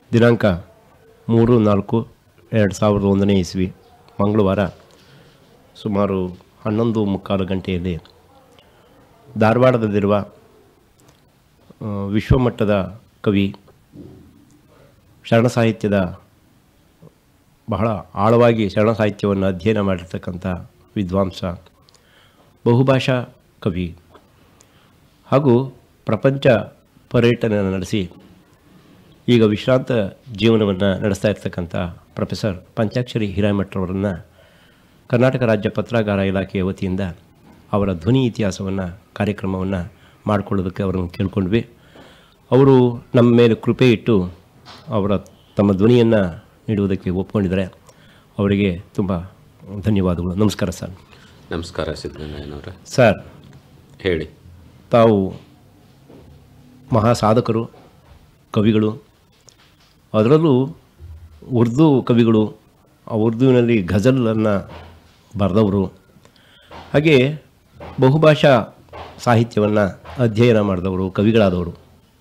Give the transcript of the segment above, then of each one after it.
ದಿನಾಂಕ ಮೂರು ನಾಲ್ಕು ಎರಡು ಸಾವಿರದ ಒಂದನೇ ಇಸ್ವಿ ಮಂಗಳವಾರ ಸುಮಾರು ಹನ್ನೊಂದು ಮುಕ್ಕಾಲು ಗಂಟೆಯಲ್ಲಿ ಧಾರವಾಡದಲ್ಲಿರುವ ಆ, ವಿಶ್ವಮಟ್ಟದ ಕವಿ ಶರಣ ಸಾಹಿತ್ಯದ ಬಹಳ ಆಳವಾಗಿ ಶರಣ ಸಾಹಿತ್ಯವನ್ನು ಅಧ್ಯಯನ ಮಾಡಿರ್ತಕ್ಕಂಥ ವಿದ್ವಾಂಸ ಬಹುಭಾಷಾ ಕವಿ ಹಾಗೂ ಪ್ರಪಂಚ ಪರ್ಯಟನೆ ನಡೆಸಿ ಈಗ ವಿಶ್ರಾಂತ ಜೀವನವನ್ನು ನಡೆಸ್ತಾ ಇರ್ತಕ್ಕಂಥ ಪ್ರೊಫೆಸರ್ ಪಂಚಾಕ್ಷರಿ ಹಿರೇಮಠರವರನ್ನು ಕರ್ನಾಟಕ ರಾಜ್ಯ ಪತ್ರಾಗಾರ ಇಲಾಖೆಯ ವತಿಯಿಂದ ಅವರ ಧ್ವನಿ ಇತಿಹಾಸವನ್ನು ಕಾರ್ಯಕ್ರಮವನ್ನು ಮಾಡಿಕೊಳ್ಳೋದಕ್ಕೆ ಅವರನ್ನು ಕೇಳ್ಕೊಂಡ್ವಿ ಅವರು ನಮ್ಮ ಮೇಲೆ ಕೃಪೆ ಇಟ್ಟು ಅವರ ತಮ್ಮ ಧ್ವನಿಯನ್ನು ನೀಡುವುದಕ್ಕೆ ಒಪ್ಕೊಂಡಿದ್ದಾರೆ ಅವರಿಗೆ ತುಂಬ ಧನ್ಯವಾದಗಳು ನಮಸ್ಕಾರ ಸರ್ ನಮಸ್ಕಾರ ಸಿದ್ದಗಂಗಯ್ಯನವರೇ ಸರ್ ಹೇಳಿ ತಾವು ಮಹಾ ಸಾಧಕರು ಕವಿಗಳು ಅದರಲ್ಲೂ ಉರ್ದು ಕವಿಗಳು ಆ ಉರ್ದುವಿನಲ್ಲಿ ಘಜಲನ್ನು ಬರೆದವರು ಹಾಗೆ ಬಹುಭಾಷಾ ಸಾಹಿತ್ಯವನ್ನು ಅಧ್ಯಯನ ಮಾಡಿದವರು ಕವಿಗಳಾದವರು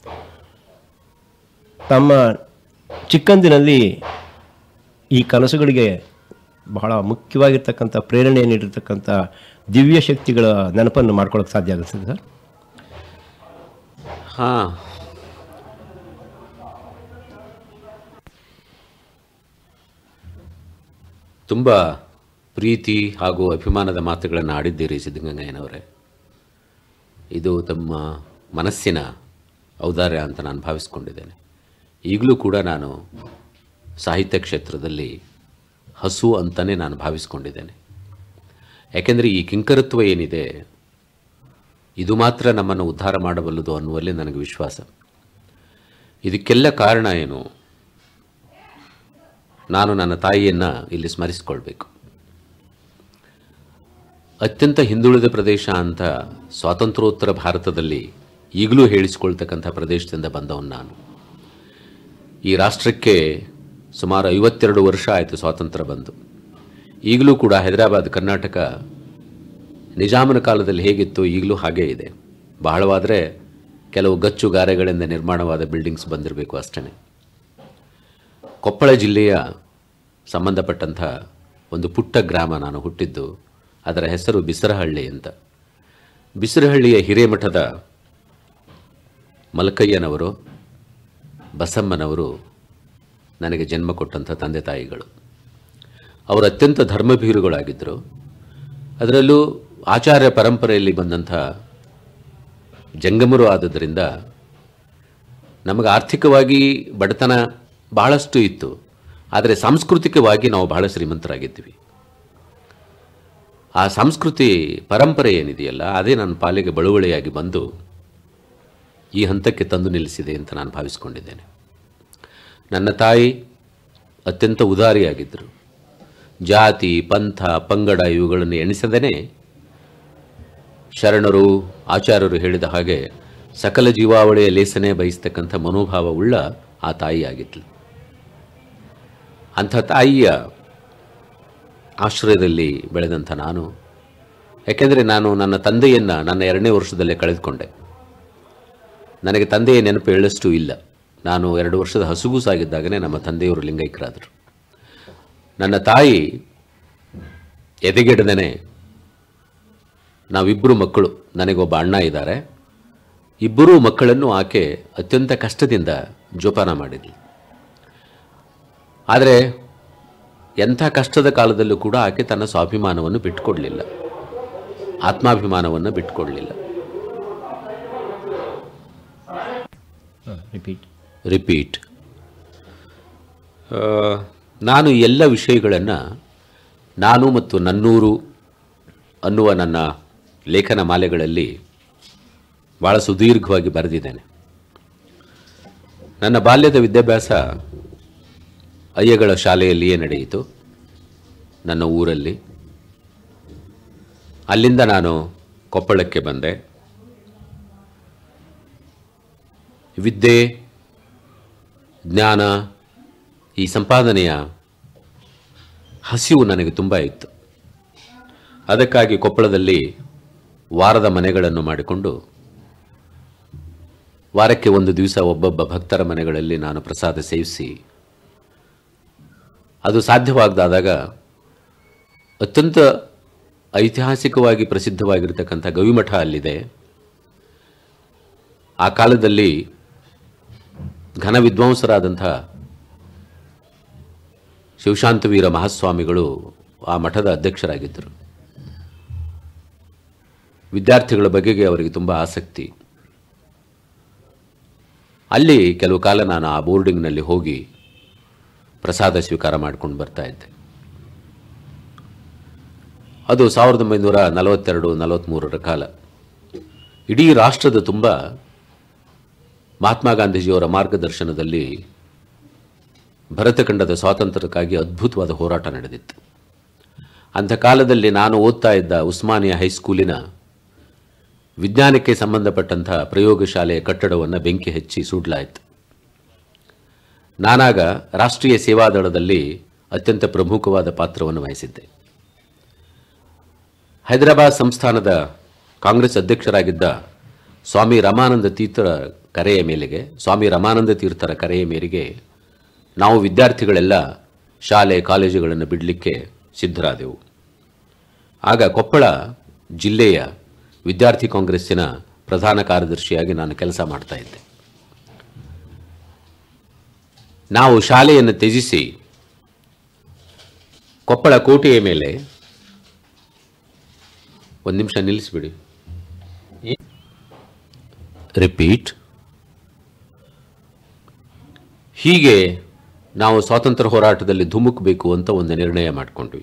ತಮ್ಮ ಚಿಕ್ಕಂದಿನಲ್ಲಿ ಈ ಕನಸುಗಳಿಗೆ ಬಹಳ ಮುಖ್ಯವಾಗಿರ್ತಕ್ಕಂಥ ಪ್ರೇರಣೆ ನೀಡಿರ್ತಕ್ಕಂಥ ದಿವ್ಯ ಶಕ್ತಿಗಳ ನೆನಪನ್ನು ಮಾಡ್ಕೊಳ್ಳೋಕೆ ಸಾಧ್ಯ ಆಗುತ್ತೆ ಸರ್ ಹಾಂ ತುಂಬ ಪ್ರೀತಿ ಹಾಗೂ ಅಭಿಮಾನದ ಮಾತುಗಳನ್ನು ಆಡಿದ್ದೀರಿ ಸಿದ್ದಗಂಗಯ್ಯನವರೇ ಇದು ತಮ್ಮ ಮನಸ್ಸಿನ ಔದಾರ್ಯ ಅಂತ ನಾನು ಭಾವಿಸ್ಕೊಂಡಿದ್ದೇನೆ ಈಗಲೂ ಕೂಡ ನಾನು ಸಾಹಿತ್ಯ ಕ್ಷೇತ್ರದಲ್ಲಿ ಹಸು ಅಂತಲೇ ನಾನು ಭಾವಿಸ್ಕೊಂಡಿದ್ದೇನೆ ಯಾಕೆಂದರೆ ಈ ಕಿಂಕರತ್ವ ಏನಿದೆ ಇದು ಮಾತ್ರ ನಮ್ಮನ್ನು ಉದ್ಧಾರ ಮಾಡಬಲ್ಲದು ಅನ್ನುವಲ್ಲಿ ನನಗೆ ವಿಶ್ವಾಸ ಇದಕ್ಕೆಲ್ಲ ಕಾರಣ ಏನು ನಾನು ನನ್ನ ತಾಯಿಯನ್ನು ಇಲ್ಲಿ ಸ್ಮರಿಸಿಕೊಳ್ಬೇಕು ಅತ್ಯಂತ ಹಿಂದುಳಿದ ಪ್ರದೇಶ ಅಂತ ಸ್ವಾತಂತ್ರ್ಯೋತ್ತರ ಭಾರತದಲ್ಲಿ ಈಗಲೂ ಹೇಳಿಸಿಕೊಳ್ತಕ್ಕಂಥ ಪ್ರದೇಶದಿಂದ ಬಂದವನು ನಾನು ಈ ರಾಷ್ಟ್ರಕ್ಕೆ ಸುಮಾರು ಐವತ್ತೆರಡು ವರ್ಷ ಆಯಿತು ಸ್ವಾತಂತ್ರ್ಯ ಬಂದು ಈಗಲೂ ಕೂಡ ಹೈದರಾಬಾದ್ ಕರ್ನಾಟಕ ನಿಜಾಮನ ಕಾಲದಲ್ಲಿ ಹೇಗಿತ್ತು ಈಗಲೂ ಹಾಗೇ ಇದೆ ಬಹಳವಾದರೆ ಕೆಲವು ಗಚ್ಚು ಗಾರೆಗಳಿಂದ ನಿರ್ಮಾಣವಾದ ಬಿಲ್ಡಿಂಗ್ಸ್ ಬಂದಿರಬೇಕು ಅಷ್ಟೇ ಕೊಪ್ಪಳ ಜಿಲ್ಲೆಯ ಸಂಬಂಧಪಟ್ಟಂಥ ಒಂದು ಪುಟ್ಟ ಗ್ರಾಮ ನಾನು ಹುಟ್ಟಿದ್ದು ಅದರ ಹೆಸರು ಬಿಸರಹಳ್ಳಿ ಅಂತ ಬಿಸರಹಳ್ಳಿಯ ಹಿರೇಮಠದ ಮಲಕಯ್ಯನವರು ಬಸಮ್ಮನವರು ನನಗೆ ಜನ್ಮ ಕೊಟ್ಟಂಥ ತಂದೆ ತಾಯಿಗಳು ಅವರು ಅತ್ಯಂತ ಧರ್ಮಭೀರುಗಳಾಗಿದ್ದರು ಅದರಲ್ಲೂ ಆಚಾರ್ಯ ಪರಂಪರೆಯಲ್ಲಿ ಬಂದಂಥ ಜಂಗಮರು ಆದದ್ದರಿಂದ ನಮಗೆ ಆರ್ಥಿಕವಾಗಿ ಬಡತನ ಬಹಳಷ್ಟು ಇತ್ತು ಆದರೆ ಸಾಂಸ್ಕೃತಿಕವಾಗಿ ನಾವು ಬಹಳ ಶ್ರೀಮಂತರಾಗಿದ್ವಿ ಆ ಸಂಸ್ಕೃತಿ ಪರಂಪರೆ ಏನಿದೆಯಲ್ಲ ಅದೇ ನನ್ನ ಪಾಲಿಗೆ ಬಳುವಳಿಯಾಗಿ ಬಂದು ಈ ಹಂತಕ್ಕೆ ತಂದು ನಿಲ್ಲಿಸಿದೆ ಅಂತ ನಾನು ಭಾವಿಸ್ಕೊಂಡಿದ್ದೇನೆ ನನ್ನ ತಾಯಿ ಅತ್ಯಂತ ಉದಾರಿಯಾಗಿದ್ದರು ಜಾತಿ ಪಂಥ ಪಂಗಡ ಇವುಗಳನ್ನು ಎಣಿಸದೇನೆ ಶರಣರು ಆಚಾರ್ಯರು ಹೇಳಿದ ಹಾಗೆ ಸಕಲ ಜೀವಾವಳಿಯ ಲೇಸನೆ ಬಯಸ್ತಕ್ಕಂಥ ಮನೋಭಾವವುಳ್ಳ ಆ ತಾಯಿಯಾಗಿದ್ಲು ಅಂಥ ತಾಯಿಯ ಆಶ್ರಯದಲ್ಲಿ ಬೆಳೆದಂಥ ನಾನು ಯಾಕೆಂದರೆ ನಾನು ನನ್ನ ತಂದೆಯನ್ನು ನನ್ನ ಎರಡನೇ ವರ್ಷದಲ್ಲೇ ಕಳೆದುಕೊಂಡೆ ನನಗೆ ತಂದೆಯ ನೆನಪು ಹೇಳಷ್ಟು ಇಲ್ಲ ನಾನು ಎರಡು ವರ್ಷದ ಹಸುಗೂ ಸಾಗಿದ್ದಾಗಲೇ ನಮ್ಮ ತಂದೆಯವರು ಲಿಂಗೈಕ್ಯರಾದರು ನನ್ನ ತಾಯಿ ಎದೆಗೆಡದೇನೆ ನಾವಿಬ್ಬರು ಮಕ್ಕಳು ನನಗೊಬ್ಬ ಅಣ್ಣ ಇದ್ದಾರೆ ಇಬ್ಬರೂ ಮಕ್ಕಳನ್ನು ಆಕೆ ಅತ್ಯಂತ ಕಷ್ಟದಿಂದ ಜೋಪಾನ ಮಾಡಿದ್ಲು ಆದರೆ ಎಂಥ ಕಷ್ಟದ ಕಾಲದಲ್ಲೂ ಕೂಡ ಆಕೆ ತನ್ನ ಸ್ವಾಭಿಮಾನವನ್ನು ಬಿಟ್ಟುಕೊಡಲಿಲ್ಲ ಆತ್ಮಾಭಿಮಾನವನ್ನು ಬಿಟ್ಟುಕೊಡಲಿಲ್ಲ ರಿಪೀಟ್ ರಿಪೀಟ್ ಆ, ನಾನು ಈ ಎಲ್ಲ ವಿಷಯಗಳನ್ನು ನಾನು ಮತ್ತು ನನ್ನೂರು ಅನ್ನುವ ನನ್ನ ಲೇಖನ ಮಾಲೆಗಳಲ್ಲಿ ಭಾಳ ಸುದೀರ್ಘವಾಗಿ ಬರೆದಿದ್ದೇನೆ ನನ್ನ ಬಾಲ್ಯದ ವಿದ್ಯಾಭ್ಯಾಸ ಅಯ್ಯಗಳ ಶಾಲೆಯಲ್ಲಿಯೇ ನಡೆಯಿತು ನನ್ನ ಊರಲ್ಲಿ ಅಲ್ಲಿಂದ ನಾನು ಕೊಪ್ಪಳಕ್ಕೆ ಬಂದೆ ವಿದ್ಯೆ ಜ್ಞಾನ ಈ ಸಂಪಾದನೆಯ ಹಸಿವು ನನಗೆ ತುಂಬ ಇತ್ತು ಅದಕ್ಕಾಗಿ ಕೊಪ್ಪಳದಲ್ಲಿ ವಾರದ ಮನೆಗಳನ್ನು ಮಾಡಿಕೊಂಡು ವಾರಕ್ಕೆ ಒಂದು ದಿವಸ ಒಬ್ಬೊಬ್ಬ ಭಕ್ತರ ಮನೆಗಳಲ್ಲಿ ನಾನು ಪ್ರಸಾದ ಸೇವಿಸಿ ಅದು ಸಾಧ್ಯವಾಗದಾದಾಗ ಅತ್ಯಂತ ಐತಿಹಾಸಿಕವಾಗಿ ಪ್ರಸಿದ್ಧವಾಗಿರ್ತಕ್ಕಂಥ ಗವಿಮಠ ಅಲ್ಲಿದೆ ಆ ಕಾಲದಲ್ಲಿ ಘನ ವಿದ್ವಾಂಸರಾದಂಥ ಶಿವಶಾಂತವೀರ ಮಹಾಸ್ವಾಮಿಗಳು ಆ ಮಠದ ಅಧ್ಯಕ್ಷರಾಗಿದ್ದರು ವಿದ್ಯಾರ್ಥಿಗಳ ಬಗೆಗೆ ಅವರಿಗೆ ತುಂಬ ಆಸಕ್ತಿ ಅಲ್ಲಿ ಕೆಲವು ಕಾಲ ನಾನು ಆ ಬೋರ್ಡಿಂಗ್ನಲ್ಲಿ ಹೋಗಿ ಪ್ರಸಾದ ಸ್ವೀಕಾರ ಮಾಡ್ಕೊಂಡು ಬರ್ತಾ ಇದ್ದೆ ಅದು ಸಾವಿರದ ಒಂಬೈನೂರ ನಲವತ್ತೆರಡು ನಲವತ್ತ್ಮೂರರ ಕಾಲ ಇಡೀ ರಾಷ್ಟ್ರದ ತುಂಬ ಮಹಾತ್ಮ ಗಾಂಧೀಜಿಯವರ ಮಾರ್ಗದರ್ಶನದಲ್ಲಿ ಭರತಖಂಡದ ಸ್ವಾತಂತ್ರ್ಯಕ್ಕಾಗಿ ಅದ್ಭುತವಾದ ಹೋರಾಟ ನಡೆದಿತ್ತು ಅಂಥ ಕಾಲದಲ್ಲಿ ನಾನು ಓದ್ತಾ ಇದ್ದ ಉಸ್ಮಾನಿಯಾ ಹೈಸ್ಕೂಲಿನ ವಿಜ್ಞಾನಕ್ಕೆ ಸಂಬಂಧಪಟ್ಟಂಥ ಪ್ರಯೋಗಶಾಲೆಯ ಕಟ್ಟಡವನ್ನು ಬೆಂಕಿ ಹಚ್ಚಿ ಸುಡಲಾಯಿತು ನಾನಾಗ ರಾಷ್ಟ್ರೀಯ ಸೇವಾದಳದಲ್ಲಿ ಅತ್ಯಂತ ಪ್ರಮುಖವಾದ ಪಾತ್ರವನ್ನು ವಹಿಸಿದ್ದೆ ಹೈದರಾಬಾದ್ ಸಂಸ್ಥಾನದ ಕಾಂಗ್ರೆಸ್ ಅಧ್ಯಕ್ಷರಾಗಿದ್ದ ಸ್ವಾಮಿ ರಮಾನಂದ ತೀರ್ಥರ ಕರೆಯ ಮೇಲೆಗೆ ಸ್ವಾಮಿ ರಮಾನಂದ ತೀರ್ಥರ ಕರೆಯ ಮೇರೆಗೆ ನಾವು ವಿದ್ಯಾರ್ಥಿಗಳೆಲ್ಲ ಶಾಲೆ ಕಾಲೇಜುಗಳನ್ನು ಬಿಡಲಿಕ್ಕೆ ಸಿದ್ಧರಾದೆವು ಆಗ ಕೊಪ್ಪಳ ಜಿಲ್ಲೆಯ ವಿದ್ಯಾರ್ಥಿ ಕಾಂಗ್ರೆಸ್ಸಿನ ಪ್ರಧಾನ ಕಾರ್ಯದರ್ಶಿಯಾಗಿ ನಾನು ಕೆಲಸ ಮಾಡ್ತಾ ಇದ್ದೆ ನಾವು ಶಾಲೆಯನ್ನು ತ್ಯಜಿಸಿ ಕೊಪ್ಪಳ ಕೋಟೆಯ ಮೇಲೆ ಒಂದು ನಿಮಿಷ ನಿಲ್ಲಿಸ್ಬಿಡಿ ರಿಪೀಟ್ ಹೀಗೆ ನಾವು ಸ್ವಾತಂತ್ರ್ಯ ಹೋರಾಟದಲ್ಲಿ ಧುಮುಕಬೇಕು ಅಂತ ಒಂದು ನಿರ್ಣಯ ಮಾಡಿಕೊಂಡ್ವಿ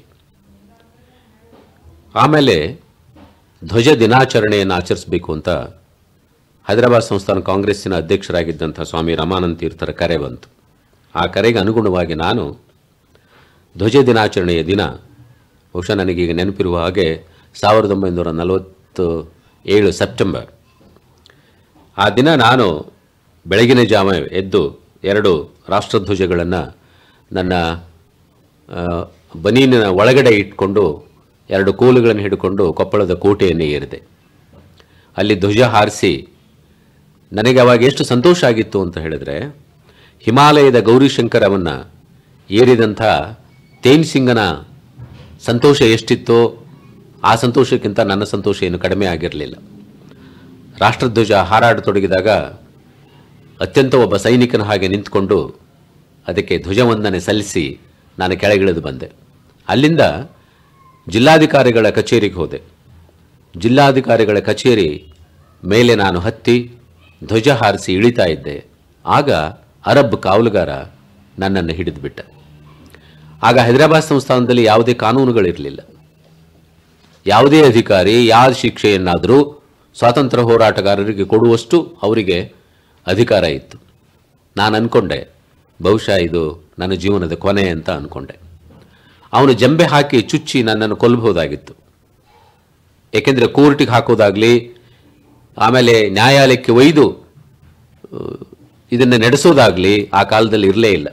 ಆಮೇಲೆ ಧ್ವಜ ದಿನಾಚರಣೆಯನ್ನು ಆಚರಿಸಬೇಕು ಅಂತ ಹೈದರಾಬಾದ್ ಸಂಸ್ಥಾನ ಕಾಂಗ್ರೆಸ್ಸಿನ ಅಧ್ಯಕ್ಷರಾಗಿದ್ದಂಥ ಸ್ವಾಮಿ ರಮಾನಂದ ತೀರ್ಥರ ಕರೆ ಬಂತು ಆ ಕರೆಗೆ ಅನುಗುಣವಾಗಿ ನಾನು ಧ್ವಜ ದಿನಾಚರಣೆಯ ದಿನ ಬಹುಶಃ ನನಗೀಗ ನೆನಪಿರುವ ಹಾಗೆ ಸಾವಿರದ ಒಂಬೈನೂರ ನಲವತ್ತು ಏಳು ಸೆಪ್ಟೆಂಬರ್ ಆ ದಿನ ನಾನು ಬೆಳಗಿನ ಜಾವ ಎದ್ದು ಎರಡು ರಾಷ್ಟ್ರಧ್ವಜಗಳನ್ನು ನನ್ನ ಆ, ಬನೀನಿನ ಒಳಗಡೆ ಇಟ್ಕೊಂಡು ಎರಡು ಕೋಲುಗಳನ್ನು ಹಿಡ್ಕೊಂಡು ಕೊಪ್ಪಳದ ಕೋಟೆಯನ್ನು ಏರಿದೆ ಅಲ್ಲಿ ಧ್ವಜ ಹಾರಿಸಿ ನನಗೆ ಅವಾಗ ಎಷ್ಟು ಸಂತೋಷ ಆಗಿತ್ತು ಅಂತ ಹೇಳಿದ್ರೆ ಹಿಮಾಲಯದ ಗೌರಿಶಂಕರವನ್ನು ಏರಿದಂಥ ತೇನ್ ಸಿಂಗನ ಸಂತೋಷ ಎಷ್ಟಿತ್ತೋ ಆ ಸಂತೋಷಕ್ಕಿಂತ ನನ್ನ ಸಂತೋಷ ಏನು ಕಡಿಮೆ ಆಗಿರಲಿಲ್ಲ ರಾಷ್ಟ್ರಧ್ವಜ ಹಾರಾಡತೊಡಗಿದಾಗ ಅತ್ಯಂತ ಒಬ್ಬ ಸೈನಿಕನ ಹಾಗೆ ನಿಂತ್ಕೊಂಡು ಅದಕ್ಕೆ ಧ್ವಜವಂದನೆ ಸಲ್ಲಿಸಿ ನಾನು ಕೆಳಗಿಳಿದು ಬಂದೆ ಅಲ್ಲಿಂದ ಜಿಲ್ಲಾಧಿಕಾರಿಗಳ ಕಚೇರಿಗೆ ಹೋದೆ ಜಿಲ್ಲಾಧಿಕಾರಿಗಳ ಕಚೇರಿ ಮೇಲೆ ನಾನು ಹತ್ತಿ ಧ್ವಜ ಹಾರಿಸಿ ಇಳಿತಾ ಇದ್ದೆ ಆಗ ಅರಬ್ ಕಾವಲುಗಾರ ನನ್ನನ್ನು ಹಿಡಿದುಬಿಟ್ಟ ಆಗ ಹೈದರಾಬಾದ್ ಸಂಸ್ಥಾನದಲ್ಲಿ ಯಾವುದೇ ಕಾನೂನುಗಳಿರಲಿಲ್ಲ ಯಾವುದೇ ಅಧಿಕಾರಿ ಯಾವ ಶಿಕ್ಷೆಯನ್ನಾದರೂ ಸ್ವಾತಂತ್ರ್ಯ ಹೋರಾಟಗಾರರಿಗೆ ಕೊಡುವಷ್ಟು ಅವರಿಗೆ ಅಧಿಕಾರ ಇತ್ತು ನಾನು ಅಂದ್ಕೊಂಡೆ ಬಹುಶಃ ಇದು ನನ್ನ ಜೀವನದ ಕೊನೆ ಅಂತ ಅಂದ್ಕೊಂಡೆ ಅವನು ಜಂಬೆ ಹಾಕಿ ಚುಚ್ಚಿ ನನ್ನನ್ನು ಕೊಲ್ಲಬಹುದಾಗಿತ್ತು ಏಕೆಂದರೆ ಕೋರ್ಟಿಗೆ ಹಾಕೋದಾಗಲಿ ಆಮೇಲೆ ನ್ಯಾಯಾಲಯಕ್ಕೆ ಒಯ್ದು ಇದನ್ನು ನಡೆಸೋದಾಗಲಿ ಆ ಕಾಲದಲ್ಲಿ ಇರಲೇ ಇಲ್ಲ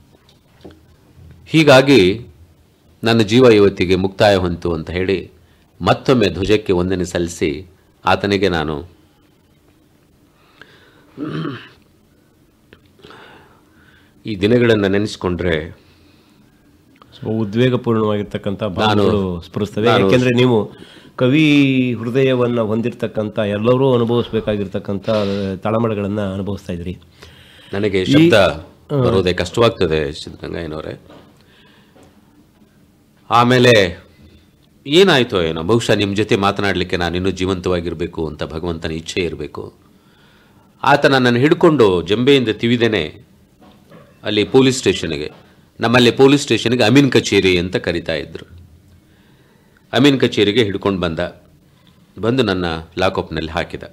ಹೀಗಾಗಿ ನನ್ನ ಜೀವ ಇವತ್ತಿಗೆ ಮುಕ್ತಾಯ ಹೊಂತು ಅಂತ ಹೇಳಿ ಮತ್ತೊಮ್ಮೆ ಧ್ವಜಕ್ಕೆ ವಂದನೆ ಸಲ್ಲಿಸಿ ಆತನಿಗೆ ನಾನು ಈ ದಿನಗಳನ್ನು ನೆನೆಸ್ಕೊಂಡ್ರೆ ಸ್ವಲ್ಪ ಉದ್ವೇಗಪೂರ್ಣವಾಗಿರ್ತಕ್ಕಂಥ ಭಾವನೆಗಳು ಸ್ಫುರಿಸ್ತವೆ ನಾನು- ಯಾಕೆಂದ್ರೆ ನೀವು ಕವಿ ಹೃದಯವನ್ನ ಹೊಂದಿರತಕ್ಕಂಥ ಎಲ್ಲರೂ ಅನುಭವಿಸಬೇಕಾಗಿರ್ತಕ್ಕಂಥ ತಳಮಳಗಳನ್ನ ಅನುಭವಿಸ್ತಾ ಇದ್ರಿ ನನಗೆ ಶಬ್ದ ಬರೋದೇ ಕಷ್ಟವಾಗ್ತದೆ ಸಿದ್ಧಗಂಗಾಯನವರೇ ಆಮೇಲೆ ಏನಾಯ್ತೋ ಏನೋ ಬಹುಶಃ ನಿಮ್ಮ ಜೊತೆ ಮಾತನಾಡಲಿಕ್ಕೆ ನಾನು ಇನ್ನೂ ಜೀವಂತವಾಗಿರಬೇಕು ಅಂತ ಭಗವಂತನ ಇಚ್ಛೆ ಇರಬೇಕು ಆತ ನನ್ನನ್ನು ಹಿಡ್ಕೊಂಡು ಜಂಬೆಯಿಂದ ತಿವಿದೇನೆ ಅಲ್ಲಿ ಪೊಲೀಸ್ ಸ್ಟೇಷನ್ಗೆ ನಮ್ಮಲ್ಲಿ ಪೊಲೀಸ್ ಸ್ಟೇಷನ್ಗೆ ಅಮೀನ್ ಕಚೇರಿ ಅಂತ ಕರಿತಾ ಇದ್ರು ಅಮೀನ್ ಕಚೇರಿಗೆ ಹಿಡ್ಕೊಂಡು ಬಂದ ಬಂದು ನನ್ನ ಲಾಕಪ್ನಲ್ಲಿ ಹಾಕಿದ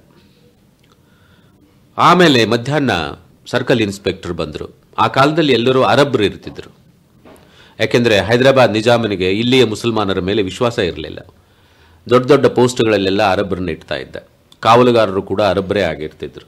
ಆಮೇಲೆ ಮಧ್ಯಾಹ್ನ ಸರ್ಕಲ್ ಇನ್ಸ್ಪೆಕ್ಟರ್ ಬಂದರು ಆ ಕಾಲದಲ್ಲಿ ಎಲ್ಲರೂ ಅರಬ್ರು ಇರ್ತಿದ್ರು ಯಾಕೆಂದರೆ ಹೈದರಾಬಾದ್ ನಿಜಾಮನಿಗೆ ಇಲ್ಲಿಯ ಮುಸಲ್ಮಾನರ ಮೇಲೆ ವಿಶ್ವಾಸ ಇರಲಿಲ್ಲ ದೊಡ್ಡ ದೊಡ್ಡ ಪೋಸ್ಟ್ಗಳಲ್ಲೆಲ್ಲ ಅರಬ್ಬರನ್ನ ಇಡ್ತಾ ಇದ್ದ ಕಾವಲುಗಾರರು ಕೂಡ ಅರಬ್ಬರೇ ಆಗಿರ್ತಿದ್ರು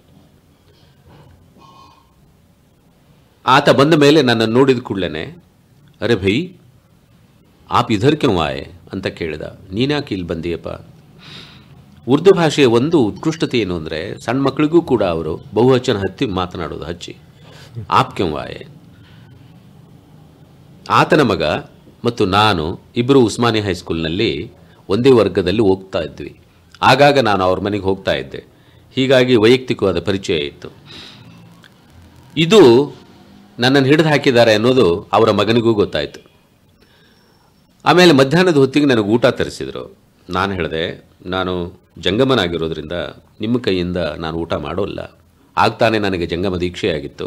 ಆತ ಬಂದ ಮೇಲೆ ನನ್ನನ್ನು ನೋಡಿದ ಕೂಡಲೇ ಅರೆ ಭೈ ಆಪ್ ಇಧರ್ ಕ್ಯೂ ಆಯೆ ಅಂತ ಕೇಳಿದ ನೀನ್ಯಾಕೆ ಇಲ್ಲಿ ಬಂದಿಯಪ್ಪ ಉರ್ದು ಭಾಷೆಯ ಒಂದು ಉತ್ಕೃಷ್ಟತೆ ಏನು ಅಂದರೆ ಸಣ್ಣ ಮಕ್ಕಳಿಗೂ ಕೂಡ ಅವರು ಬಹುವಚನ ಹತ್ತಿ ಮಾತನಾಡೋದು ಹಚ್ಚಿ ಆಪ್ಕೆ ವಾಯೆ ಆತನ ಮಗ ಮತ್ತು ನಾನು ಇಬ್ಬರು ಉಸ್ಮಾನಿ ಹೈಸ್ಕೂಲ್ನಲ್ಲಿ ಒಂದೇ ವರ್ಗದಲ್ಲಿ ಹೋಗ್ತಾ ಇದ್ವಿ ಆಗಾಗ ನಾನು ಅವ್ರ ಮನೆಗೆ ಹೋಗ್ತಾ ಇದ್ದೆ ಹೀಗಾಗಿ ವೈಯಕ್ತಿಕವಾದ ಪರಿಚಯ ಇತ್ತು ಇದು ನನ್ನನ್ನು ಹಿಡಿದು ಹಾಕಿದ್ದಾರೆ ಅನ್ನೋದು ಅವರ ಮಗನಿಗೂ ಗೊತ್ತಾಯಿತು ಆಮೇಲೆ ಮಧ್ಯಾಹ್ನದ ಹೊತ್ತಿಗೆ ನನಗೆ ಊಟ ತರಿಸಿದರು ನಾನು ಹೇಳಿದೆ ನಾನು ಜಂಗಮನಾಗಿರೋದ್ರಿಂದ ನಿಮ್ಮ ಕೈಯಿಂದ ನಾನು ಊಟ ಮಾಡೋಲ್ಲ ಆಗ್ತಾನೆ ನನಗೆ ಜಂಗಮ ದೀಕ್ಷೆಯಾಗಿತ್ತು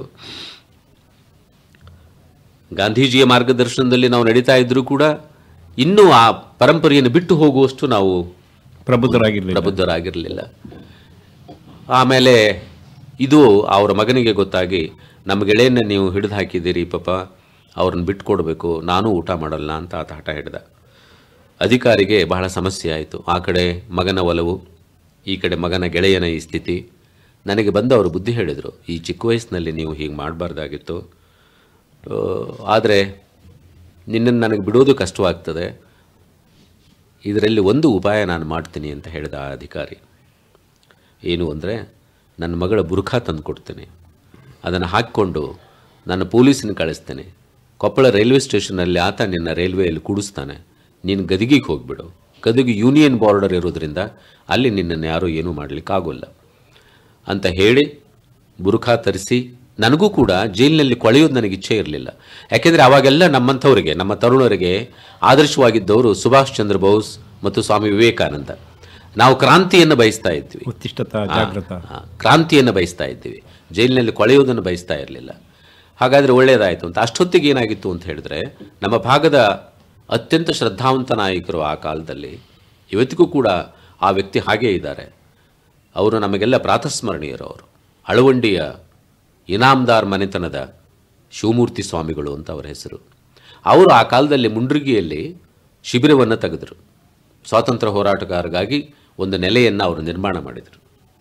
ಗಾಂಧೀಜಿಯ ಮಾರ್ಗದರ್ಶನದಲ್ಲಿ ನಾವು ನಡೀತಾ ಇದ್ರೂ ಕೂಡ ಇನ್ನೂ ಆ ಪರಂಪರೆಯನ್ನು ಬಿಟ್ಟು ಹೋಗುವಷ್ಟು ನಾವು ಪ್ರಬುದ್ಧರಾಗಿರ್ಲಿಲ್ಲ ಪ್ರಬುದ್ಧರಾಗಿರಲಿಲ್ಲ ಆಮೇಲೆ ಇದು ಅವರ ಮಗನಿಗೆ ಗೊತ್ತಾಗಿ ನಮ್ಮ ಗೆಳೆಯನ್ನ ನೀವು ಹಿಡಿದು ಹಾಕಿದ್ದೀರಿ ಪಾಪ ಅವ್ರನ್ನ ಬಿಟ್ಕೊಡ್ಬೇಕು ನಾನು ಊಟ ಮಾಡಲ್ಲ ಅಂತ ಆತ ಹಠ ಹಿಡ್ದ ಅಧಿಕಾರಿಗೆ ಬಹಳ ಸಮಸ್ಯೆ ಆಯಿತು ಆ ಕಡೆ ಮಗನ ಒಲವು ಈ ಕಡೆ ಮಗನ ಗೆಳೆಯನ ಈ ಸ್ಥಿತಿ ನನಗೆ ಬಂದು ಅವರು ಬುದ್ಧಿ ಹೇಳಿದರು ಈ ಚಿಕ್ಕ ವಯಸ್ಸಿನಲ್ಲಿ ನೀವು ಹೀಗೆ ಮಾಡಬಾರ್ದಾಗಿತ್ತು ಆದರೆ ನಿನ್ನನ್ನು ನನಗೆ ಬಿಡೋದು ಕಷ್ಟವಾಗ್ತದೆ ಇದರಲ್ಲಿ ಒಂದು ಉಪಾಯ ನಾನು ಮಾಡ್ತೀನಿ ಅಂತ ಹೇಳಿದ ಆ ಅಧಿಕಾರಿ ಏನು ಅಂದರೆ ನನ್ನ ಮಗಳ ಬುರ್ಖಾ ತಂದು ಕೊಡ್ತೇನೆ ಅದನ್ನು ಹಾಕ್ಕೊಂಡು ನನ್ನ ಪೊಲೀಸನ್ನ ಕಳಿಸ್ತೇನೆ ಕೊಪ್ಪಳ ರೈಲ್ವೆ ಸ್ಟೇಷನಲ್ಲಿ ಆತ ನಿನ್ನ ರೈಲ್ವೆಯಲ್ಲಿ ಕೂಡಿಸ್ತಾನೆ ನೀನು ಗದಿಗಿಗೆ ಹೋಗಿಬಿಡು ಗದಗಿ ಯೂನಿಯನ್ ಬಾರ್ಡರ್ ಇರೋದ್ರಿಂದ ಅಲ್ಲಿ ನಿನ್ನನ್ನು ಯಾರೂ ಏನೂ ಮಾಡಲಿಕ್ಕಾಗೋಲ್ಲ ಅಂತ ಹೇಳಿ ಬುರುಖಾ ತರಿಸಿ ನನಗೂ ಕೂಡ ಜೈಲಿನಲ್ಲಿ ಕೊಳೆಯೋದು ನನಗೆ ಇಚ್ಛೆ ಇರಲಿಲ್ಲ ಯಾಕೆಂದರೆ ಅವಾಗೆಲ್ಲ ನಮ್ಮಂಥವರಿಗೆ ನಮ್ಮ ತರುಣರಿಗೆ ಆದರ್ಶವಾಗಿದ್ದವರು ಸುಭಾಷ್ ಚಂದ್ರ ಬೋಸ್ ಮತ್ತು ಸ್ವಾಮಿ ವಿವೇಕಾನಂದ ನಾವು ಕ್ರಾಂತಿಯನ್ನು ಬಯಸ್ತಾ ಇದ್ವಿ ಉತ್ತಿಷ್ಟತ ಜಾಗೃತ ಆ, ಕ್ರಾಂತಿಯನ್ನು ಬಯಸ್ತಾ ಇದ್ದೀವಿ ಜೈಲಿನಲ್ಲಿ ಕೊಳೆಯುವುದನ್ನು ಬಯಸ್ತಾ ಇರಲಿಲ್ಲ ಹಾಗಾದರೆ ಒಳ್ಳೆಯದಾಯಿತು ಅಂತ ಅಷ್ಟೊತ್ತಿಗೆ ಏನಾಗಿತ್ತು ಅಂತ ಹೇಳಿದ್ರೆ ನಮ್ಮ ಭಾಗದ ಅತ್ಯಂತ ಶ್ರದ್ಧಾವಂತ ನಾಯಕರು ಆ ಕಾಲದಲ್ಲಿ ಇವತ್ತಿಗೂ ಕೂಡ ಆ ವ್ಯಕ್ತಿ ಹಾಗೇ ಇದ್ದಾರೆ ಅವರು ನಮಗೆಲ್ಲ ಪ್ರಾತಸ್ಮರಣೀಯರು ಅವರು ಅಳವಂಡಿಯ ಇನಾಮ್ದಾರ್ ಮನೆತನದ ಶಿವಮೂರ್ತಿ ಸ್ವಾಮಿಗಳು ಅಂತ ಅವರ ಹೆಸರು ಅವರು ಆ ಕಾಲದಲ್ಲಿ ಮುಂಡ್ರಿಗಿಯಲ್ಲಿ ಶಿಬಿರವನ್ನು ತೆಗೆದರು ಸ್ವಾತಂತ್ರ್ಯ ಹೋರಾಟಗಾರಗಾಗಿ ಒಂದು ನೆಲೆಯನ್ನು ಅವರು ನಿರ್ಮಾಣ ಮಾಡಿದರು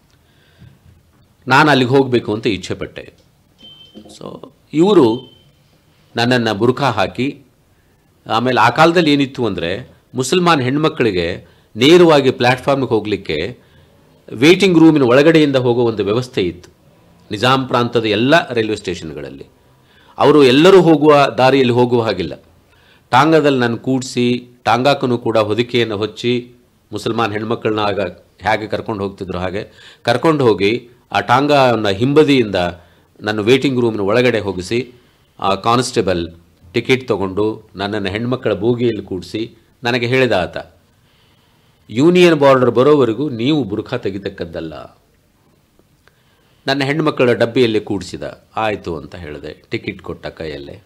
ನಾನು ಅಲ್ಲಿಗೆ ಹೋಗಬೇಕು ಅಂತ ಇಚ್ಛೆ ಪಟ್ಟೆ ಸೊ ಇವರು ನನ್ನನ್ನು ಬುರ್ಖಾ ಹಾಕಿ ಆಮೇಲೆ ಆ ಕಾಲದಲ್ಲಿ ಏನಿತ್ತು ಅಂದರೆ ಮುಸಲ್ಮಾನ್ ಹೆಣ್ಮಕ್ಕಳಿಗೆ ನೇರವಾಗಿ ಪ್ಲ್ಯಾಟ್ಫಾರ್ಮ್ಗೆ ಹೋಗಲಿಕ್ಕೆ ವೇಟಿಂಗ್ ರೂಮಿನ ಒಳಗಡೆಯಿಂದ ಹೋಗೋ ಒಂದು ವ್ಯವಸ್ಥೆ ಇತ್ತು ನಿಜಾಂ ಪ್ರಾಂತದ ಎಲ್ಲ ರೈಲ್ವೆ ಸ್ಟೇಷನ್ಗಳಲ್ಲಿ ಅವರು ಎಲ್ಲರೂ ಹೋಗುವ ದಾರಿಯಲ್ಲಿ ಹೋಗುವ ಹಾಗಿಲ್ಲ ಟಾಂಗಾದಲ್ಲಿ ನಾನು ಕೂಡಿಸಿ ಟಾಂಗಾಕ್ಕೂ ಕೂಡ ಹೊದಿಕೆಯನ್ನು ಹೊಚ್ಚಿ ಮುಸಲ್ಮಾನ್ ಹೆಣ್ಮಕ್ಳನ್ನ ಆಗ ಹೇಗೆ ಕರ್ಕೊಂಡು ಹೋಗ್ತಿದ್ರು ಹಾಗೆ ಕರ್ಕೊಂಡು ಹೋಗಿ ಆ ಟಾಂಗಾನ ಹಿಂಬದಿಯಿಂದ ನನ್ನ ವೇಟಿಂಗ್ ರೂಮಿನ ಒಳಗಡೆ ಹೋಗಿಸಿ ಆ ಕಾನ್ಸ್ಟೇಬಲ್ ಟಿಕೆಟ್ ತಗೊಂಡು ನನ್ನನ್ನು ಹೆಣ್ಮಕ್ಕಳ ಬೋಗಿಯಲ್ಲಿ ಕೂಡಿಸಿ ನನಗೆ ಹೇಳಿದ ಆತ ಯೂನಿಯನ್ ಬಾರ್ಡರ್ ಬರೋವರೆಗೂ ನೀವು ಬುರ್ಖಾ ತೆಗಿತಕ್ಕದ್ದಲ್ಲ ನನ್ನ ಹೆಣ್ಮಕ್ಕಳ ಡಬ್ಬಿಯಲ್ಲಿ ಕೂಡಿಸಿದ ಆಯಿತು ಅಂತ ಹೇಳಿದೆ ಟಿಕೆಟ್ ಕೊಟ್ಟ ಕೈಯಲ್ಲೇ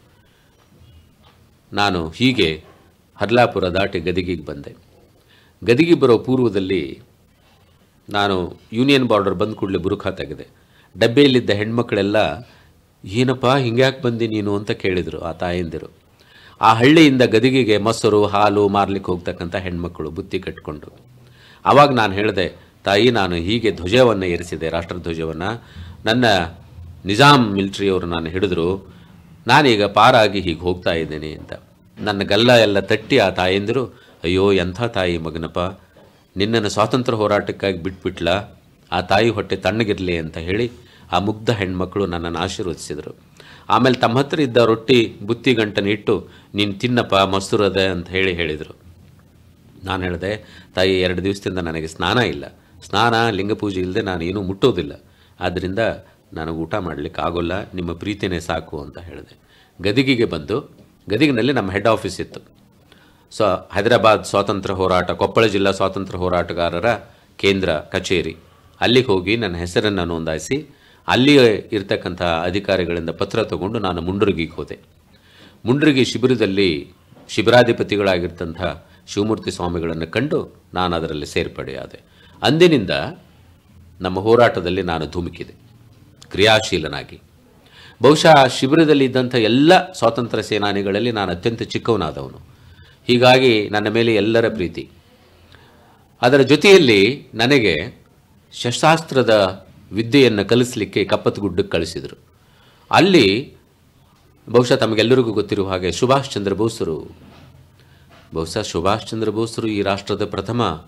ನಾನು ಹೀಗೆ ಹರ್ಲಾಪುರ ದಾಟಿ ಗದಿಗಿಗೆ ಬಂದೆ ಗದಿಗೆ ಬರೋ ಪೂರ್ವದಲ್ಲಿ ನಾನು ಯೂನಿಯನ್ ಬಾರ್ಡರ್ ಬಂದ ಕೂಡಲೇ ಬುರುಖಾ ತೆಗೆದೆ ಡಬ್ಬೆಯಲ್ಲಿದ್ದ ಹೆಣ್ಮಕ್ಳೆಲ್ಲ ಏನಪ್ಪ ಹಿಂಗ್ಯಾಕೆ ಬಂದಿ ನೀನು ಅಂತ ಕೇಳಿದರು ಆ ತಾಯಂದಿರು ಆ ಹಳ್ಳಿಯಿಂದ ಗದಿಗೆಗೆ ಮೊಸರು ಹಾಲು ಮಾರ್ಲಿಕ್ಕೆ ಹೋಗ್ತಕ್ಕಂಥ ಹೆಣ್ಮಕ್ಕಳು ಬುತ್ತಿ ಕಟ್ಕೊಂಡು ಆವಾಗ ನಾನು ಹೇಳಿದೆ ತಾಯಿ ನಾನು ಹೀಗೆ ಧ್ವಜವನ್ನು ಏರಿಸಿದೆ ರಾಷ್ಟ್ರಧ್ವಜವನ್ನು ನನ್ನ ನಿಜಾಮ್ ಮಿಲಿಟ್ರಿಯವರು ನಾನು ಹಿಡಿದ್ರು ನಾನೀಗ ಪಾರಾಗಿ ಹೀಗೆ ಹೋಗ್ತಾ ಇದ್ದೇನೆ ಅಂತ ನನ್ನ ಗಲ್ಲ ಎಲ್ಲ ತಟ್ಟಿ ಆ ತಾಯಂದಿರು ಅಯ್ಯೋ ಎಂಥ ತಾಯಿ ಮಗನಪ್ಪ ನಿನ್ನನ್ನು ಸ್ವಾತಂತ್ರ್ಯ ಹೋರಾಟಕ್ಕಾಗಿ ಬಿಟ್ಬಿಟ್ಲ ಆ ತಾಯಿ ಹೊಟ್ಟೆ ತಣ್ಣಗಿರಲಿ ಅಂತ ಹೇಳಿ ಆ ಮುಗ್ಧ ಹೆಣ್ಮಕ್ಳು ನನ್ನನ್ನು ಆಶೀರ್ವದಿಸಿದರು ಆಮೇಲೆ ತಮ್ಮ ಹತ್ರ ಇದ್ದ ರೊಟ್ಟಿ ಬುತ್ತಿ ಗಂಟನ ಇಟ್ಟು ನೀನು ತಿನ್ನಪ್ಪ ಮೊಸರು ಅದ ಅಂತ ಹೇಳಿ ಹೇಳಿದರು ನಾನು ಹೇಳಿದೆ ತಾಯಿ ಎರಡು ದಿವಸದಿಂದ ನನಗೆ ಸ್ನಾನ ಇಲ್ಲ ಸ್ನಾನ ಲಿಂಗ ಪೂಜೆ ಇಲ್ಲದೆ ನಾನು ಏನೂ ಮುಟ್ಟೋದಿಲ್ಲ ಆದ್ದರಿಂದ ನನಗೆ ಊಟ ಮಾಡಲಿಕ್ಕೆ ಆಗೋಲ್ಲ ನಿಮ್ಮ ಪ್ರೀತಿನೇ ಸಾಕು ಅಂತ ಹೇಳಿದೆ ಗದಿಗಿಗೆ ಬಂದು ಗದಿಗಿನಲ್ಲಿ ನಮ್ಮ ಹೆಡ್ ಆಫೀಸ್ ಇತ್ತು ಸೊ ಹೈದರಾಬಾದ್ ಸ್ವಾತಂತ್ರ್ಯ ಹೋರಾಟ ಕೊಪ್ಪಳ ಜಿಲ್ಲಾ ಸ್ವಾತಂತ್ರ್ಯ ಹೋರಾಟಗಾರರ ಕೇಂದ್ರ ಕಚೇರಿ ಅಲ್ಲಿಗೆ ಹೋಗಿ ನನ್ನ ಹೆಸರನ್ನು ನೋಂದಾಯಿಸಿ ಅಲ್ಲಿ ಇರ್ತಕ್ಕಂಥ ಅಧಿಕಾರಿಗಳಿಂದ ಪತ್ರ ತಗೊಂಡು ನಾನು ಮುಂಡ್ರಗಿಗೆ ಹೋದೆ ಮುಂಡ್ರಗಿ ಶಿಬಿರದಲ್ಲಿ ಶಿಬಿರಾಧಿಪತಿಗಳಾಗಿರ್ತಂಥ ಶಿವಮೂರ್ತಿ ಸ್ವಾಮಿಗಳನ್ನು ಕಂಡು ನಾನು ಅದರಲ್ಲಿ ಸೇರ್ಪಡೆಯಾದೆ ಅಂದಿನಿಂದ ನಮ್ಮ ಹೋರಾಟದಲ್ಲಿ ನಾನು ಧುಮುಕಿದೆ ಕ್ರಿಯಾಶೀಲನಾಗಿ ಬಹುಶಃ ಆ ಶಿಬಿರದಲ್ಲಿ ಇದ್ದಂಥ ಎಲ್ಲ ಸ್ವಾತಂತ್ರ್ಯ ಸೇನಾನಿಗಳಲ್ಲಿ ನಾನು ಅತ್ಯಂತ ಚಿಕ್ಕವನಾದವನು ಹೀಗಾಗಿ ನನ್ನ ಮೇಲೆ ಎಲ್ಲರ ಪ್ರೀತಿ ಅದರ ಜೊತೆಯಲ್ಲಿ ನನಗೆ ಶಸ್ತ್ರಾಸ್ತ್ರದ ವಿದ್ಯೆಯನ್ನು ಕಲಿಸಲಿಕ್ಕೆ ಕಪ್ಪತ್ತಗುಡ್ಡಕ್ಕೆ ಕಳಿಸಿದರು ಅಲ್ಲಿ ಬಹುಶಃ ತಮಗೆಲ್ಲರಿಗೂ ಗೊತ್ತಿರುವ ಹಾಗೆ ಸುಭಾಷ್ ಚಂದ್ರ ಬೋಸರು ಬಹುಶಃ ಸುಭಾಷ್ ಚಂದ್ರ ಬೋಸರು ಈ ರಾಷ್ಟ್ರದ ಪ್ರಥಮ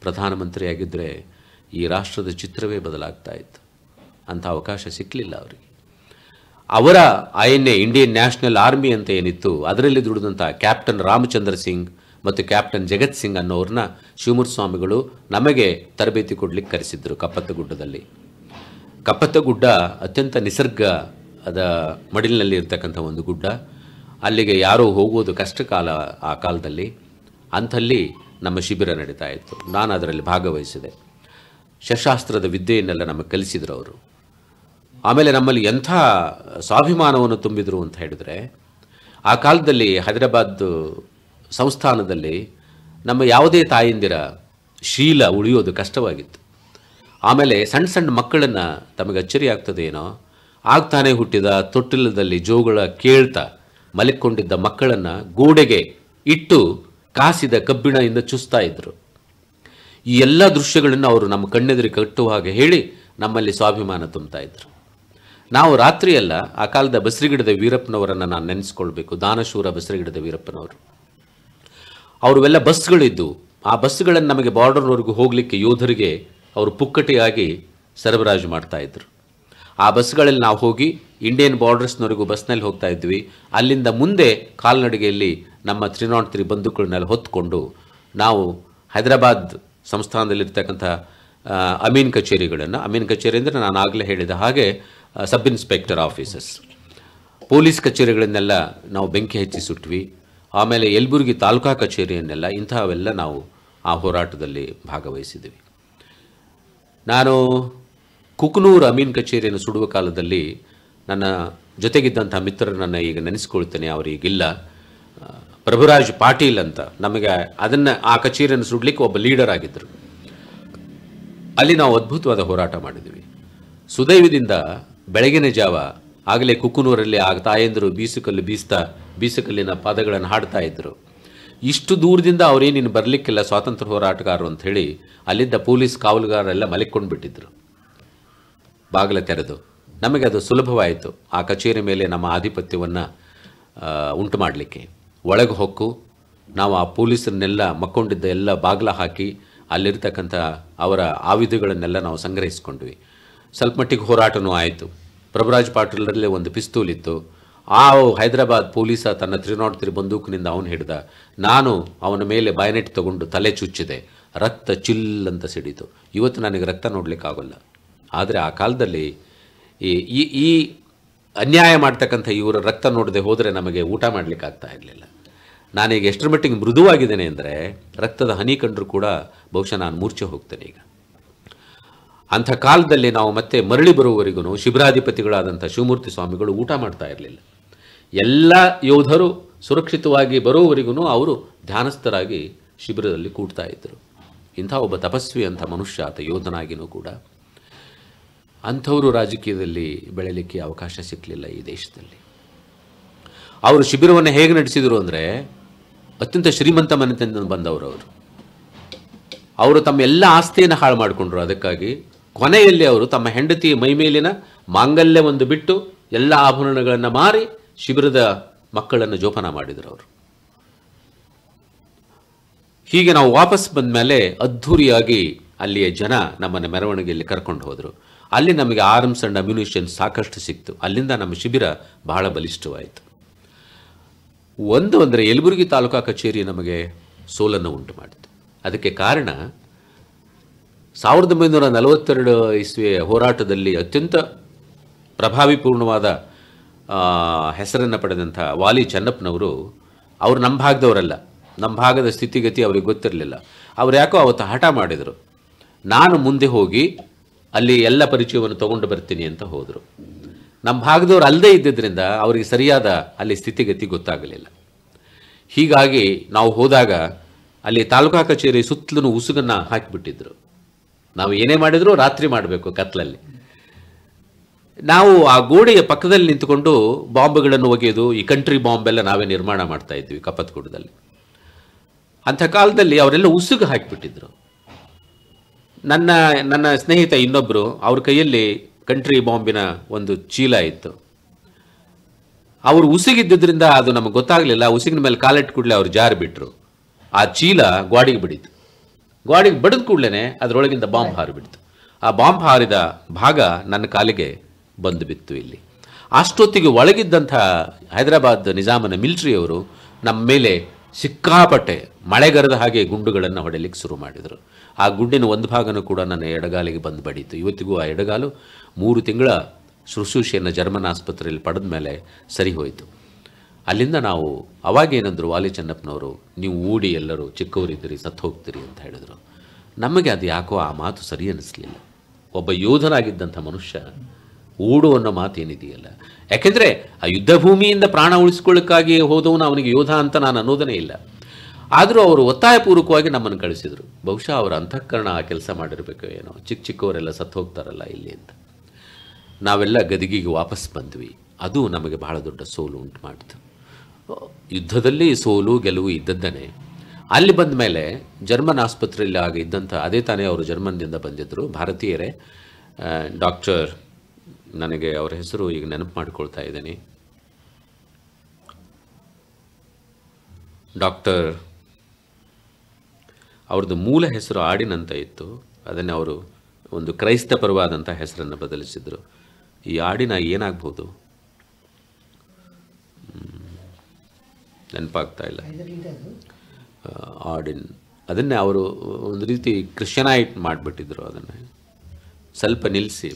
ಪ್ರಧಾನಮಂತ್ರಿಯಾಗಿದ್ದರೆ ಈ ರಾಷ್ಟ್ರದ ಚಿತ್ರವೇ ಬದಲಾಗ್ತಾ ಇತ್ತು ಅಂಥ ಅವಕಾಶ ಸಿಕ್ಕಲಿಲ್ಲ ಅವರಿಗೆ ಅವರ I N A Indian National Army ಅಂತ ಏನಿತ್ತು ಅದರಲ್ಲಿ ದುಡಿದಂಥ ಕ್ಯಾಪ್ಟನ್ ರಾಮಚಂದ್ರ ಸಿಂಗ್ ಮತ್ತು ಕ್ಯಾಪ್ಟನ್ ಜಗತ್ ಸಿಂಗ್ ಅನ್ನೋರನ್ನ ಶಿವಮೂರ್ತಿ ಸ್ವಾಮಿಗಳು ನಮಗೆ ತರಬೇತಿ ಕೊಡ್ಲಿಕ್ಕೆ ಕರೆಸಿದ್ರು ಕಪ್ಪತ್ತಗುಡ್ಡದಲ್ಲಿ ಕಪ್ಪತ್ತಗುಡ್ಡ ಅತ್ಯಂತ ನಿಸರ್ಗ ಅದ ಮಡಿಲಿನಲ್ಲಿ ಇರ್ತಕ್ಕಂಥ ಒಂದು ಗುಡ್ಡ ಅಲ್ಲಿಗೆ ಯಾರೂ ಹೋಗುವುದು ಕಷ್ಟ ಕಾಲ ಆ ಕಾಲದಲ್ಲಿ ಅಂಥಲ್ಲಿ ನಮ್ಮ ಶಿಬಿರ ನಡೀತಾ ಇತ್ತು ನಾನು ಅದರಲ್ಲಿ ಭಾಗವಹಿಸಿದೆ ಶಸ್ತ್ರಾಸ್ತ್ರದ ವಿದ್ಯೆಯನ್ನೆಲ್ಲ ನಮಗೆ ಕಲಿಸಿದ್ರು ಅವರು ಆಮೇಲೆ ನಮ್ಮಲ್ಲಿ ಎಂಥ ಸ್ವಾಭಿಮಾನವನ್ನು ತುಂಬಿದ್ರು ಅಂತ ಹೇಳಿದ್ರೆ ಆ ಕಾಲದಲ್ಲಿ ಹೈದರಾಬಾದ್ ಸಂಸ್ಥಾನದಲ್ಲಿ ನಮ್ಮ ಯಾವುದೇ ತಾಯಂದಿರ ಶೀಲ ಉಳಿಯೋದು ಕಷ್ಟವಾಗಿತ್ತು ಆಮೇಲೆ ಸಣ್ಣ ಸಣ್ಣ ಮಕ್ಕಳನ್ನು ತಮಗೆ ಅಚ್ಚರಿ ಆಗ್ತದೇನೋ ಆಗ್ತಾನೆ ಹುಟ್ಟಿದ ತೊಟ್ಟಿಲದಲ್ಲಿ ಜೋಗಳ ಕೇಳ್ತಾ ಮಲಕ್ಕೊಂಡಿದ್ದ ಮಕ್ಕಳನ್ನು ಗೋಡೆಗೆ ಇಟ್ಟು ಕಾಸಿದ ಕಬ್ಬಿಣದಿಂದ ಚುಸ್ತಾ ಇದ್ರು ಈ ಎಲ್ಲ ದೃಶ್ಯಗಳನ್ನು ಅವರು ನಮ್ಮ ಕಣ್ಣೆದುರಿಗೆ ಕಟ್ಟುವ ಹಾಗೆ ಹೇಳಿ ನಮ್ಮಲ್ಲಿ ಸ್ವಾಭಿಮಾನ ತುಂಬ್ತಾ ಇದ್ರು ನಾವು ರಾತ್ರಿಯೆಲ್ಲ ಆ ಕಾಲದ ಬಸರಿಗಿಡದ ವೀರಪ್ಪನವರನ್ನು ನಾನು ನೆನೆಸ್ಕೊಳ್ಬೇಕು ದಾನಶೂರ ಬಸರಿಗಿಡದ ವೀರಪ್ಪನವರು ಅವರೆಲ್ಲ ಬಸ್ಗಳಿದ್ದು ಆ ಬಸ್ಗಳನ್ನು ನಮಗೆ ಬಾರ್ಡರ್ವರೆಗೂ ಹೋಗಲಿಕ್ಕೆ ಯೋಧರಿಗೆ ಅವರು ಪುಕ್ಕಟೆಯಾಗಿ ಸರಬರಾಜು ಮಾಡ್ತಾ ಇದ್ರು ಆ ಬಸ್ಗಳಲ್ಲಿ ನಾವು ಹೋಗಿ ಇಂಡಿಯನ್ ಬಾರ್ಡರ್ಸ್ನವರೆಗೂ ಬಸ್ನಲ್ಲಿ ಹೋಗ್ತಾ ಇದ್ವಿ ಅಲ್ಲಿಂದ ಮುಂದೆ ಕಾಲ್ನಡಿಗೆಯಲ್ಲಿ ನಮ್ಮ ತ್ರೀ ನಾಟ್ ತ್ರೀ ಬಂದೂಕುಗಳನ್ನೆಲ್ಲ ಹೊತ್ಕೊಂಡು ನಾವು ಹೈದರಾಬಾದ್ ಸಂಸ್ಥಾನದಲ್ಲಿರ್ತಕ್ಕಂಥ ಆ, ಅಮೀನ್ ಕಚೇರಿಗಳನ್ನು ಅಮೀನ್ ಕಚೇರಿ ಅಂದರೆ ನಾನು ಆಗಲೇ ಹೇಳಿದ ಹಾಗೆ ಆ, ಸಬ್ ಇನ್ಸ್ಪೆಕ್ಟರ್ ಆಫೀಸಸ್ ಪೊಲೀಸ್ ಕಚೇರಿಗಳನ್ನೆಲ್ಲ ನಾವು ಬೆಂಕಿ ಹಚ್ಚಿ ಸುಟ್ವಿ ಆಮೇಲೆ ಯಲಬುರ್ಗಿ ತಾಲೂಕಾ ಕಚೇರಿಯನ್ನೆಲ್ಲ ಇಂತಹವೆಲ್ಲ ನಾವು ಆ ಹೋರಾಟದಲ್ಲಿ ಭಾಗವಹಿಸಿದ್ವಿ ನಾನು ಕುಕನೂರು ಅಮೀನ್ ಕಚೇರಿಯನ್ನು ಸುಡುವ ಕಾಲದಲ್ಲಿ ನನ್ನ ಜೊತೆಗಿದ್ದಂಥ ಮಿತ್ರರನ್ನು ಈಗ ನೆನೆಸ್ಕೊಳ್ತೇನೆ ಅವರಿಗಿಲ್ಲ ಆ, ಪ್ರಭುರಾಜ್ ಪಾಟೀಲ್ ಅಂತ ನಮಗೆ ಅದನ್ನು ಆ ಕಚೇರಿಯನ್ನು ಸುಡಲಿಕ್ಕೆ ಒಬ್ಬ ಲೀಡರ್ ಆಗಿದ್ದರು ಅಲ್ಲಿ ನಾವು ಅದ್ಭುತವಾದ ಹೋರಾಟ ಮಾಡಿದ್ವಿ ಸುದೈವದಿಂದ ಬೆಳಗಿನ ಜಾವ ಆಗಲೇ ಕುಕ್ಕನೂರಲ್ಲಿ ಆ ತಾಯಂದರು ಬೀಸುಕಲ್ಲು ಬೀಸ್ತಾ ಬೀಸುಕಲ್ಲಿನ ಪದಗಳನ್ನು ಹಾಡ್ತಾ ಇದ್ರು ಇಷ್ಟು ದೂರದಿಂದ ಅವರೇನಿನ್ನು ಬರಲಿಕ್ಕಿಲ್ಲ ಸ್ವಾತಂತ್ರ್ಯ ಹೋರಾಟಗಾರರು ಅಂತ ಹೇಳಿ ಅಲ್ಲಿದ್ದ ಪೊಲೀಸ್ ಕಾವಲುಗಾರರೆಲ್ಲ ಮಲಿಕೊಂಡು ಬಿಟ್ಟಿದ್ರು ಬಾಗಿಲ ತೆರೆದು ನಮಗೆ ಅದು ಸುಲಭವಾಯಿತು ಆ ಕಚೇರಿ ಮೇಲೆ ನಮ್ಮ ಆಧಿಪತ್ಯವನ್ನು ಉಂಟು ಮಾಡಲಿಕ್ಕೆ ಒಳಗೆ ಹೊಕ್ಕು ನಾವು ಆ ಪೊಲೀಸರನ್ನೆಲ್ಲ ಮಕ್ಕೊಂಡಿದ್ದ ಎಲ್ಲ ಬಾಗಿಲ ಹಾಕಿ ಅಲ್ಲಿರ್ತಕ್ಕಂಥ ಅವರ ಆಯುಧಗಳನ್ನೆಲ್ಲ ನಾವು ಸಂಗ್ರಹಿಸ್ಕೊಂಡ್ವಿ ಸ್ವಲ್ಪ ಮಟ್ಟಿಗೆ ಹೋರಾಟನೂ ಆಯಿತು ಪ್ರಭುರಾಜ್ ಪಾಟೀಲರಲ್ಲೇ ಒಂದು ಪಿಸ್ತೂಲ್ ಇತ್ತು ಆ ಹೈದರಾಬಾದ್ ಪೊಲೀಸ ತನ್ನ ತ್ರೀ ನಾಟ್ ತ್ರೀ ಬಂದೂಕಿನಿಂದ ಅವನು ಹಿಡ್ದ ನಾನು ಅವನ ಮೇಲೆ ಬಾಯನೆಟ್ ತಗೊಂಡು ತಲೆ ಚುಚ್ಚಿದೆ ರಕ್ತ ಚಿಲ್ ಅಂತ ಸಿಡೀತು ಇವತ್ತು ನನಗೆ ರಕ್ತ ನೋಡಲಿಕ್ಕಾಗಲ್ಲ ಆದರೆ ಆ ಕಾಲದಲ್ಲಿ ಈ ಈ- ಈ ಅನ್ಯಾಯ ಮಾಡ್ತಕ್ಕಂಥ ಇವರ ರಕ್ತ ನೋಡದೆ ಹೋದರೆ ನಮಗೆ ಊಟ ಮಾಡಲಿಕ್ಕೆ ಆಗ್ತಾ ಇರಲಿಲ್ಲ ನಾನೀಗ ಎಷ್ಟರ ಮಟ್ಟಿಗೆ ಮೃದುವಾಗಿದ್ದೇನೆ ಅಂದರೆ ರಕ್ತದ ಹನಿ ಕಂಡರೂ ಕೂಡ ಬಹುಶಃ ನಾನು ಮೂರ್ಛೆ ಹೋಗ್ತೇನೆ ಈಗ ಅಂಥ ಕಾಲದಲ್ಲಿ ನಾವು ಮತ್ತೆ ಮರಳಿ ಬರುವವರೆಗೂ ಶಿಬಿರಾಧಿಪತಿಗಳಾದಂಥ ಶಿವಮೂರ್ತಿ ಸ್ವಾಮಿಗಳು ಊಟ ಮಾಡ್ತಾ ಇರಲಿಲ್ಲ ಎಲ್ಲ ಯೋಧರು ಸುರಕ್ಷಿತವಾಗಿ ಬರುವವರೆಗೂ ಅವರು ಧ್ಯಾನಸ್ಥರಾಗಿ ಶಿಬಿರದಲ್ಲಿ ಕೂಡ್ತಾ ಇದ್ದರು ಇಂಥ ಒಬ್ಬ ತಪಸ್ವಿ ಅಂಥ ಮನುಷ್ಯ ಆತ ಯೋಧನಾಗಿನೂ ಕೂಡ ಅಂಥವರು ರಾಜಕೀಯದಲ್ಲಿ ಬೆಳೆಯಲಿಕ್ಕೆ ಅವಕಾಶ ಸಿಕ್ಕಲಿಲ್ಲ ಈ ದೇಶದಲ್ಲಿ ಅವರು ಶಿಬಿರವನ್ನು ಹೇಗೆ ನಡೆಸಿದರು ಅಂದರೆ ಅತ್ಯಂತ ಶ್ರೀಮಂತ ಮನೆತನದಿಂದ ಬಂದವರು ಅವರು ಅವರು ತಮ್ಮ ಎಲ್ಲ ಆಸ್ತಿಯನ್ನು ಹಾಳು ಮಾಡಿಕೊಂಡ್ರು ಅದಕ್ಕಾಗಿ ಕೊನೆಯಲ್ಲಿ ಅವರು ತಮ್ಮ ಹೆಂಡತಿಯ ಮೈಮೇಲಿನ ಮಾಂಗಲ್ಯ ಒಂದು ಬಿಟ್ಟು ಎಲ್ಲ ಆಭರಣಗಳನ್ನು ಮಾರಿ ಶಿಬಿರದ ಮಕ್ಕಳನ್ನು ಜೋಪಾನ ಮಾಡಿದರು ಅವರು ಹೀಗೆ ನಾವು ವಾಪಸ್ ಬಂದ ಮೇಲೆ ಅದ್ಧೂರಿಯಾಗಿ ಅಲ್ಲಿಯ ಜನ ನಮ್ಮನ್ನು ಮೆರವಣಿಗೆಯಲ್ಲಿ ಕರ್ಕೊಂಡು ಹೋದರು ಅಲ್ಲಿ ನಮಗೆ ಆರ್ಮ್ಸ್ ಅಂಡ್ ಅಮ್ಯುನಿಷನ್ ಸಾಕಷ್ಟು ಸಿಕ್ತು ಅಲ್ಲಿಂದ ನಮ್ಮ ಶಿಬಿರ ಬಹಳ ಬಲಿಷ್ಠವಾಯಿತು ಒಂದು ಅಂದರೆ ಯಲಬುರ್ಗಿ ತಾಲೂಕಾ ಕಚೇರಿ ನಮಗೆ ಸೋಲನ್ನು ಉಂಟು ಮಾಡಿತು ಅದಕ್ಕೆ ಕಾರಣ ಸಾವಿರದ ಒಂಬೈನೂರ ನಲವತ್ತೆರಡು ಇಸ್ವಿಯ ಹೋರಾಟದಲ್ಲಿ ಅತ್ಯಂತ ಪ್ರಭಾವಿಪೂರ್ಣವಾದ ಆ, ಹೆಸರನ್ನು ಪಡೆದಂಥ ವಾಲಿ ಚೆನ್ನಪ್ಪನವರು ಅವರು ನಮ್ಮ ಭಾಗದವರಲ್ಲ ನಮ್ಮ ಭಾಗದ ಸ್ಥಿತಿಗತಿ ಅವ್ರಿಗೆ ಗೊತ್ತಿರಲಿಲ್ಲ ಅವ್ರು ಯಾಕೋ ಅವತ್ತು ಹಠ ಮಾಡಿದರು ನಾನು ಮುಂದೆ ಹೋಗಿ ಅಲ್ಲಿ ಎಲ್ಲ ಪರಿಚಯವನ್ನು ತಗೊಂಡು ಬರ್ತೀನಿ ಅಂತ ಹೋದರು ನಮ್ಮ ಭಾಗದವ್ರು ಅಲ್ಲದೇ ಇದ್ದಿದ್ದರಿಂದ ಅವರಿಗೆ ಸರಿಯಾದ ಅಲ್ಲಿ ಸ್ಥಿತಿಗತಿ ಗೊತ್ತಾಗಲಿಲ್ಲ ಹೀಗಾಗಿ ನಾವು ಹೋದಾಗ ಅಲ್ಲಿ ತಾಲೂಕಾ ಕಚೇರಿ ಸುತ್ತಲೂ ಉಸುಗನ್ನು ಹಾಕಿಬಿಟ್ಟಿದ್ರು ನಾವು ಏನೇ ಮಾಡಿದರೂ ರಾತ್ರಿ ಮಾಡಬೇಕು ಕತ್ಲಲ್ಲಿ ನಾವು ಆ ಗೋಡೆಯ ಪಕ್ಕದಲ್ಲಿ ನಿಂತುಕೊಂಡು ಬಾಂಬ್ಗಳನ್ನು ಒಗೆಯೋದು ಈ ಕಂಟ್ರಿ ಬಾಂಬ್ ಎಲ್ಲ ನಾವೇ ನಿರ್ಮಾಣ ಮಾಡ್ತಾ ಇದ್ವಿ ಕಪ್ಪತ್ಗುಡದಲ್ಲಿ ಅಂಥ ಕಾಲದಲ್ಲಿ ಅವರೆಲ್ಲ ಉಸುಗು ಹಾಕಿಬಿಟ್ಟಿದ್ರು ನನ್ನ ನನ್ನ ಸ್ನೇಹಿತ ಇನ್ನೊಬ್ಬರು ಅವ್ರ ಕೈಯಲ್ಲಿ ಕಂಟ್ರಿ ಬಾಂಬಿನ ಒಂದು ಚೀಲ ಇತ್ತು ಅವರು ಉಸುಗಿದ್ದರಿಂದ ಅದು ನಮಗೆ ಗೊತ್ತಾಗಲಿಲ್ಲ ಉಸುಗಿನ ಮೇಲೆ ಕಾಲಿಟ್ಟು ಕೂಡಲೇ ಅವ್ರು ಜಾರಿ ಬಿಟ್ರು ಆ ಚೀಲ ಗ್ವಾಡಿಗೆ ಬಿಡಿತು ಗಾಡಿಗೆ ಬಡಿದ ಕೂಡಲೇ ಅದರೊಳಗಿಂದ ಬಾಂಬ್ ಹಾರಿಬಿಡ್ತು ಆ ಬಾಂಬ್ ಹಾರಿದ ಭಾಗ ನನ್ನ ಕಾಲಿಗೆ ಬಂದು ಬಿತ್ತು ಇಲ್ಲಿ ಅಷ್ಟೊತ್ತಿಗೆ ಒಳಗಿದ್ದಂಥ ಹೈದರಾಬಾದ್ ನಿಜಾಮನ ಮಿಲಿಟರಿಯವರು ನಮ್ಮ ಮೇಲೆ ಸಿಕ್ಕಾಪಟ್ಟೆ ಮಳೆಗರೆದ ಹಾಗೆ ಗುಂಡುಗಳನ್ನು ಹೊಡೆಯಲಿಕ್ಕೆ ಶುರು ಮಾಡಿದರು ಆ ಗುಂಡಿನ ಒಂದು ಭಾಗನೂ ಕೂಡ ನನ್ನ ಎಡಗಾಲಿಗೆ ಬಂದು ಬಡೀತು ಇವತ್ತಿಗೂ ಆ ಎಡಗಾಲು ಮೂರು ತಿಂಗಳ ಶುಶ್ರೂಷೆಯನ್ನು ಜರ್ಮನ್ ಆಸ್ಪತ್ರೆಯಲ್ಲಿ ಪಡೆದ ಮೇಲೆ ಸರಿ ಹೋಯಿತು ಅಲ್ಲಿಂದ ನಾವು ಅವಾಗೇನಂದ್ರು ವಾಲಿ ಚೆನ್ನಪ್ಪನವರು ನೀವು ಊಡಿ ಎಲ್ಲರೂ ಚಿಕ್ಕವರಿದ್ದೀರಿ ಸತ್ತು ಹೋಗ್ತೀರಿ ಅಂತ ಹೇಳಿದರು ನಮಗೆ ಅದು ಯಾಕೋ ಆ ಮಾತು ಸರಿ ಅನ್ನಿಸ್ಲಿಲ್ಲ ಒಬ್ಬ ಯೋಧನಾಗಿದ್ದಂಥ ಮನುಷ್ಯ ಊಡು ಅನ್ನೋ ಮಾತು ಏನಿದೆಯಲ್ಲ ಯಾಕೆಂದರೆ ಆ ಯುದ್ಧ ಭೂಮಿಯಿಂದ ಪ್ರಾಣ ಉಳಿಸ್ಕೊಳ್ಳೋಕ್ಕಾಗಿ ಹೋದವನು ಅವನಿಗೆ ಯೋಧ ಅಂತ ನಾನು ಅನ್ನೋದನೇ ಇಲ್ಲ ಆದರೂ ಅವರು ಒತ್ತಾಯಪೂರ್ವಕವಾಗಿ ನಮ್ಮನ್ನು ಕಳಿಸಿದರು ಬಹುಶಃ ಅವರ ಅಂತಃಕರಣ ಆ ಕೆಲಸ ಮಾಡಿರಬೇಕು ಏನೋ ಚಿಕ್ಕ ಚಿಕ್ಕವರೆಲ್ಲ ಸತ್ತು ಹೋಗ್ತಾರಲ್ಲ ಇಲ್ಲಿ ಅಂತ ನಾವೆಲ್ಲ ಗದಿಗಿಗೆ ವಾಪಸ್ ಬಂದ್ವಿ ಅದು ನಮಗೆ ಬಹಳ ದೊಡ್ಡ ಸೋಲು ಉಂಟು ಮಾಡಿತು ಯುದ್ಧದಲ್ಲಿ ಸೋಲು ಗೆಲುವು ಇದ್ದದ್ದನೇ ಅಲ್ಲಿ ಬಂದ ಮೇಲೆ ಜರ್ಮನ್ ಆಸ್ಪತ್ರೆಯಲ್ಲಿ ಆಗ ಇದ್ದಂಥ ಅದೇ ತಾನೇ ಅವರು ಜರ್ಮನ್ದಿಂದ ಬಂದಿದ್ದರು ಭಾರತೀಯರೇ ಡಾಕ್ಟರ್ ನನಗೆ ಅವರ ಹೆಸರು ಈಗ ನೆನಪು ಮಾಡ್ಕೊಳ್ತಾ ಇದ್ದೀನಿ ಡಾಕ್ಟರ್ ಅವ್ರದ್ದು ಮೂಲ ಹೆಸರು ಆಡಿನಂತ ಇತ್ತು ಅದನ್ನೇ ಅವರು ಒಂದು ಕ್ರೈಸ್ತ ಪರವಾದಂಥ ಹೆಸರನ್ನು ಬದಲಿಸಿದರು ಈ ಆಡಿನ ಏನಾಗ್ಬೋದು ಹ್ಮ್. ನೆನಪಾಗ್ತಾ ಇಲ್ಲ ಆ, ಆಡಿನ್ ಅದನ್ನೇ ಅವರು ಒಂದು ರೀತಿ ಕ್ರಿಶ್ಚನೈಟ್ ಮಾಡಿಬಿಟ್ಟಿದ್ರು ಅದನ್ನು ಸ್ವಲ್ಪ ನಿಲ್ಲಿಸಿ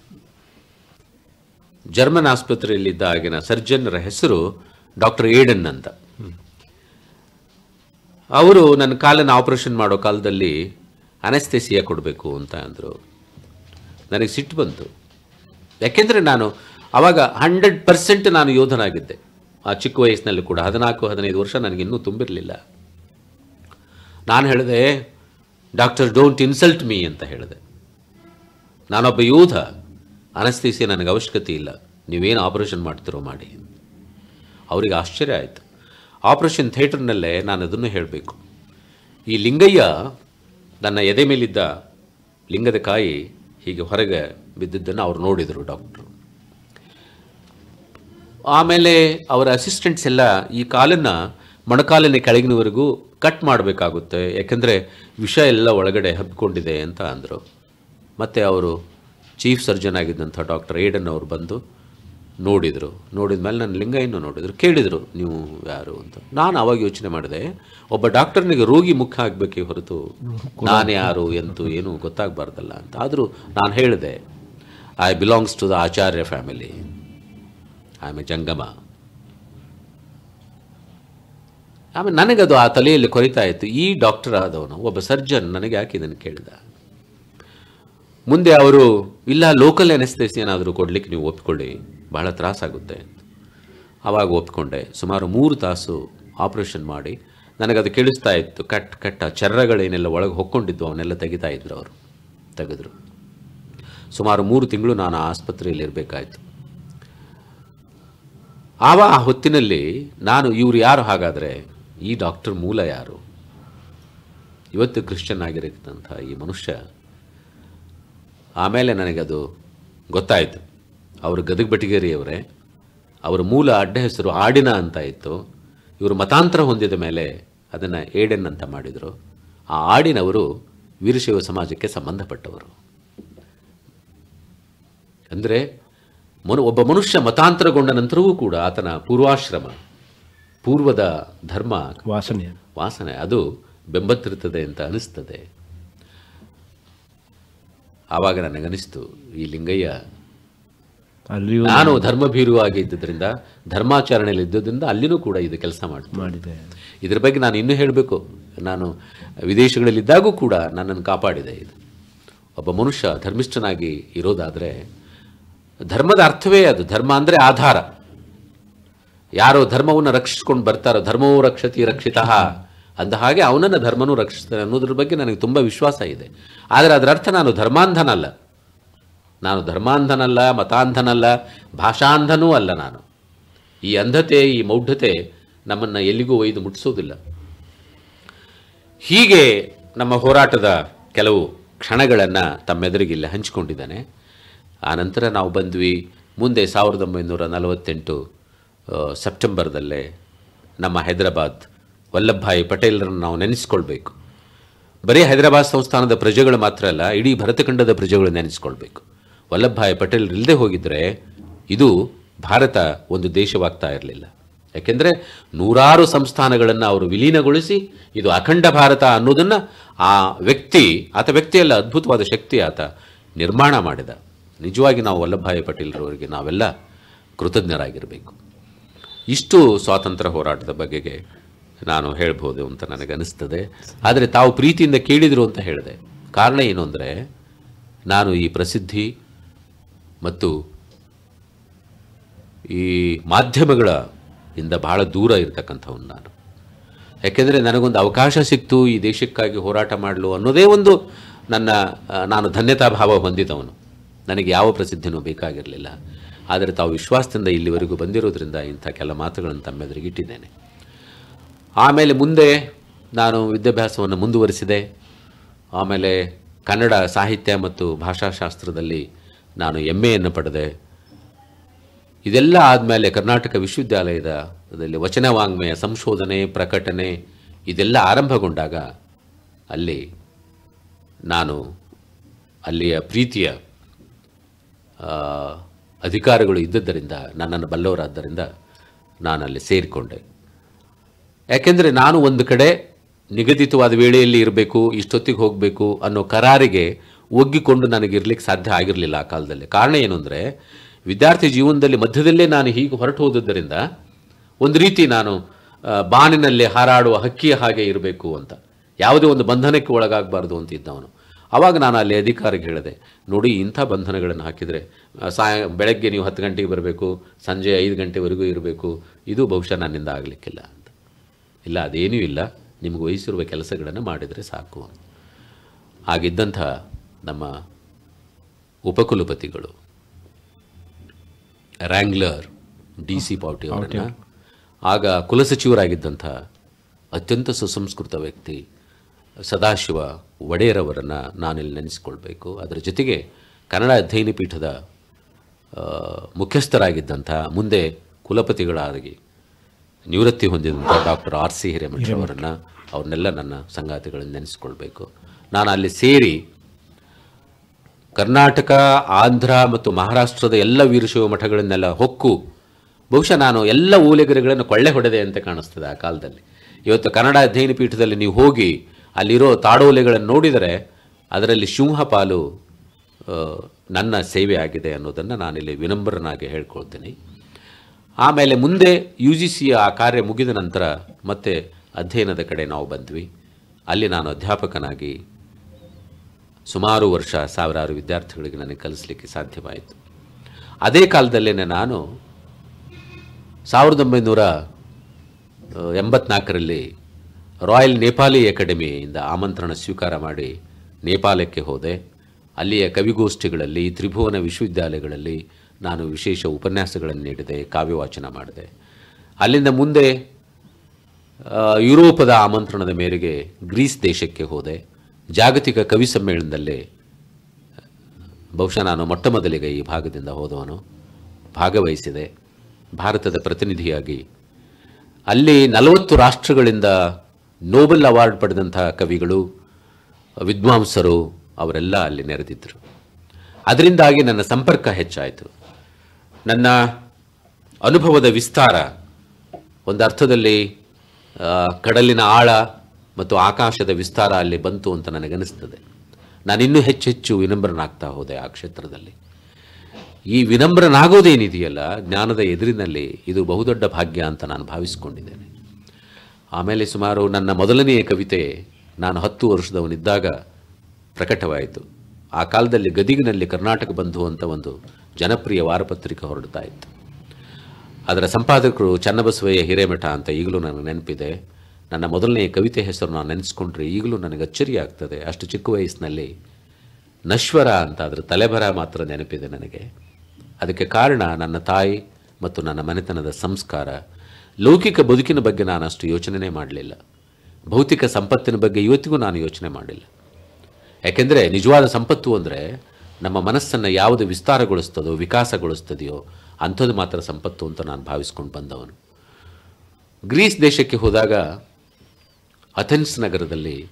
ಜರ್ಮನ್ ಆಸ್ಪತ್ರೆಯಲ್ಲಿದ್ದ ಆಗಿನ ಸರ್ಜನ್ನರ ಹೆಸರು ಡಾಕ್ಟರ್ ಏಡನ್ ಅಂತ ಅವರು ನನ್ನ ಕಾಲನ್ನು ಆಪರೇಷನ್ ಮಾಡೋ ಕಾಲದಲ್ಲಿ ಅನೆಸ್ಥೆಸಿಯಾ ಕೊಡಬೇಕು ಅಂತ ಅಂದರು ನನಗೆ ಸಿಟ್ಟು ಬಂತು ಯಾಕೆಂದರೆ ನಾನು ಆವಾಗ ಹಂಡ್ರೆಡ್ ಪರ್ಸೆಂಟ್ ನಾನು ಯೋಧನಾಗಿದ್ದೆ ಆ ಚಿಕ್ಕ ವಯಸ್ಸಿನಲ್ಲಿ ಕೂಡ ಹದಿನಾಲ್ಕು ಹದಿನೈದು ವರ್ಷ ನನಗಿನ್ನೂ ತುಂಬಿರಲಿಲ್ಲ ನಾನು ಹೇಳಿದೆ ಡಾಕ್ಟರ್ ಡೋಂಟ್ ಇನ್ಸಲ್ಟ್ ಮೀ ಅಂತ ಹೇಳಿದೆ ನಾನೊಬ್ಬ ಯೋಧ ಅನಸ್ತೇಸಿಯ ನನಗೆ ಅವಶ್ಯಕತೆ ಇಲ್ಲ ನೀವೇನು ಆಪರೇಷನ್ ಮಾಡ್ತಿರೋ ಮಾಡಿ ಅವರಿಗೆ ಆಶ್ಚರ್ಯ ಆಯಿತು ಆಪರೇಷನ್ ಥಿಯೇಟರ್ನಲ್ಲೇ ನಾನು ಅದನ್ನು ಹೇಳಬೇಕು ಈ ಲಿಂಗಯ್ಯ ನನ್ನ ಎದೆ ಮೇಲಿದ್ದ ಲಿಂಗದ ಕಾಯಿ ಹೀಗೆ ಹೊರಗೆ ಬಿದ್ದಿದ್ದನ್ನು ಅವ್ರು ನೋಡಿದರು ಡಾಕ್ಟ್ರು ಆಮೇಲೆ ಅವರ ಅಸಿಸ್ಟೆಂಟ್ಸ್ ಎಲ್ಲ ಈ ಕಾಲನ್ನು ಮೊಣಕಾಲಿನ ಕೆಳಗಿನವರೆಗೂ ಕಟ್ ಮಾಡಬೇಕಾಗುತ್ತೆ ಯಾಕೆಂದರೆ ವಿಷ ಎಲ್ಲ ಒಳಗಡೆ ಹಬ್ಬಿಕೊಂಡಿದೆ ಅಂತ ಅಂದರು ಮತ್ತು ಅವರು ಚೀಫ್ ಸರ್ಜನ್ ಆಗಿದ್ದಂಥ ಡಾಕ್ಟರ್ ಏಡನ್ ಅವರು ಬಂದು ನೋಡಿದರು ನೋಡಿದ ಮೇಲೆ ನನ್ನ ಲಿಂಗಯನ್ನು ನೋಡಿದರು ಕೇಳಿದರು ನೀವು ಯಾರು ಅಂತ ನಾನು ಆವಾಗ ಯೋಚನೆ ಮಾಡಿದೆ ಒಬ್ಬ ಡಾಕ್ಟರ್ನಿಗೆ ರೋಗಿ ಮುಖ್ಯ ಆಗಬೇಕೇ ಹೊರತು ನಾನು ಯಾರು ಎಂತು ಏನು ಗೊತ್ತಾಗಬಾರ್ದಲ್ಲ ಅಂತ ಆದರೂ ನಾನು ಹೇಳಿದೆ I belongs to the Acharya family I a Jangama ಆಮೇಲೆ ನನಗದು ಆ ತಲೆಯಲ್ಲಿ ಕೊರಿತಾ ಇತ್ತು ಈ ಡಾಕ್ಟರ್ ಆದವನು ಒಬ್ಬ ಸರ್ಜನ್ ನನಗೆ ಯಾಕೆ ಇದನ್ನು ಕೇಳಿದ ಮುಂದೆ ಅವರು ಇಲ್ಲ ಲೋಕಲ್ ಎನೆಸ್ತೇಸಿ ಏನಾದರೂ ಕೊಡಲಿಕ್ಕೆ ನೀವು ಒಪ್ಕೊಳ್ಳಿ ಬಹಳ ತ್ರಾಸಾಗುತ್ತೆ ಆವಾಗ ಒಪ್ಕೊಂಡೆ ಸುಮಾರು ಮೂರು ತಾಸು ಆಪರೇಷನ್ ಮಾಡಿ ನನಗದು ಕೇಳಿಸ್ತಾ ಇತ್ತು ಕಟ್ ಕಟ್ಟ ಚರ್ರಗಳೇನೆಲ್ಲ ಒಳಗೆ ಹೊಕ್ಕೊಂಡಿದ್ದು ಅವನ್ನೆಲ್ಲ ತೆಗಿತಾ ಇದ್ರು ಅವರು ತೆಗೆದ್ರು ಸುಮಾರು ಮೂರು ತಿಂಗಳು ನಾನು ಆ ಆಸ್ಪತ್ರೆಯಲ್ಲಿ ಇರಬೇಕಾಯ್ತು ಆವ ಆ ಹೊತ್ತಿನಲ್ಲಿ ನಾನು ಇವರು ಯಾರು ಹಾಗಾದರೆ ಈ ಡಾಕ್ಟರ್ ಮೂಲ ಯಾರು ಇವತ್ತು ಕ್ರಿಶ್ಚಿಯನ್ ಆಗಿರತಕ್ಕಂಥ ಈ ಮನುಷ್ಯ ಆಮೇಲೆ ನನಗದು ಗೊತ್ತಾಯಿತು ಅವರು ಗದಗ ಬಟಿಗೇರಿಯವರೇ ಅವರ ಮೂಲ ಅಡ್ಡ ಹೆಸರು ಆಡಿನ ಅಂತ ಇತ್ತು ಇವರು ಮತಾಂತರ ಹೊಂದಿದ ಮೇಲೆ ಅದನ್ನು ಏಡೆನ್ ಅಂತ ಮಾಡಿದರು ಆ ಆಡಿನವರು ವೀರಶೈವ ಸಮಾಜಕ್ಕೆ ಸಂಬಂಧಪಟ್ಟವರು ಅಂದರೆ ಮನು ಒಬ್ಬ ಮನುಷ್ಯ ಮತಾಂತರಗೊಂಡ ನಂತರವೂ ಕೂಡ ಆತನ ಪೂರ್ವಾಶ್ರಮ ಪೂರ್ವದ ಧರ್ಮ ವಾಸನೆ ವಾಸನೆ ಅದು ಬೆಂಬತ್ತಿರುತ್ತದೆ ಅಂತ ಅನಿಸ್ತದೆ ಆವಾಗ ನನಗನಿಸ್ತು ಈ ಲಿಂಗಯ್ಯ ಅಲ್ಲಿಯೂ ನಾನು ಧರ್ಮಭೀರುವಾಗಿ ಇದ್ದುದರಿಂದ ಧರ್ಮಾಚರಣೆಯಲ್ಲಿ ಇದ್ದುದರಿಂದ ಅಲ್ಲಿನೂ ಕೂಡ ಇದು ಕೆಲಸ ಮಾಡ್ತೀನಿ ಮಾಡಿದೆ ಇದ್ರ ಬಗ್ಗೆ ನಾನು ಇನ್ನೂ ಹೇಳಬೇಕು ನಾನು ವಿದೇಶಗಳಲ್ಲಿದ್ದಾಗೂ ಕೂಡ ನನ್ನನ್ನು ಕಾಪಾಡಿದೆ ಇದು ಒಬ್ಬ ಮನುಷ್ಯ ಧರ್ಮಿಷ್ಠನಾಗಿ ಇರೋದಾದರೆ ಧರ್ಮದ ಅರ್ಥವೇ ಅದು ಧರ್ಮ ಅಂದರೆ ಆಧಾರ ಯಾರೋ ಧರ್ಮವನ್ನು ರಕ್ಷಿಸ್ಕೊಂಡು ಬರ್ತಾರೋ ಧರ್ಮವೂ ರಕ್ಷತಿ ರಕ್ಷಿತ ಅಂದ ಹಾಗೆ ಅವನನ್ನು ಧರ್ಮನೂ ರಕ್ಷಿಸ್ತಾನೆ ಅನ್ನೋದ್ರ ಬಗ್ಗೆ ನನಗೆ ತುಂಬ ವಿಶ್ವಾಸ ಇದೆ ಆದರೆ ಅದರ ಅರ್ಥ ನಾನು ಧರ್ಮಾಂಧನಲ್ಲ ನಾನು ಧರ್ಮಾಂಧನಲ್ಲ ಮತಾಂಧನಲ್ಲ ಭಾಷಾಂಧನೂ ಅಲ್ಲ ನಾನು ಈ ಅಂಧತೆ ಈ ಮೌಢ್ಯತೆ ನಮ್ಮನ್ನು ಎಲ್ಲಿಗೂ ಒಯ್ದು ಮುಟ್ಟಿಸೋದಿಲ್ಲ ಹೀಗೆ ನಮ್ಮ ಹೋರಾಟದ ಕೆಲವು ಕ್ಷಣಗಳನ್ನು ತಮ್ಮೆದುರಿಗೆ ಇಲ್ಲಿ ಹಂಚಿಕೊಂಡಿದ್ದಾನೆ ಆನಂತರ ನಾವು ಬಂದ್ವಿ ಮುಂದೆ ಸಾವಿರದ ಒಂಬೈನೂರ ನಲವತ್ತೆಂಟು ಆ, ಸೆಪ್ಟೆಂಬರ್ದಲ್ಲೇ ನಮ್ಮ ಹೈದರಾಬಾದ್ ವಲ್ಲಭಭಾಯಿ ಪಟೇಲರನ್ನು ನಾವು ನೆನೆಸ್ಕೊಳ್ಬೇಕು ಬರೀ ಹೈದರಾಬಾದ್ ಸಂಸ್ಥಾನದ ಪ್ರಜೆಗಳು ಮಾತ್ರ ಅಲ್ಲ ಇಡೀ ಭರತಖಂಡದ ಪ್ರಜೆಗಳು ನೆನೆಸ್ಕೊಳ್ಬೇಕು ವಲ್ಲಭಭಾಯಿ ಪಟೇಲ್ ಇಲ್ಲದೆ ಹೋಗಿದ್ರೆ ಇದು ಭಾರತ ಒಂದು ದೇಶವಾಗ್ತಾ ಇರಲಿಲ್ಲ ಯಾಕೆಂದರೆ ನೂರಾರು ಸಂಸ್ಥಾನಗಳನ್ನು ಅವರು ವಿಲೀನಗೊಳಿಸಿ ಇದು ಅಖಂಡ ಭಾರತ ಅನ್ನೋದನ್ನು ಆ ವ್ಯಕ್ತಿ ಆತ ವ್ಯಕ್ತಿಯಲ್ಲ ಅದ್ಭುತವಾದ ಶಕ್ತಿ ಆತ ನಿರ್ಮಾಣ ಮಾಡಿದ ನಿಜವಾಗಿ ನಾವು ವಲ್ಲಭಭಾಯಿ ಪಟೇಲ್ರವರಿಗೆ ನಾವೆಲ್ಲ ಕೃತಜ್ಞರಾಗಿರಬೇಕು ಇಷ್ಟು ಸ್ವಾತಂತ್ರ್ಯ ಹೋರಾಟದ ಬಗೆಗೆ ನಾನು ಹೇಳ್ಬೋದು ಅಂತ ನನಗೆ ಅನಿಸ್ತದೆ ಆದರೆ ತಾವು ಪ್ರೀತಿಯಿಂದ ಕೇಳಿದರು ಅಂತ ಹೇಳಿದೆ ಕಾರಣ ಏನು ಅಂದರೆ ನಾನು ಈ ಪ್ರಸಿದ್ಧಿ ಮತ್ತು ಈ ಮಾಧ್ಯಮಗಳ ಇಂದ ಬಹಳ ದೂರ ಇರತಕ್ಕಂಥವನು ನಾನು ಯಾಕೆಂದರೆ ನನಗೊಂದು ಅವಕಾಶ ಸಿಕ್ತು ಈ ದೇಶಕ್ಕಾಗಿ ಹೋರಾಟ ಮಾಡಲು ಅನ್ನೋದೇ ಒಂದು ನನ್ನ ಆ, ನಾನು ಧನ್ಯತಾ ಭಾವ ಹೊಂದಿದವನು ನನಗೆ ಯಾವ ಪ್ರಸಿದ್ಧಿನೂ ಬೇಕಾಗಿರಲಿಲ್ಲ ಆದರೆ ತಾವು ವಿಶ್ವಾಸದಿಂದ ಇಲ್ಲಿವರೆಗೂ ಬಂದಿರೋದ್ರಿಂದ ಇಂಥ ಕೆಲ ಮಾತುಗಳನ್ನು ತಮ್ಮೆದುರಿಗೆ ಇಟ್ಟಿದ್ದೇನೆ ಆಮೇಲೆ ಮುಂದೆ ನಾನು ವಿದ್ಯಾಭ್ಯಾಸವನ್ನು ಮುಂದುವರಿಸಿದೆ ಆಮೇಲೆ ಕನ್ನಡ ಸಾಹಿತ್ಯ ಮತ್ತು ಭಾಷಾಶಾಸ್ತ್ರದಲ್ಲಿ ನಾನು ಎಮ್ ಎಯನ್ನು ಪಡೆದೆ ಇದೆಲ್ಲ ಆದಮೇಲೆ ಕರ್ನಾಟಕ ವಿಶ್ವವಿದ್ಯಾಲಯದ ದಲ್ಲಿ ವಚನ ವಾಂಗ್ಮಯ ಸಂಶೋಧನೆ ಪ್ರಕಟಣೆ ಇದೆಲ್ಲ ಆರಂಭಗೊಂಡಾಗ ಅಲ್ಲಿ ನಾನು ಅಲ್ಲಿಯ ಪ್ರೀತಿಯ ಆ, ಅಧಿಕಾರಿಗಳು ಇದ್ದದ್ದರಿಂದ ನನ್ನನ್ನು ಬಲ್ಲವರಾದ್ದರಿಂದ ನಾನು ಅಲ್ಲಿ ಸೇರಿಕೊಂಡೆ ಯಾಕೆಂದರೆ ನಾನು ಒಂದು ಕಡೆ ನಿಗದಿತವಾದ ವೇಳೆಯಲ್ಲಿ ಇರಬೇಕು ಇಷ್ಟೊತ್ತಿಗೆ ಹೋಗಬೇಕು ಅನ್ನೋ ಕರಾರಿಗೆ ಒಗ್ಗಿಕೊಂಡು ನನಗಿರ್ಲಿಕ್ಕೆ ಸಾಧ್ಯ ಆಗಿರಲಿಲ್ಲ ಆ ಕಾಲದಲ್ಲಿ ಕಾರಣ ಏನು ಅಂದರೆ ವಿದ್ಯಾರ್ಥಿ ಜೀವನದಲ್ಲಿ ಮಧ್ಯದಲ್ಲೇ ನಾನು ಹೀಗೆ ಹೊರಟು ಹೋದದ್ದರಿಂದ ಒಂದು ರೀತಿ ನಾನು ಆ, ಬಾನಿನಲ್ಲಿ ಹಾರಾಡುವ ಹಕ್ಕಿಯ ಹಾಗೆ ಇರಬೇಕು ಅಂತ ಯಾವುದೇ ಒಂದು ಬಂಧನಕ್ಕೆ ಒಳಗಾಗಬಾರ್ದು ಅಂತ ಇದ್ದವನು ಆವಾಗ ನಾನು ಅಲ್ಲಿ ಅಧಿಕಾರಿಗೆ ಹೇಳಿದೆ ನೋಡಿ ಇಂಥ ಬಂಧನಗಳನ್ನು ಹಾಕಿದರೆ ಆ, ಸಾಯ ಬೆಳಗ್ಗೆ ನೀವು ಹತ್ತು ಗಂಟೆಗೆ ಬರಬೇಕು ಸಂಜೆ ಐದು ಗಂಟೆವರೆಗೂ ಇರಬೇಕು ಇದು ಬಹುಶಃ ನನ್ನಿಂದ ಆಗಲಿಕ್ಕಿಲ್ಲ ಅಂತ ಇಲ್ಲ ಅದೇನೂ ಇಲ್ಲ ನಿಮಗೆ ವಹಿಸಿರುವ ಕೆಲಸಗಳನ್ನು ಮಾಡಿದರೆ ಸಾಕು ಆಗಿದ್ದಂಥ ನಮ್ಮ ಉಪಕುಲಪತಿಗಳು ರ್ಯಾಂಗ್ಲರ್ ಡಿ ಸಿ ಪಾವಟಿ ಅವರನ್ನು ಆಗ ಕುಲಸಚಿವರಾಗಿದ್ದಂಥ ಅತ್ಯಂತ ಸುಸಂಸ್ಕೃತ ವ್ಯಕ್ತಿ ಸದಾಶಿವ ಒಡೆಯರವರನ್ನು ನಾನಿಲ್ಲಿ ನೆನೆಸ್ಕೊಳ್ಬೇಕು ಅದರ ಜೊತೆಗೆ ಕನ್ನಡ ಅಧ್ಯಯನ ಪೀಠದ ಆ, ಮುಖ್ಯಸ್ಥರಾಗಿದ್ದಂಥ ಮುಂದೆ ಕುಲಪತಿಗಳಾಗಿ ನಿವೃತ್ತಿ ಹೊಂದಿದಂಥ ಡಾಕ್ಟರ್ ಆರ್ ಸಿ ಹಿರೇಮಠ ಅವರನ್ನು ಅವ್ರನ್ನೆಲ್ಲ ನನ್ನ ಸಂಗಾತಿಗಳನ್ನು ನೆನೆಸ್ಕೊಳ್ಬೇಕು ನಾನು ಅಲ್ಲಿ ಸೇರಿ ಕರ್ನಾಟಕ ಆಂಧ್ರ ಮತ್ತು ಮಹಾರಾಷ್ಟ್ರದ ಎಲ್ಲ ವೀರಶೈವ ಮಠಗಳನ್ನೆಲ್ಲ ಹೊಕ್ಕು ಬಹುಶಃ ನಾನು ಎಲ್ಲ ಓಲೆಗರಿಗಳನ್ನು ಕೊಳ್ಳೆ ಹೊಡೆದೆ ಅಂತ ಕಾಣಿಸ್ತದೆ ಆ ಕಾಲದಲ್ಲಿ ಇವತ್ತು ಕನ್ನಡ ಅಧ್ಯಯನ ಪೀಠದಲ್ಲಿ ನೀವು ಹೋಗಿ ಅಲ್ಲಿರೋ ತಾಡೋಲೆಗಳನ್ನು ನೋಡಿದರೆ ಅದರಲ್ಲಿ ಸಿಂಹ ಪಾಲು ಆ, ನನ್ನ ಸೇವೆ ಆಗಿದೆ ಅನ್ನೋದನ್ನು ನಾನಿಲ್ಲಿ ವಿನಮ್ರನಾಗಿ ಹೇಳ್ಕೊಳ್ತೀನಿ ಆಮೇಲೆ ಮುಂದೆ ಯು ಜಿ ಸಿಯ ಆ ಕಾರ್ಯ ಮುಗಿದ ನಂತರ ಮತ್ತೆ ಅಧ್ಯಯನದ ಕಡೆ ನಾವು ಬಂದ್ವಿ ಅಲ್ಲಿ ನಾನು ಅಧ್ಯಾಪಕನಾಗಿ ಸುಮಾರು ವರ್ಷ ಸಾವಿರಾರು ವಿದ್ಯಾರ್ಥಿಗಳಿಗೆ ನನಗೆ ಕಲಿಸಲಿಕ್ಕೆ ಸಾಧ್ಯವಾಯಿತು ಅದೇ ಕಾಲದಲ್ಲೇ ನಾನು ಸಾವಿರದ ಒಂಬೈನೂರ ಆ, ಎಂಬತ್ನಾಲ್ಕರಲ್ಲಿ ರಾಯಲ್ ನೇಪಾಲಿ ಅಕಾಡೆಮಿಯಿಂದ ಆಮಂತ್ರಣ ಸ್ವೀಕಾರ ಮಾಡಿ ನೇಪಾಳಕ್ಕೆ ಹೋದೆ ಅಲ್ಲಿಯ ಕವಿಗೋಷ್ಠಿಗಳಲ್ಲಿ ತ್ರಿಭುವನ ವಿಶ್ವವಿದ್ಯಾಲಯಗಳಲ್ಲಿ ನಾನು ವಿಶೇಷ ಉಪನ್ಯಾಸಗಳನ್ನು ನೀಡಿದೆ ಕಾವ್ಯವಾಚನ ಮಾಡಿದೆ ಅಲ್ಲಿಂದ ಮುಂದೆ ಆ, ಯುರೋಪದ ಆಮಂತ್ರಣದ ಮೇರೆಗೆ ಗ್ರೀಸ್ ದೇಶಕ್ಕೆ ಹೋದೆ ಜಾಗತಿಕ ಕವಿ ಸಮ್ಮೇಳನದಲ್ಲಿ ಬಹುಶಃ ನಾನು ಮೊಟ್ಟ ಮೊದಲಿಗೆ ಈ ಭಾಗದಿಂದ ಹೋದವನು ಭಾಗವಹಿಸಿದೆ ಭಾರತದ ಪ್ರತಿನಿಧಿಯಾಗಿ ಅಲ್ಲಿ ನಲವತ್ತು ರಾಷ್ಟ್ರಗಳಿಂದ ನೋಬೆಲ್ ಅವಾರ್ಡ್ ಪಡೆದಂಥ ಕವಿಗಳು ವಿದ್ವಾಂಸರು ಅವರೆಲ್ಲ ಅಲ್ಲಿ ನೆರೆದಿದ್ದರು ಅದರಿಂದಾಗಿ ನನ್ನ ಸಂಪರ್ಕ ಹೆಚ್ಚಾಯಿತು ನನ್ನ ಅನುಭವದ ವಿಸ್ತಾರ ಒಂದು ಅರ್ಥದಲ್ಲಿ ಆ, ಕಡಲಿನ ಆಳ ಮತ್ತು ಆಕಾಶದ ವಿಸ್ತಾರ ಅಲ್ಲಿ ಬಂತು ಅಂತ ನನಗನ್ನಿಸ್ತದೆ ನಾನು ಇನ್ನೂ ಹೆಚ್ಚು ಹೆಚ್ಚು ವಿನಮ್ರನಾಗ್ತಾ ಹೋದೆ ಆ ಕ್ಷೇತ್ರದಲ್ಲಿ ಈ ವಿನಮ್ರನಾಗೋದೇನಿದೆಯಲ್ಲ ಜ್ಞಾನದ ಎದುರಿನಲ್ಲಿ ಇದು ಬಹುದೊಡ್ಡ ಭಾಗ್ಯ ಅಂತ ನಾನು ಭಾವಿಸಿಕೊಂಡಿದ್ದೇನೆ ಆಮೇಲೆ ಸುಮಾರು ನನ್ನ ಮೊದಲನೆಯ ಕವಿತೆ ನಾನು ಹತ್ತು ವರ್ಷದವನಿದ್ದಾಗ ಪ್ರಕಟವಾಯಿತು ಆ ಕಾಲದಲ್ಲಿ ಗದಿಗಿನಲ್ಲಿ ಕರ್ನಾಟಕ ಬಂಧು ಅಂತ ಒಂದು ಜನಪ್ರಿಯ ವಾರಪತ್ರಿಕೆ ಹೊರಡ್ತಾ ಇತ್ತು ಅದರ ಸಂಪಾದಕರು ಚನ್ನಬಸವಯ್ಯ ಹಿರೇಮಠ ಅಂತ ಈಗಲೂ ನನಗೆ ನೆನಪಿದೆ ನನ್ನ ಮೊದಲನೆಯ ಕವಿತೆ ಹೆಸರು ನಾನು ನೆನೆಸ್ಕೊಂಡ್ರೆ ಈಗಲೂ ನನಗೆ ಅಚ್ಚರಿ ಆಗ್ತದೆ ಅಷ್ಟು ಚಿಕ್ಕ ವಯಸ್ಸಿನಲ್ಲಿ ನಶ್ವರ ಅಂತ ಅದರ ತಲೆಬರ ಮಾತ್ರ ನೆನಪಿದೆ ನನಗೆ ಅದಕ್ಕೆ ಕಾರಣ ನನ್ನ ತಾಯಿ ಮತ್ತು ನನ್ನ ಮನೆತನದ ಸಂಸ್ಕಾರ ಲೌಕಿಕ ಬದುಕಿನ ಬಗ್ಗೆ ನಾನು ಅಷ್ಟು ಯೋಚನೆನೇ ಮಾಡಲಿಲ್ಲ ಭೌತಿಕ ಸಂಪತ್ತಿನ ಬಗ್ಗೆ ಇವತ್ತಿಗೂ ನಾನು ಯೋಚನೆ ಮಾಡಿಲ್ಲ ಯಾಕೆಂದರೆ ನಿಜವಾದ ಸಂಪತ್ತು ಅಂದರೆ ನಮ್ಮ ಮನಸ್ಸನ್ನು ಯಾವುದು ವಿಸ್ತಾರಗೊಳಿಸ್ತದೋ ವಿಕಾಸಗೊಳಿಸ್ತದೆಯೋ ಅಂಥದ್ದು ಮಾತ್ರ ಸಂಪತ್ತು ಅಂತ ನಾನು ಭಾವಿಸ್ಕೊಂಡು ಬಂದವನು ಗ್ರೀಸ್ ದೇಶಕ್ಕೆ ಹೋದಾಗ ಅಥೆನ್ಸ್ ನಗರದಲ್ಲಿ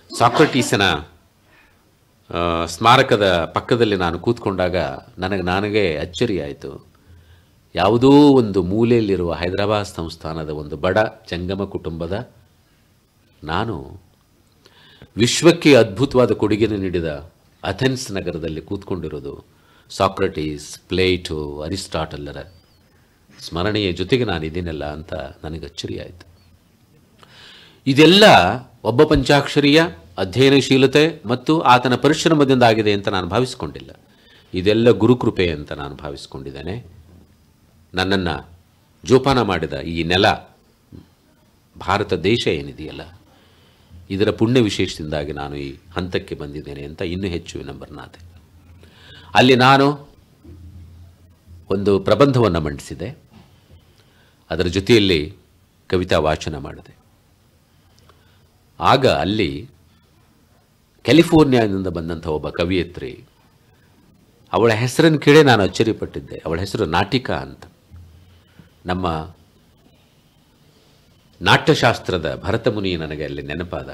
ಸಾಕ್ರಟೀಸನ ಆ, ಸ್ಮಾರಕದ ಪಕ್ಕದಲ್ಲಿ ನಾನು ಕೂತ್ಕೊಂಡಾಗ ನನಗೆ ನನಗೆ ಅಚ್ಚರಿ ಆಯಿತು ಯಾವುದೋ ಒಂದು ಮೂಲೆಯಲ್ಲಿರುವ ಹೈದರಾಬಾದ್ ಸಂಸ್ಥಾನದ ಒಂದು ಬಡ ಜಂಗಮ ಕುಟುಂಬದ ನಾನು ವಿಶ್ವಕ್ಕೆ ಅದ್ಭುತವಾದ ಕೊಡುಗೆಯನ್ನು ನೀಡಿದ ಅಥೆನ್ಸ್ ನಗರದಲ್ಲಿ ಕೂತ್ಕೊಂಡಿರೋದು ಸಾಕ್ರಟೀಸ್ ಪ್ಲೇಟು ಅರಿಸ್ಟಾಟಲ್ಲರ ಸ್ಮರಣೆಯ ಜೊತೆಗೆ ನಾನು ಇದೀನಲ್ಲ ಅಂತ ನನಗೆ ಅಚ್ಚರಿ ಆಯಿತು ಇದೆಲ್ಲ ಒಬ್ಬ ಪಂಚಾಕ್ಷರಿಯ ಅಧ್ಯಯನಶೀಲತೆ ಮತ್ತು ಆತನ ಪರಿಶ್ರಮದಿಂದ ಆಗಿದೆ ಅಂತ ನಾನು ಭಾವಿಸಿಕೊಂಡಿಲ್ಲ ಇದೆಲ್ಲ ಗುರುಕೃಪೆ ಅಂತ ನಾನು ಭಾವಿಸಿಕೊಂಡಿದ್ದೇನೆ ನನ್ನನ್ನು ಜೋಪಾನ ಮಾಡಿದ ಈ ನೆಲ ಭಾರತ ದೇಶ ಏನಿದೆಯಲ್ಲ ಇದರ ಪುಣ್ಯ ವಿಶೇಷದಿಂದಾಗಿ ನಾನು ಈ ಹಂತಕ್ಕೆ ಬಂದಿದ್ದೇನೆ ಅಂತ ಇನ್ನೂ ಹೆಚ್ಚು ವಿನಂಬರನಾದೆ ಅಲ್ಲಿ ನಾನು ಒಂದು ಪ್ರಬಂಧವನ್ನು ಮಂಡಿಸಿದೆ ಅದರ ಜೊತೆಯಲ್ಲಿ ಕವಿತಾ ವಾಚನ ಮಾಡಿದೆ ಆಗ ಅಲ್ಲಿ ಕ್ಯಾಲಿಫೋರ್ನಿಯಾದಿಂದ ಬಂದಂಥ ಒಬ್ಬ ಕವಿಯತ್ರಿ ಅವಳ ಹೆಸರನ್ನು ಕೇಳೇ ನಾನು ಅಚ್ಚರಿಪಟ್ಟಿದ್ದೆ ಅವಳ ಹೆಸರು ನಾಟಿಕಾ ಅಂತ ನಮ್ಮ ನಾಟ್ಯಶಾಸ್ತ್ರದ ಭರತಮುನಿ ನನಗೆ ಅಲ್ಲಿ ನೆನಪಾದ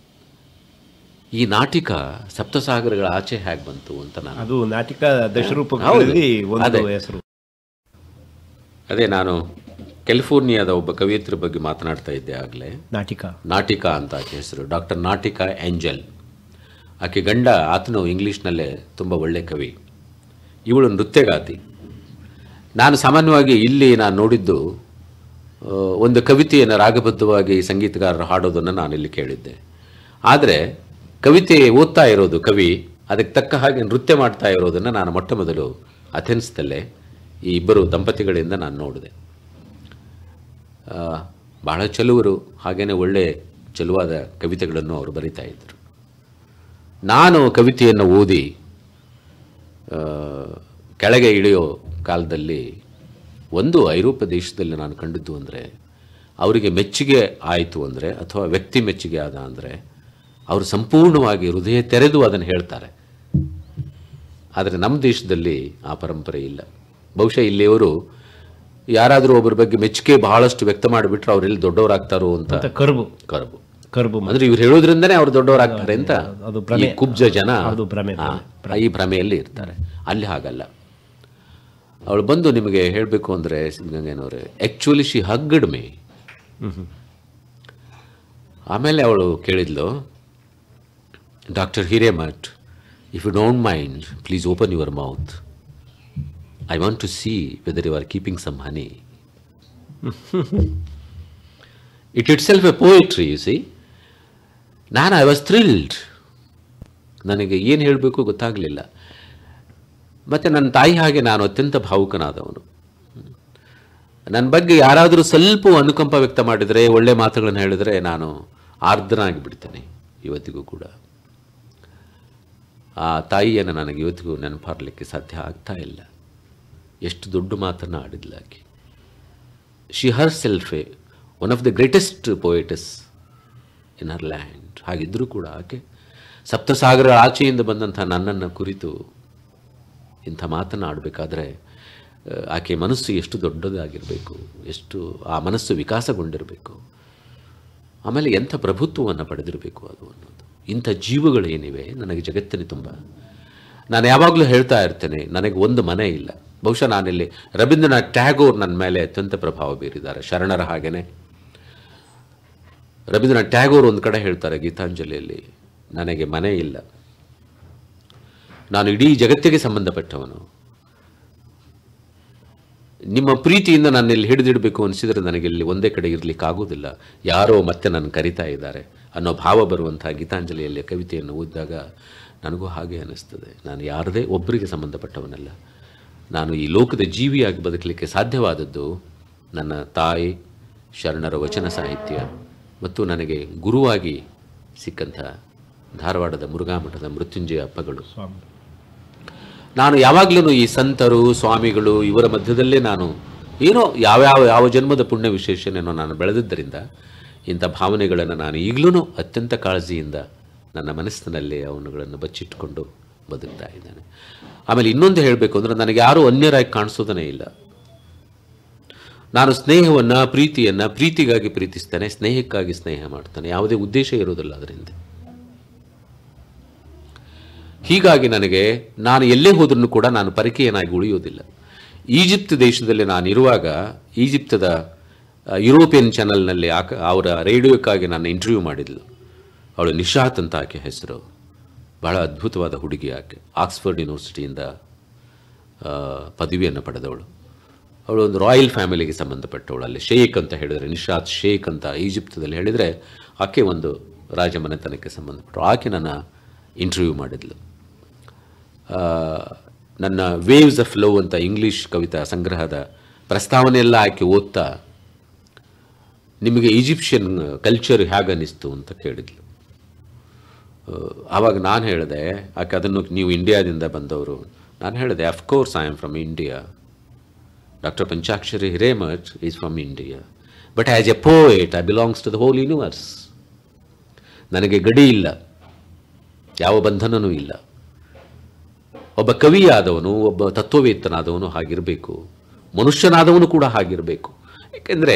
ಈ ನಾಟಿಕ ಸಪ್ತಸಾಗರಗಳ ಆಚೆ ಹೇಗೆ ಬಂತು ಅಂತ ನಾನು ಅದು ನಾಟಕ ದಶರೂಪಗಳಲ್ಲಿ ಒಂದು ಅದೇ. ಹೆಸರು ಅದೇ ನಾನು ಕ್ಯಾಲಿಫೋರ್ನಿಯಾದ ಒಬ್ಬ ಕವಿಯತ್ರಿ ಬಗ್ಗೆ ಮಾತನಾಡ್ತಾ ಇದ್ದೆ ಆಗಲೇ ನಾಟಿಕ ನಾಟಿಕಾ ಅಂತ ಆಕೆ ಹೆಸರು ಡಾಕ್ಟರ್ ನಾಟಿಕಾ ಏಂಜಲ್ ಆಕೆ ಗಂಡ ಆತನು ಇಂಗ್ಲೀಷ್ನಲ್ಲೇ ತುಂಬ ಒಳ್ಳೆ ಕವಿ ಇವಳು ನೃತ್ಯಗಾತಿ ನಾನು ಸಾಮಾನ್ಯವಾಗಿ ಇಲ್ಲಿ ನಾನು ನೋಡಿದ್ದು ಆ, ಒಂದು ಕವಿತೆಯನ್ನು ರಾಗಬದ್ಧವಾಗಿ ಸಂಗೀತಗಾರರು ಹಾಡೋದನ್ನು ನಾನು ಇಲ್ಲಿ ಕೇಳಿದ್ದೆ ಆದರೆ ಕವಿತೆ ಓದ್ತಾ ಇರೋದು ಕವಿ ಅದಕ್ಕೆ ತಕ್ಕ ಹಾಗೆ ನೃತ್ಯ ಮಾಡ್ತಾ ಇರೋದನ್ನು ನಾನು ಮೊಟ್ಟ ಮೊದಲು ಅಥೆನ್ಸ್ದಲ್ಲೇ ಈ ಇಬ್ಬರು ದಂಪತಿಗಳಿಂದ ನಾನು ನೋಡಿದೆ ಆ, ಬಹಳ ಚೆಲುವರು ಹಾಗೇನೆ ಒಳ್ಳೆ ಚೆಲುವಾದ ಕವಿತೆಗಳನ್ನು ಅವರು ಬರಿತಾ ಇದ್ದರು ನಾನು ಕವಿತೆಯನ್ನು ಓದಿ ಆ, ಕೆಳಗೆ ಇಳಿಯೋ ಕಾಲದಲ್ಲಿ ಒಂದು ಐರೋಪ್ಯ ದೇಶದಲ್ಲಿ ನಾನು ಕಂಡಿದ್ದು ಅಂದರೆ ಅವರಿಗೆ ಮೆಚ್ಚುಗೆ ಆಯಿತು ಅಂದರೆ ಅಥವಾ ವ್ಯಕ್ತಿ ಮೆಚ್ಚುಗೆ ಆದ ಅಂದರೆ ಅವರು ಸಂಪೂರ್ಣವಾಗಿ ಹೃದಯ ತೆರೆದು ಅದನ್ನು ಹೇಳ್ತಾರೆ ಆದರೆ ನಮ್ಮ ದೇಶದಲ್ಲಿ ಆ ಪರಂಪರೆ ಇಲ್ಲ ಬಹುಶಃ ಇಲ್ಲಿಯವರು ಯಾರಾದರೂ ಒಬ್ಬರ ಬಗ್ಗೆ ಮೆಚ್ಚುಗೆ ಬಹಳಷ್ಟು ವ್ಯಕ್ತ ಮಾಡಿಬಿಟ್ರೆ ಅವರೆಲ್ಲಿ ದೊಡ್ಡವರಾಗ್ತಾರೋ ಅಂತ ಅಂತ ಕರ್ಬು ಕರಬು ಕರ್ಬು ಅಂದ್ರೆ ಇವ್ರು ಹೇಳೋದ್ರಿಂದನೇ ಅವ್ರು ದೊಡ್ಡವರಾಗ್ತಾರೆ ಅಂತ ಅದು ಈ ಕುಬ್ಜ ಜನ ಅದು ಭ್ರಮೆ, ಹಾ, ಈ ಭ್ರಮೆಯಲ್ಲಿ ಇರ್ತಾರೆ ಅಲ್ಲಿ ಹಾಗಲ್ಲ ಅವಳು ಬಂದು ನಿಮಗೆ ಹೇಳಬೇಕು ಅಂದರೆ ಸಿದ್ಧಗಂಗೇನವ್ರೆ ಆ್ಯಕ್ಚುಲಿ ಶಿ ಹಗ್ಗಡ್ ಮೇ ಆಮೇಲೆ ಅವಳು ಕೇಳಿದ್ಲು doctor Hiremath if you don't mind please open your mouth I want to see whether you are keeping some honey it itself a poetry you see ನಾನು ಐ ವಾಸ್ ಥ್ರಿಲ್ಡ್ ನನಗೆ ಏನು ಹೇಳಬೇಕು ಗೊತ್ತಾಗಲಿಲ್ಲ ಮತ್ತು ನನ್ನ ತಾಯಿ ಹಾಗೆ ನಾನು ಅತ್ಯಂತ ಭಾವುಕನಾದವನು ನನ್ನ ಬಗ್ಗೆ ಯಾರಾದರೂ ಸ್ವಲ್ಪ ಅನುಕಂಪ ವ್ಯಕ್ತ ಮಾಡಿದರೆ ಒಳ್ಳೆ ಮಾತುಗಳನ್ನು ಹೇಳಿದರೆ ನಾನು ಆರ್ದ್ರನಾಗಿ ಬಿಡ್ತೇನೆ ಇವತ್ತಿಗೂ ಕೂಡ ಆ ತಾಯಿಯನ್ನು ನನಗೆ ಇವತ್ತಿಗೂ ನೆನಪಾರಲಿಕ್ಕೆ ಸಾಧ್ಯ ಆಗ್ತಾ ಇಲ್ಲ ಎಷ್ಟು ದೊಡ್ಡ ಮಾತನ್ನು ಆಡಿದ್ಲ ಆಕೆ she herself a one of the greatest poetess in her land ಹಾಗಿದ್ದರೂ ಕೂಡ ಆಕೆ ಸಪ್ತಸಾಗರ ಆಚೆಯಿಂದ ಬಂದಂಥ ನನ್ನನ್ನು ಕುರಿತು ಇಂಥ ಮಾತನ್ನು ಆಡಬೇಕಾದ್ರೆ ಆಕೆ ಮನಸ್ಸು ಎಷ್ಟು ದೊಡ್ಡದಾಗಿರಬೇಕು ಎಷ್ಟು ಆ ಮನಸ್ಸು ವಿಕಾಸಗೊಂಡಿರಬೇಕು ಆಮೇಲೆ ಎಂಥ ಪ್ರಭುತ್ವವನ್ನು ಪಡೆದಿರಬೇಕು ಅದು ಅನ್ನೋದು ಇಂಥ ಜೀವಗಳೇನಿವೆ ನನಗೆ ಜಗತ್ತಿನ ತುಂಬ ನಾನು ಯಾವಾಗಲೂ ಹೇಳ್ತಾ ಇರ್ತೇನೆ ನನಗೆ ಒಂದು ಮನೆ ಇಲ್ಲ ಬಹುಶಃ ನಾನಿಲ್ಲಿ ರವೀಂದ್ರನಾಥ್ ಟ್ಯಾಗೋರ್ ನನ್ನ ಮೇಲೆ ಅತ್ಯಂತ ಪ್ರಭಾವ ಬೀರಿದ್ದಾರೆ ಶರಣರ ಹಾಗೇನೆ ರವೀಂದ್ರನಾಥ್ ಟ್ಯಾಗೋರ್ ಒಂದು ಕಡೆ ಹೇಳ್ತಾರೆ ಗೀತಾಂಜಲಿಯಲ್ಲಿ ನನಗೆ ಮನೆ ಇಲ್ಲ ನಾನು ಇಡೀ ಜಗತ್ತಿಗೆ ಸಂಬಂಧಪಟ್ಟವನು ನಿಮ್ಮ ಪ್ರೀತಿಯಿಂದ ನಾನು ಇಲ್ಲಿ ಹಿಡಿದಿಡಬೇಕು ಅನಿಸಿದರೆ ನನಗೆ ಇಲ್ಲಿ ಒಂದೇ ಕಡೆ ಇರಲಿಕ್ಕೆ ಆಗೋದಿಲ್ಲ ಯಾರೋ ಮತ್ತೆ ನನ್ನ ಕರಿತಾ ಇದ್ದಾರೆ ಅನ್ನೋ ಭಾವ ಬರುವಂಥ ಗೀತಾಂಜಲಿಯಲ್ಲಿ ಕವಿತೆಯನ್ನು ಓದಿದಾಗ ನನಗೂ ಹಾಗೆ ಅನ್ನಿಸ್ತದೆ ನಾನು ಯಾರದೇ ಒಬ್ಬರಿಗೆ ಸಂಬಂಧಪಟ್ಟವನಲ್ಲ ನಾನು ಈ ಲೋಕದ ಜೀವಿಯಾಗಿ ಬದುಕಲಿಕ್ಕೆ ಸಾಧ್ಯವಾದದ್ದು ನನ್ನ ತಾಯಿ ಶರಣರ ವಚನ ಸಾಹಿತ್ಯ ಮತ್ತು ನನಗೆ ಗುರುವಾಗಿ ಸಿಕ್ಕಂಥ ಧಾರವಾಡದ ಮುರುಘಾಮಠದ ಮೃತ್ಯುಂಜಯ ಅಪ್ಪಗಳು ಸ್ವಾಮಿ ನಾನು ಯಾವಾಗಲೂ ಈ ಸಂತರು ಸ್ವಾಮಿಗಳು ಇವರ ಮಧ್ಯದಲ್ಲೇ ನಾನು ಏನೋ ಯಾವ್ಯಾವ ಯಾವ ಜನ್ಮದ ಪುಣ್ಯ ವಿಶೇಷನೇನೋ ನಾನು ಬೆಳೆದಿದ್ದರಿಂದ ಇಂಥ ಭಾವನೆಗಳನ್ನು ನಾನು ಈಗಲೂ ಅತ್ಯಂತ ಕಾಳಜಿಯಿಂದ ನನ್ನ ಮನಸ್ಸಿನಲ್ಲಿ ಅವನುಗಳನ್ನು ಬಚ್ಚಿಟ್ಕೊಂಡು ಬದುಕ್ತಾ ಇದ್ದೇನೆ ಆಮೇಲೆ ಇನ್ನೊಂದು ಹೇಳಬೇಕು ಅಂದರೆ ನನಗೆ ಯಾರೂ ಅನ್ಯರಾಗಿ ಕಾಣಿಸೋದನ್ನೇ ಇಲ್ಲ ನಾನು ಸ್ನೇಹವನ್ನು ಪ್ರೀತಿಯನ್ನು ಪ್ರೀತಿಗಾಗಿ ಪ್ರೀತಿಸ್ತೇನೆ ಸ್ನೇಹಕ್ಕಾಗಿ ಸ್ನೇಹ ಮಾಡ್ತಾನೆ ಯಾವುದೇ ಉದ್ದೇಶ ಇರೋದಿಲ್ಲ ಅದರಿಂದ ಹೀಗಾಗಿ ನನಗೆ ನಾನು ಎಲ್ಲೇ ಹೋದ್ರೂ ಕೂಡ ನಾನು ಪರಿಕೆಯನಾಗಿ ಉಳಿಯೋದಿಲ್ಲ ಈಜಿಪ್ಟ್ ದೇಶದಲ್ಲಿ ನಾನಿರುವಾಗ ಈಜಿಪ್ತದ ಆ, ಯುರೋಪಿಯನ್ ಚಾನಲ್ನಲ್ಲಿ ಆಕ ಅವರ ರೇಡಿಯೋಕ್ಕಾಗಿ ನಾನು ಇಂಟರ್ವ್ಯೂ ಮಾಡಿದ್ಲು ಅವಳು ನಿಶಾತ್ ಅಂತ ಆಕೆ ಹೆಸರು ಬಹಳ ಅದ್ಭುತವಾದ ಹುಡುಗಿ ಆಕೆ ಆಕ್ಸ್ಫರ್ಡ್ ಯೂನಿವರ್ಸಿಟಿಯಿಂದ ಆ, ಪದವಿಯನ್ನು ಪಡೆದವಳು ಅವಳು ಒಂದು ರಾಯಲ್ ಫ್ಯಾಮಿಲಿಗೆ ಸಂಬಂಧಪಟ್ಟವಳು ಅಲ್ಲಿ ಶೇಖ್ ಅಂತ ಹೇಳಿದರೆ ನಿಶಾತ್ ಶೇಖ್ ಅಂತ ಈಜಿಪ್ತದಲ್ಲಿ ಹೇಳಿದರೆ ಆಕೆ ಒಂದು ರಾಜಮನೆತನಕ್ಕೆ ಸಂಬಂಧಪಟ್ಟಳು ಆಕೆ ನನ್ನ ಇಂಟರ್ವ್ಯೂ ಮಾಡಿದ್ಲು ಆ, ನನ್ನ ವೇವ್ಸ್ ಆಫ್ ಲವ್ ಅಂತ ಇಂಗ್ಲಿಷ್ ಕವಿತಾ ಸಂಗ್ರಹದ ಪ್ರಸ್ತಾವನೆಯೆಲ್ಲ ಆಕೆ ಓದ್ತಾ ನಿಮಗೆ ಈಜಿಪ್ಷಿಯನ್ ಕಲ್ಚರ್ ಹೇಗೆ ಅನ್ನಿಸ್ತು ಅಂತ ಕೇಳಿದ್ಲು ಆ, ಆವಾಗ ನಾನು ಹೇಳಿದೆ ಆಕೆ ಅದನ್ನು ನೀವು ಇಂಡಿಯಾದಿಂದ ಬಂದವರು ನಾನು ಹೇಳಿದೆ of course I am from India doctor Panchakshari Hiremath is from India but as a poet I belongs to the whole universe ನನಗೆ ಗಡಿ ಇಲ್ಲ ಯಾವ ಬಂಧನನೂ ಇಲ್ಲ ಒಬ್ಬ ಕವಿಯಾದವನು ಒಬ್ಬ ತತ್ವವೇತ್ತನಾದವನು ಹಾಗಿರಬೇಕು ಮನುಷ್ಯನಾದವನು ಕೂಡ ಹಾಗಿರಬೇಕು ಏಕೆಂದರೆ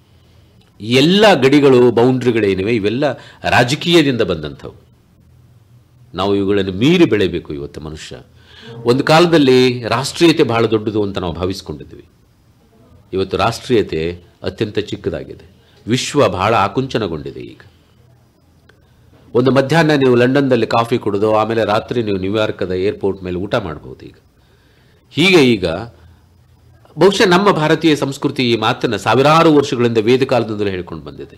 ಎಲ್ಲ ಗಡಿಗಳು ಬೌಂಡ್ರಿಗಳೇನಿವೆ ಇವೆಲ್ಲ ರಾಜಕೀಯದಿಂದ ಬಂದಂಥವು ನಾವು ಇವುಗಳನ್ನು ಮೀರಿ ಬೆಳೆಯಬೇಕು ಇವತ್ತು ಮನುಷ್ಯ ಒಂದು ಕಾಲದಲ್ಲಿ ರಾಷ್ಟ್ರೀಯತೆ ಬಹಳ ದೊಡ್ಡದು ಅಂತ ನಾವು ಭಾವಿಸ್ಕೊಂಡಿದ್ವಿ ಇವತ್ತು ರಾಷ್ಟ್ರೀಯತೆ ಅತ್ಯಂತ ಚಿಕ್ಕದಾಗಿದೆ ವಿಶ್ವ ಬಹಳ ಆಕುಂಚನಗೊಂಡಿದೆ ಈಗ ಒಂದು ಮಧ್ಯಾಹ್ನ ನೀವು ಲಂಡನ್ದಲ್ಲಿ ಕಾಫಿ ಕುಡಿದು ಆಮೇಲೆ ರಾತ್ರಿ ನೀವು ನ್ಯೂಯಾರ್ಕದ ಏರ್ಪೋರ್ಟ್ ಮೇಲೆ ಊಟ ಮಾಡ್ಬೋದು ಈಗ ಹೀಗೆ ಈಗ ಬಹುಶಃ ನಮ್ಮ ಭಾರತೀಯ ಸಂಸ್ಕೃತಿ ಈ ಮಾತನ್ನು ಸಾವಿರಾರು ವರ್ಷಗಳಿಂದ ವೇದಕಾಲದಿಂದಲೂ ಹೇಳ್ಕೊಂಡು ಬಂದಿದೆ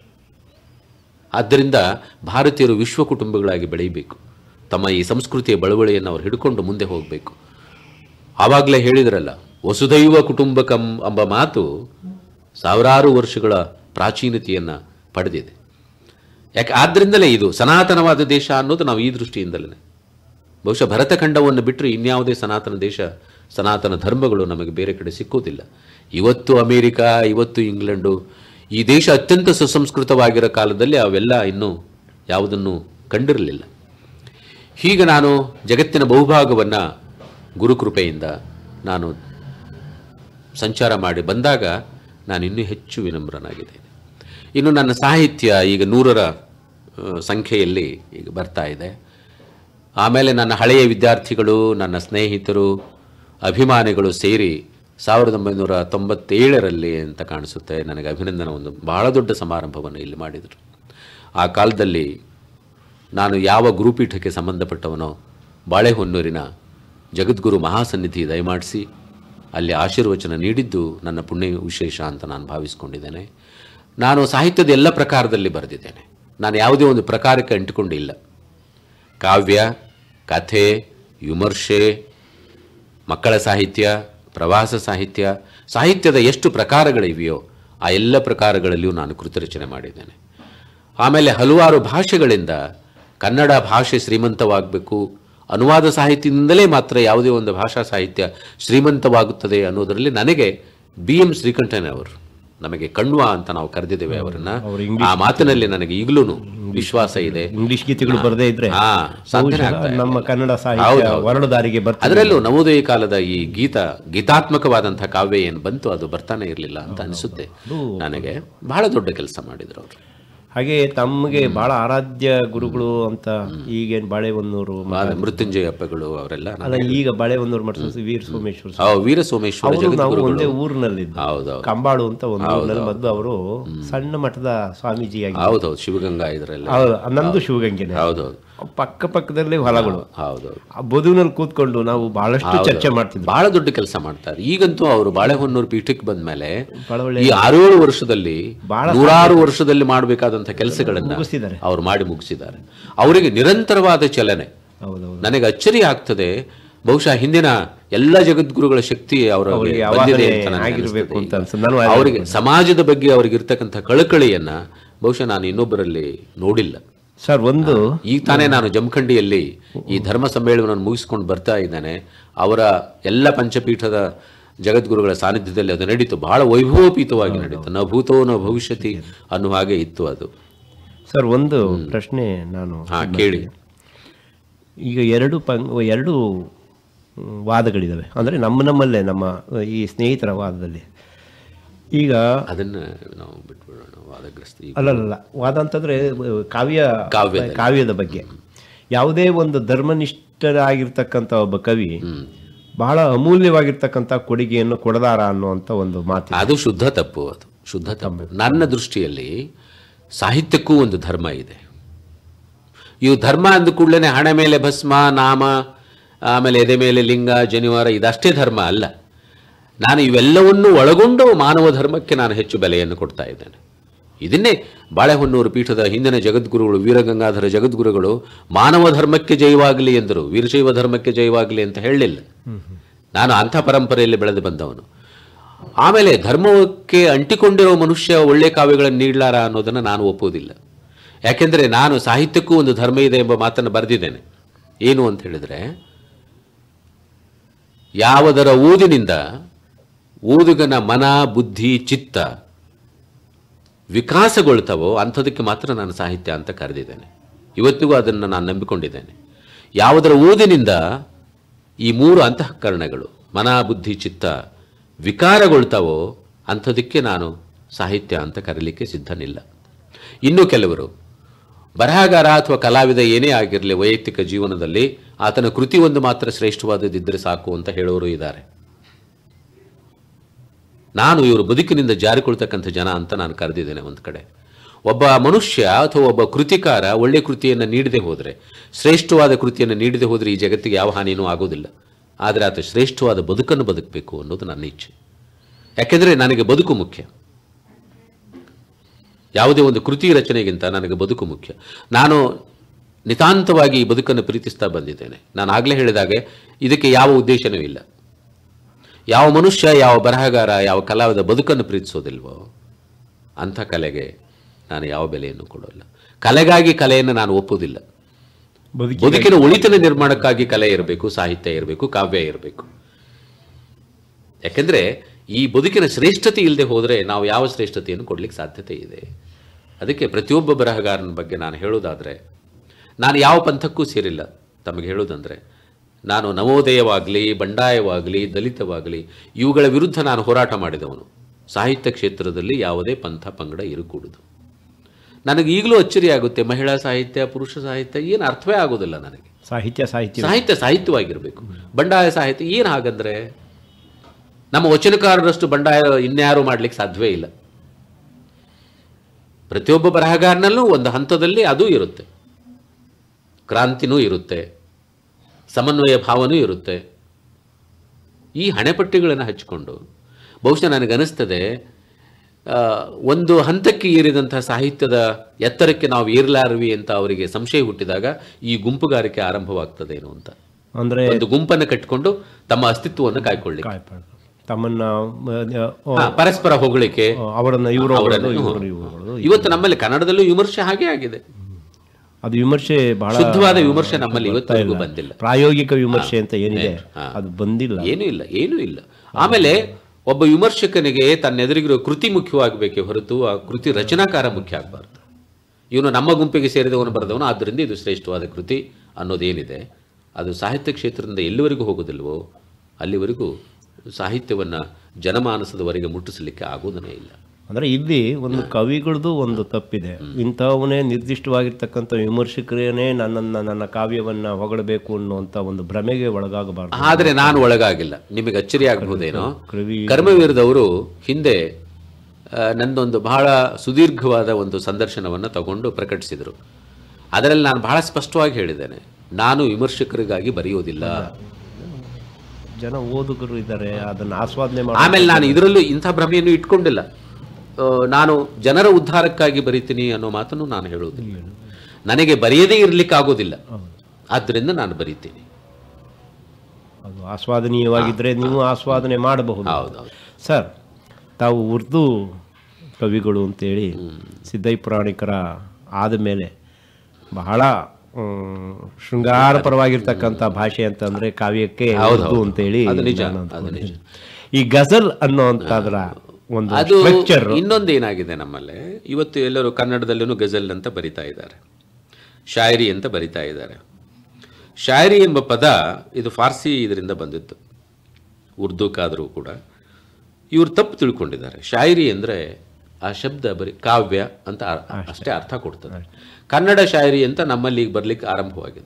ಆದ್ದರಿಂದ ಭಾರತೀಯರು ವಿಶ್ವ ಕುಟುಂಬಗಳಾಗಿ ಬೆಳೆಯಬೇಕು ತಮ್ಮ ಈ ಸಂಸ್ಕೃತಿಯ ಬಳವಳಿಯನ್ನು ಅವರು ಹಿಡ್ಕೊಂಡು ಮುಂದೆ ಹೋಗಬೇಕು ಆವಾಗಲೇ ಹೇಳಿದ್ರಲ್ಲ ವಸುದೈವ ಕುಟುಂಬಕಂ ಎಂಬ ಮಾತು ಸಾವಿರಾರು ವರ್ಷಗಳ ಪ್ರಾಚೀನತೆಯನ್ನು ಪಡೆದಿದೆ ಯಾಕೆ ಆದ್ದರಿಂದಲೇ ಇದು ಸನಾತನವಾದ ದೇಶ ಅನ್ನೋದು ನಾವು ಈ ದೃಷ್ಟಿಯಿಂದಲೇ ಬಹುಶಃ ಭರತಖಂಡವನ್ನು ಬಿಟ್ಟರೆ ಇನ್ಯಾವುದೇ ಸನಾತನ ದೇಶ ಸನಾತನ ಧರ್ಮಗಳು ನಮಗೆ ಬೇರೆ ಕಡೆ ಸಿಕ್ಕುವುದಿಲ್ಲ ಇವತ್ತು ಅಮೇರಿಕಾ ಇವತ್ತು ಇಂಗ್ಲೆಂಡು ಈ ದೇಶ ಅತ್ಯಂತ ಸುಸಂಸ್ಕೃತವಾಗಿರೋ ಕಾಲದಲ್ಲಿ ಅವೆಲ್ಲ ಇನ್ನೂ ಯಾವುದನ್ನು ಕಂಡಿರಲಿಲ್ಲ ಹೀಗೆ ನಾನು ಜಗತ್ತಿನ ಬಹುಭಾಗವನ್ನು ಗುರುಕೃಪೆಯಿಂದ ನಾನು ಸಂಚಾರ ಮಾಡಿ ಬಂದಾಗ ನಾನು ಇನ್ನೂ ಹೆಚ್ಚು ವಿನಮ್ರನಾಗಿದ್ದೇನೆ ಇನ್ನು ನನ್ನ ಸಾಹಿತ್ಯ ಈಗ ನೂರರ ಆ, ಸಂಖ್ಯೆಯಲ್ಲಿ ಈಗ ಬರ್ತಾ ಇದೆ ಆಮೇಲೆ ನನ್ನ ಹಳೆಯ ವಿದ್ಯಾರ್ಥಿಗಳು ನನ್ನ ಸ್ನೇಹಿತರು ಅಭಿಮಾನಿಗಳು ಸೇರಿ ಸಾವಿರದ ಒಂಬೈನೂರ ತೊಂಬತ್ತೇಳರಲ್ಲಿ ಅಂತ ಕಾಣಿಸುತ್ತೆ ನನಗೆ ಅಭಿನಂದನ ಒಂದು ಬಹಳ ದೊಡ್ಡ ಸಮಾರಂಭವನ್ನು ಇಲ್ಲಿ ಮಾಡಿದರು ಆ ಕಾಲದಲ್ಲಿ ನಾನು ಯಾವ ಗುರುಪೀಠಕ್ಕೆ ಸಂಬಂಧಪಟ್ಟವನೋ ಬಾಳೆಹೊನ್ನೂರಿನ ಜಗದ್ಗುರು ಮಹಾಸನ್ನಿಧಿ ದಯಮಾಡಿಸಿ ಅಲ್ಲಿ ಆಶೀರ್ವಚನ ನೀಡಿದ್ದು ನನ್ನ ಪುಣ್ಯ ವಿಶೇಷ ಅಂತ ನಾನು ಭಾವಿಸ್ಕೊಂಡಿದ್ದೇನೆ ನಾನು ಸಾಹಿತ್ಯದ ಎಲ್ಲ ಪ್ರಕಾರದಲ್ಲಿ ಬರೆದಿದ್ದೇನೆ ನಾನು ಯಾವುದೇ ಒಂದು ಪ್ರಕಾರಕ್ಕೆ ಅಂಟಿಕೊಂಡಿಲ್ಲ ಕಾವ್ಯ ಕಥೆ ವಿಮರ್ಶೆ ಮಕ್ಕಳ ಸಾಹಿತ್ಯ ಪ್ರವಾಸ ಸಾಹಿತ್ಯ ಸಾಹಿತ್ಯದ ಎಷ್ಟು ಪ್ರಕಾರಗಳಿವೆಯೋ ಆ ಎಲ್ಲ ಪ್ರಕಾರಗಳಲ್ಲಿಯೂ ನಾನು ಕೃತರಚನೆ ಮಾಡಿದ್ದೇನೆ ಆಮೇಲೆ ಹಲವಾರು ಭಾಷೆಗಳಿಂದ ಕನ್ನಡ ಭಾಷೆ ಶ್ರೀಮಂತವಾಗಬೇಕು ಅನುವಾದ ಸಾಹಿತ್ಯದಿಂದಲೇ ಮಾತ್ರ ಯಾವುದೇ ಒಂದು ಭಾಷಾ ಸಾಹಿತ್ಯ ಶ್ರೀಮಂತವಾಗುತ್ತದೆ ಅನ್ನೋದರಲ್ಲಿ ನನಗೆ ಬಿ ಎಂ ಶ್ರೀಕಂಠನವರು ನಮಗೆ ಕಣ್ವ ಅಂತ ನಾವು ಕರೆದಿದ್ದೇವೆ ಅವರನ್ನ ಆ ಮಾತಿನಲ್ಲಿ ನನಗೆ ಈಗಲೂ ವಿಶ್ವಾಸ ಇದೆ ಇಂಗ್ಲಿಷ್ ಗೀತೆಗಳು ಬರದೇ ಇದ್ರೆ ಹಾ ಸಾಧನೆ ಬಹುಶಃ ಆಗ್ತಾ ಇದೆ. ನಮ್ಮ ಕನ್ನಡ ಸಾಹಿತ್ಯ ಹೌದು. ಹೊರಡು ದಾರಿಗೆ ಬರ್ತದೆ ಅದರಲ್ಲೂ ನವೋದಯ ಕಾಲದ ಈ ಗೀತ ಗೀತಾತ್ಮಕವಾದಂತಹ ಕಾವ್ಯ ಏನು ಬಂತು ಅದು ಬರ್ತಾನೆ ಇರಲಿಲ್ಲ ಅಂತ ಅನಿಸುತ್ತೆ ನನಗೆ ಬಹಳ ದೊಡ್ಡ ಕೆಲಸ ಮಾಡಿದ್ರು ಅವರು ಹಾಗೆ ತಮಗೆ ಬಹಳ ಆರಾಧ್ಯ ಗುರುಗಳು ಅಂತ ಈಗೇನ್ ಬಾಳೆಹೊನ್ನೂರು ಮೃತ್ಯುಂಜಯ ಅಪ್ಪಗಳು ಅವರೆಲ್ಲ ಅಲ್ಲ ಈಗ ಬಾಳೆಹೊನ್ನೂರು ಮಠದ ವೀರ ಸೋಮೇಶ್ವರ ಆ, ವೀರ ಸೋಮೇಶ್ವರ ಅವರು ನಾವು ಜಗದ್ಗುರುಗಳು ಒಂದೇ ಊರಿನಲ್ಲಿದ್ದು ಹೌದೌದು ಕಂಬಾಳು ಅಂತ ಒಂದು ಊರಿನಲ್ಲಿ ಮೊದಲು ಅವರು ಸಣ್ಣ ಮಠದ ಸ್ವಾಮೀಜಿಯಾಗಿ ಹೌದೌದು ಶಿವಗಂಗಾ ಇದರಲ್ಲಿ ಹೌದು, ನಂದು ಶಿವಗಂಗೆನೆ ಹೌದೌದು ಪಕ್ಕ ಪಕ್ಕದಲ್ಲೇ ಹೊಲಗಳು ಹೌದೌದು ಆ ಬದುವಿನಲ್ಲಿ ಕೂತ್ಕೊಂಡು ನಾವು ಬಹಳಷ್ಟು ಚರ್ಚೆ ಮಾಡ್ತಿದ್ವಿ ಬಹಳ ದೊಡ್ಡ ಕೆಲಸ ಮಾಡ್ತಾರೆ ಈಗಂತೂ ಅವರು ಬಾಳೆಹೊನ್ನೂರು ಪೀಠಕ್ಕೆ ಬಂದ ಮೇಲೆ ಬಹಳ ಒಳ್ಳೆ ಈ ಆರೇಳು ವರ್ಷದಲ್ಲಿ ಬಹಳ ನೂರಾರು ವರ್ಷದಲ್ಲಿ ಮಾಡಬೇಕಾದಂತಹ ಕೆಲಸಗಳನ್ನ ಮುಗಿಸಿದ್ದಾರೆ ಅವರು ಮಾಡಿ ಮುಗಿಸಿದ್ದಾರೆ ಅವರಿಗೆ ನಿರಂತರವಾದ ಚಲನೆ ಹೌದೌದು ನನಗೆ ಅಚ್ಚರಿ ಆಗ್ತದೆ ಬಹುಶಃ ಹಿಂದಿನ ಎಲ್ಲ ಜಗದ್ಗುರುಗಳ ಶಕ್ತಿ ಅವರ ಅವರಿಗೆ ಬಂದಿದೆ ಅವಾಗಲೇ ಅಂತ ನನಗೆ ಆಗಿರ್ಬೇಕು ಅನಿಸ್ತದೆ ಅಂತ ಈಗ. ಅನ್ಸುತ್ತೆ. ನಾನು ಅವರಿಗೆ ಸಮಾಜದ ಬಗ್ಗೆ ಅವ್ರಿಗೆ ಇರ್ತಕ್ಕಂಥ ಕಳಕಳಿಯನ್ನ ಬಹುಶಃ ನಾನು ಇನ್ನೊಬ್ಬರಲ್ಲಿ ನೋಡಿಲ್ಲ ಸರ್ ಒಂದು ಈಗ ತಾನೇ ನಾನು ಜಮಖಂಡಿಯಲ್ಲಿ ಈ ಧರ್ಮ ಸಮ್ಮೇಳನವನ್ನು ಮುಗಿಸ್ಕೊಂಡು ಬರ್ತಾ ಇದ್ದೇನೆ ಅವರ ಎಲ್ಲ ಪಂಚಪೀಠದ ಜಗದ್ಗುರುಗಳ ಸಾನ್ನಿಧ್ಯದಲ್ಲಿ ಅದು ನಡೀತು ಬಹಳ ವೈಭವೋಪೀತವಾಗಿ ನಡೀತು ನ ಭೂತೋ ನ ಭವಿಷ್ಯತಿ ಅನ್ನುವ ಹಾಗೆ ಇತ್ತು ಅದು ಸರ್ ಒಂದು ಪ್ರಶ್ನೆ ನಾನು ಹಾ ಕೇಳಿ ಈಗ ಎರಡು ಪಂ ಎರಡು ಮ್, ವಾದಗಳಿದಾವೆ ಅಂದರೆ ನಮ್ಮ ನಮ್ಮಲ್ಲೇ ನಮ್ಮ ಈ ಸ್ನೇಹಿತರ ವಾದದಲ್ಲಿ ಈಗ ಅದನ್ನ ನಾವು ಬಿಟ್ಬಿಡೋಣ ವಾದಗ್ರಸ್ತ ಈಗ ಅಲ್ಲಲ್ಲ ವಾದ ಅಂತಂದ್ರೆ ಅಹ್, ಕಾವ್ಯ ಕಾವ್ಯದಲ್ಲಿ. ಕಾವ್ಯದ ಬಗ್ಗೆ ಯಾವುದೇ ಒಂದು ಧರ್ಮನಿಷ್ಠ ವಿಶಿಷ್ಟರಾಗಿರ್ತಕ್ಕಂಥ ಒಬ್ಬ ಕವಿ ಹ್ಮ್ ಬಹಳ ಅಮೂಲ್ಯವಾಗಿರ್ತಕ್ಕಂಥ ಕೊಡುಗೆಯನ್ನು ಕೊಡದಾರ ಅನ್ನುವಂಥ ಒಂದು ಮಾತು ಅದು ಶುದ್ಧ ತಪ್ಪು ಅದು ಶುದ್ಧ ತಪ್ಪು ನನ್ನ ದೃಷ್ಟಿಯಲ್ಲಿ ಸಾಹಿತ್ಯಕ್ಕೂ ಒಂದು ಧರ್ಮ ಇದೆ ಇವು ಧರ್ಮ ಅಂದ ಕೂಡಲೇ ಹಣೆ ಮೇಲೆ ಭಸ್ಮ ನಾಮ ಆಮೇಲೆ ಎದೆ ಮೇಲೆ ಲಿಂಗ ಜನಿವಾರ ಇದಷ್ಟೇ ಧರ್ಮ ಅಲ್ಲ ನಾನು ಇವೆಲ್ಲವನ್ನೂ ಒಳಗೊಂಡು ಮಾನವ ಧರ್ಮಕ್ಕೆ ನಾನು ಹೆಚ್ಚು ಬೆಲೆಯನ್ನು ಕೊಡ್ತಾ ಇದ್ದೇನೆ ಇದನ್ನೇ ಬಾಳೆಹೊನ್ನೂರು ಪೀಠದ ಹಿಂದಿನ ಜಗದ್ಗುರುಗಳು ವೀರಗಂಗಾಧರ ಜಗದ್ಗುರುಗಳು ಮಾನವ ಧರ್ಮಕ್ಕೆ ಜಯವಾಗಲಿ ಎಂದರು ವೀರಶೈವ ಧರ್ಮಕ್ಕೆ ಜಯವಾಗಲಿ ಅಂತ ಹೇಳಲಿಲ್ಲ ನಾನು ಅಂಥ ಪರಂಪರೆಯಲ್ಲಿ ಬೆಳೆದು ಬಂದವನು ಆಮೇಲೆ ಧರ್ಮಕ್ಕೆ ಅಂಟಿಕೊಂಡಿರೋ ಮನುಷ್ಯ ಒಳ್ಳೆ ಕಾವ್ಯಗಳನ್ನು ನೀಡಲಾರ ಅನ್ನೋದನ್ನು ನಾನು ಒಪ್ಪುವುದಿಲ್ಲ ಯಾಕೆಂದರೆ ನಾನು ಸಾಹಿತ್ಯಕ್ಕೂ ಒಂದು ಧರ್ಮ ಇದೆ ಎಂಬ ಮಾತನ್ನು ಬರೆದಿದ್ದೇನೆ ಏನು ಅಂತ ಹೇಳಿದ್ರೆ ಯಾವುದರ ಓದಿನಿಂದ ಓದುಗನ ಮನ ಬುದ್ಧಿ ಚಿತ್ತ ವಿಕಾಸಗೊಳ್ತವೋ ಅಂಥದಕ್ಕೆ ಮಾತ್ರ ನಾನು ಸಾಹಿತ್ಯ ಅಂತ ಕರೆದಿದ್ದೇನೆ ಇವತ್ತಿಗೂ ಅದನ್ನು ನಾನು ನಂಬಿಕೊಂಡಿದ್ದೇನೆ ಯಾವುದರ ಓದಿನಿಂದ ಈ ಮೂರು ಅಂತಃಕರಣಗಳು ಮನ ಬುದ್ಧಿ ಚಿತ್ತ ವಿಕಾರಗೊಳ್ತಾವೋ ಅಂಥದಕ್ಕೆ ನಾನು ಸಾಹಿತ್ಯ ಅಂತ ಕರೀಲಿಕ್ಕೆ ಸಿದ್ಧನಿಲ್ಲ ಇನ್ನು ಕೆಲವರು ಬರಹಗಾರ ಅಥವಾ ಕಲಾವಿದ ಏನೇ ಆಗಿರಲಿ ವೈಯಕ್ತಿಕ ಜೀವನದಲ್ಲಿ ಆತನ ಕೃತಿ ಒಂದು ಮಾತ್ರ ಶ್ರೇಷ್ಠವಾದದಿದ್ದರೆ ಸಾಕು ಅಂತ ಹೇಳೋರು ಇದ್ದಾರೆ ನಾನು ಇವರು ಬದುಕಿನಿಂದ ಜಾರಿಕೊಳ್ತಕ್ಕಂಥ ಜನ ಅಂತ ನಾನು ಕರೆದಿದ್ದೇನೆ ಒಂದು ಕಡೆ ಒಬ್ಬ ಮನುಷ್ಯ ಅಥವಾ ಒಬ್ಬ ಕೃತಿಕಾರ ಒಳ್ಳೆ ಕೃತಿಯನ್ನು ನೀಡದೆ ಹೋದರೆ ಶ್ರೇಷ್ಠವಾದ ಕೃತಿಯನ್ನು ನೀಡದೆ ಹೋದರೆ ಈ ಜಗತ್ತಿಗೆ ಯಾವ ಹಾನಿಯೂ ಆಗೋದಿಲ್ಲ ಆದರೆ ಆತ ಶ್ರೇಷ್ಠವಾದ ಬದುಕನ್ನು ಬದುಕಬೇಕು ಅನ್ನೋದು ನನ್ನ ಇಚ್ಛೆ ಯಾಕೆಂದರೆ ನನಗೆ ಬದುಕು ಮುಖ್ಯ ಯಾವುದೇ ಒಂದು ಕೃತಿ ರಚನೆಗಿಂತ ನನಗೆ ಬದುಕು ಮುಖ್ಯ ನಾನು ನಿತಾಂತವಾಗಿ ಈ ಬದುಕನ್ನು ಪ್ರೀತಿಸ್ತಾ ಬಂದಿದ್ದೇನೆ ನಾನು ಆಗಲೇ ಹೇಳಿದಾಗೆ ಇದಕ್ಕೆ ಯಾವ ಉದ್ದೇಶನೂ ಇಲ್ಲ ಯಾವ ಮನುಷ್ಯ ಯಾವ ಬರಹಗಾರ ಯಾವ ಕಲಾವಿದ ಬದುಕನ್ನು ಪ್ರೀತಿಸೋದಿಲ್ವೋ ಅಂಥ ಕಲೆಗೆ ನಾನು ಯಾವ ಬೆಲೆಯನ್ನು ಕೊಡೋಲ್ಲ ಕಲೆಗಾಗಿ ಕಲೆಯನ್ನು ನಾನು ಒಪ್ಪುವುದಿಲ್ಲ ಬದುಕಿ ಬದುಕಿನ ಒಳಿತಿನ ನಿರ್ಮಾಣಕ್ಕಾಗಿ ಕಲೆ ಇರಬೇಕು ಸಾಹಿತ್ಯ ಇರಬೇಕು ಕಾವ್ಯ ಇರಬೇಕು ಯಾಕೆಂದ್ರೆ ಈ ಬದುಕಿನ ಶ್ರೇಷ್ಠತೆ ಇಲ್ಲದೆ ಹೋದರೆ ನಾವು ಯಾವ ಶ್ರೇಷ್ಠತೆಯನ್ನು ಕೊಡ್ಲಿಕ್ಕೆ ಸಾಧ್ಯತೆ ಇದೆ ಅದಕ್ಕೆ ಪ್ರತಿಯೊಬ್ಬ ಬರಹಗಾರನ ಬಗ್ಗೆ ನಾನು ಹೇಳೋದಾದರೆ ನಾನು ಯಾವ ಪಂಥಕ್ಕೂ ಸೇರಿಲ್ಲ ತಮಗೆ ಹೇಳೋದಂದ್ರೆ ನಾನು ನವೋದಯವಾಗಲಿ ಬಂಡಾಯವಾಗಲಿ ದಲಿತವಾಗಲಿ ಇವುಗಳ ವಿರುದ್ಧ ನಾನು ಹೋರಾಟ ಮಾಡಿದವನು ಸಾಹಿತ್ಯ ಕ್ಷೇತ್ರದಲ್ಲಿ ಯಾವುದೇ ಪಂಥ ಪಂಗಡ ಇರಕೂಡದು ನನಗೆ ಈಗಲೂ ಅಚ್ಚರಿಯಾಗುತ್ತೆ ಮಹಿಳಾ ಸಾಹಿತ್ಯ ಪುರುಷ ಸಾಹಿತ್ಯ ಏನು ಅರ್ಥವೇ ಆಗೋದಿಲ್ಲ ನನಗೆ ಸಾಹಿತ್ಯ ಸಾಹಿತ್ಯ ಸಾಹಿತ್ಯ ಸಾಹಿತ್ಯವಾಗಿರಬೇಕು ಬಂಡಾಯ ಸಾಹಿತ್ಯ ಏನು ಹಾಗಂದ್ರೆ ನಮ್ಮ ವಚನಕಾರರಷ್ಟು ಬಂಡಾಯ ಇನ್ಯಾರು ಮಾಡ್ಲಿಕ್ಕೆ ಸಾಧ್ಯವೇ ಇಲ್ಲ ಪ್ರತಿಯೊಬ್ಬ ಬರಹಗಾರನಲ್ಲೂ ಒಂದು ಹಂತದಲ್ಲಿ ಅದು ಇರುತ್ತೆ ಕ್ರಾಂತಿನೂ ಇರುತ್ತೆ ಸಮನ್ವಯ ಭಾವನೂ ಇರುತ್ತೆ ಈ ಹಣೆಪಟ್ಟಿಗಳನ್ನು ಹಚ್ಚಿಕೊಂಡು ಬಹುಶಃ ನನಗನ್ನಿಸ್ತದೆ ಆ, ಒಂದು ಹಂತಕ್ಕೆ ಏರಿದಂತಹ ಸಾಹಿತ್ಯದ ಎತ್ತರಕ್ಕೆ ನಾವು ಏರಲಾರವಿ ಅಂತ ಅವರಿಗೆ ಸಂಶಯ ಹುಟ್ಟಿದಾಗ ಈ ಗುಂಪುಗಾರಿಕೆ ಆರಂಭವಾಗ್ತದೇನೋ ಅಂತ ಅಂದ್ರೆ ಒಂದು ಗುಂಪನ್ನು ಕಟ್ಟಿಕೊಂಡು ತಮ್ಮ ಅಸ್ತಿತ್ವವನ್ನು ಕಾಯ್ಕೊಳ್ಳಿ ಕಾಯ್ಪಾಡು ತಮ್ಮನ್ನ ಆ, ಹಾ, ಪರಸ್ಪರ ಹೊಗಳಿಕೆ ಆ, ಅವರನ್ನ ಇವರು ಅವರನ್ನು- ಇವರು ಇವರು ಇವತ್ತು ನಮ್ಮಲ್ಲಿ ಕನ್ನಡದಲ್ಲೂ ವಿಮರ್ಶೆ ಹಾಗೆ ಆಗಿದೆ ಅದು ವಿಮರ್ಶೆ ಬಹಳ ಶುದ್ಧವಾದ ವಿಮರ್ಶೆ ನಮ್ಮಲ್ಲಿ ಇವತ್ತಿಗೂ ಬಂದಿಲ್ಲ ಪ್ರಾಯೋಗಿಕ ವಿಮರ್ಶೆ ಅಂತ ಏನಿದೆ ಅದು ಬಂದಿಲ್ಲ ಏನೂ ಇಲ್ಲ ಏನೂ ಇಲ್ಲ ಆಮೇಲೆ ಒಬ್ಬ ವಿಮರ್ಶಕನಿಗೆ ತನ್ನ ಎದುರಿಗಿರೋ ಕೃತಿ ಮುಖ್ಯವಾಗಬೇಕೇ ಹೊರತು ಆ ಕೃತಿ ರಚನಾಕಾರ ಮುಖ್ಯ ಆಗಬಾರ್ದು ಇವನು ನಮ್ಮ ಗುಂಪಿಗೆ ಸೇರಿದವನು ಬರೆದವನು ಆದ್ದರಿಂದ ಇದು ಶ್ರೇಷ್ಠವಾದ ಕೃತಿ ಅನ್ನೋದೇನಿದೆ ಅದು ಸಾಹಿತ್ಯ ಕ್ಷೇತ್ರದಿಂದ ಎಲ್ಲಿವರೆಗೂ ಹೋಗೋದಿಲ್ವೋ ಅಲ್ಲಿವರೆಗೂ ಸಾಹಿತ್ಯವನ್ನು ಜನಮಾನಸದವರೆಗೆ ಮುಟ್ಟಿಸಲಿಕ್ಕೆ ಆಗೋದನ್ನೇ ಇಲ್ಲ ಅಂದ್ರೆ ಇಲ್ಲಿ ಒಂದು ಕವಿಗಳದ್ದು ಒಂದು ತಪ್ಪಿದೆ ಇಂಥವನ್ನೇ ನಿರ್ದಿಷ್ಟವಾಗಿರ್ತಕ್ಕಂಥ ವಿಮರ್ಶಕರೇನೇ ನನ್ನನ್ನ ನನ್ನ ಕಾವ್ಯವನ್ನ ಹೊಗಳಬೇಕು ಅನ್ನುವಂಥ ಒಂದು ಭ್ರಮೆಗೆ ಒಳಗಾಗಬಾರ್ದು ಆದರೆ ನಾನು ಒಳಗಾಗಿಲ್ಲ ನಿಮಗೆ ಅಚ್ಚರಿ ಆಗಬಹುದೇನೋ ಕವಿ ಕರ್ಮವೀರದವರು ಹಿಂದೆ ಆ, ನಂದೊಂದು ಬಹಳ ಸುದೀರ್ಘವಾದ ಒಂದು ಸಂದರ್ಶನವನ್ನು ತಗೊಂಡು ಪ್ರಕಟಿಸಿದರು ಅದರಲ್ಲಿ ನಾನು ಬಹಳ ಸ್ಪಷ್ಟವಾಗಿ ಹೇಳಿದ್ದೇನೆ ನಾನು ವಿಮರ್ಶಕರಿಗಾಗಿ ಬರೆಯೋದಿಲ್ಲ ಜನ ಓದುಗರು ಇದ್ದಾರೆ ಅದನ್ನ ಆಸ್ವಾದನೆ ಮಾಡಿ ಆಮೇಲೆ ನಾನು ಇದರಲ್ಲೂ ಇಂಥ ಭ್ರಮೆಯನ್ನು ಇಟ್ಕೊಂಡಿಲ್ಲ ಆ, ನಾನು ಜನರ ಉದ್ಧಾರಕ್ಕಾಗಿ ಬರಿತೀನಿ ಅನ್ನೋ ಮಾತನ್ನು ನಾನು ಹೇಳುವುದಿಲ್ಲ ನನಗೆ ಬರೆಯದೇ ಇರಲಿಕ್ಕೆ ಆಗೋದಿಲ್ಲ ಆದ್ದರಿಂದ ನಾನು ಬರೀತೀನಿ ಅದು ಆಸ್ವಾದನೀಯವಾಗಿದ್ರೆ ನೀವು ಆಸ್ವಾದನೆ ಮಾಡಬಹುದು ಹೌದೌದು ಸರ್ ತಾವು ಉರ್ದು ಕವಿಗಳು ಅಂತೇಳಿ ಸಿದ್ದೈ ಪುರಾಣಿಕರ ಆದಮೇಲೆ ಬಹಳ ಮ್, ಶೃಂಗಾರಪರವಾಗಿರ್ತಕ್ಕಂಥ ಭಾಷೆ ಅಂತಂದ್ರೆ ಕಾವ್ಯಕ್ಕೆ ಉರ್ದು ಅಂತೇಳಿ ಅದು ನಿಜ, ನಾನು ಅದು ಅಂದ್ಕೊಂಡಿದ್ದೀನಿ. ಈ ಗಜಲ್ ಅನ್ನೋಂಥದ್ರ ಒಂದು ಅದು ಸ್ಟ್ರಕ್ಚರ್ ಇನ್ನೊಂದು ಏನಾಗಿದೆ ನಮ್ಮಲ್ಲಿ ಇವತ್ತು ಎಲ್ಲರೂ ಕನ್ನಡದಲ್ಲೂ ಗಜಲ್ ಅಂತ ಬರಿತಾ ಇದ್ದಾರೆ ಶಾಯರಿ ಅಂತ ಬರಿತಾ ಇದ್ದಾರೆ ಶಾಯರಿ ಎಂಬ ಪದ ಇದು ಫಾರ್ಸಿ ಇದರಿಂದ ಬಂದಿತ್ತು ಉರ್ದುಕ್ಕಾದರೂ ಕೂಡ ಇವರು ತಪ್ಪು ತಿಳ್ಕೊಂಡಿದ್ದಾರೆ ಶಾಯರಿ ಅಂದರೆ ಆ ಶಬ್ದ ಬರೀ ಕಾವ್ಯ ಅಂತ ಅರ್- ಅಷ್ಟೇ ಅರ್ಥ ಕೊಡ್ತದೆ ಕನ್ನಡ ಶಾಯರಿ ಅಂತ ನಮ್ಮಲ್ಲಿ ಈಗ ಬರ್ಲಿಕ್ಕೆ ಆರಂಭವಾಗಿದೆ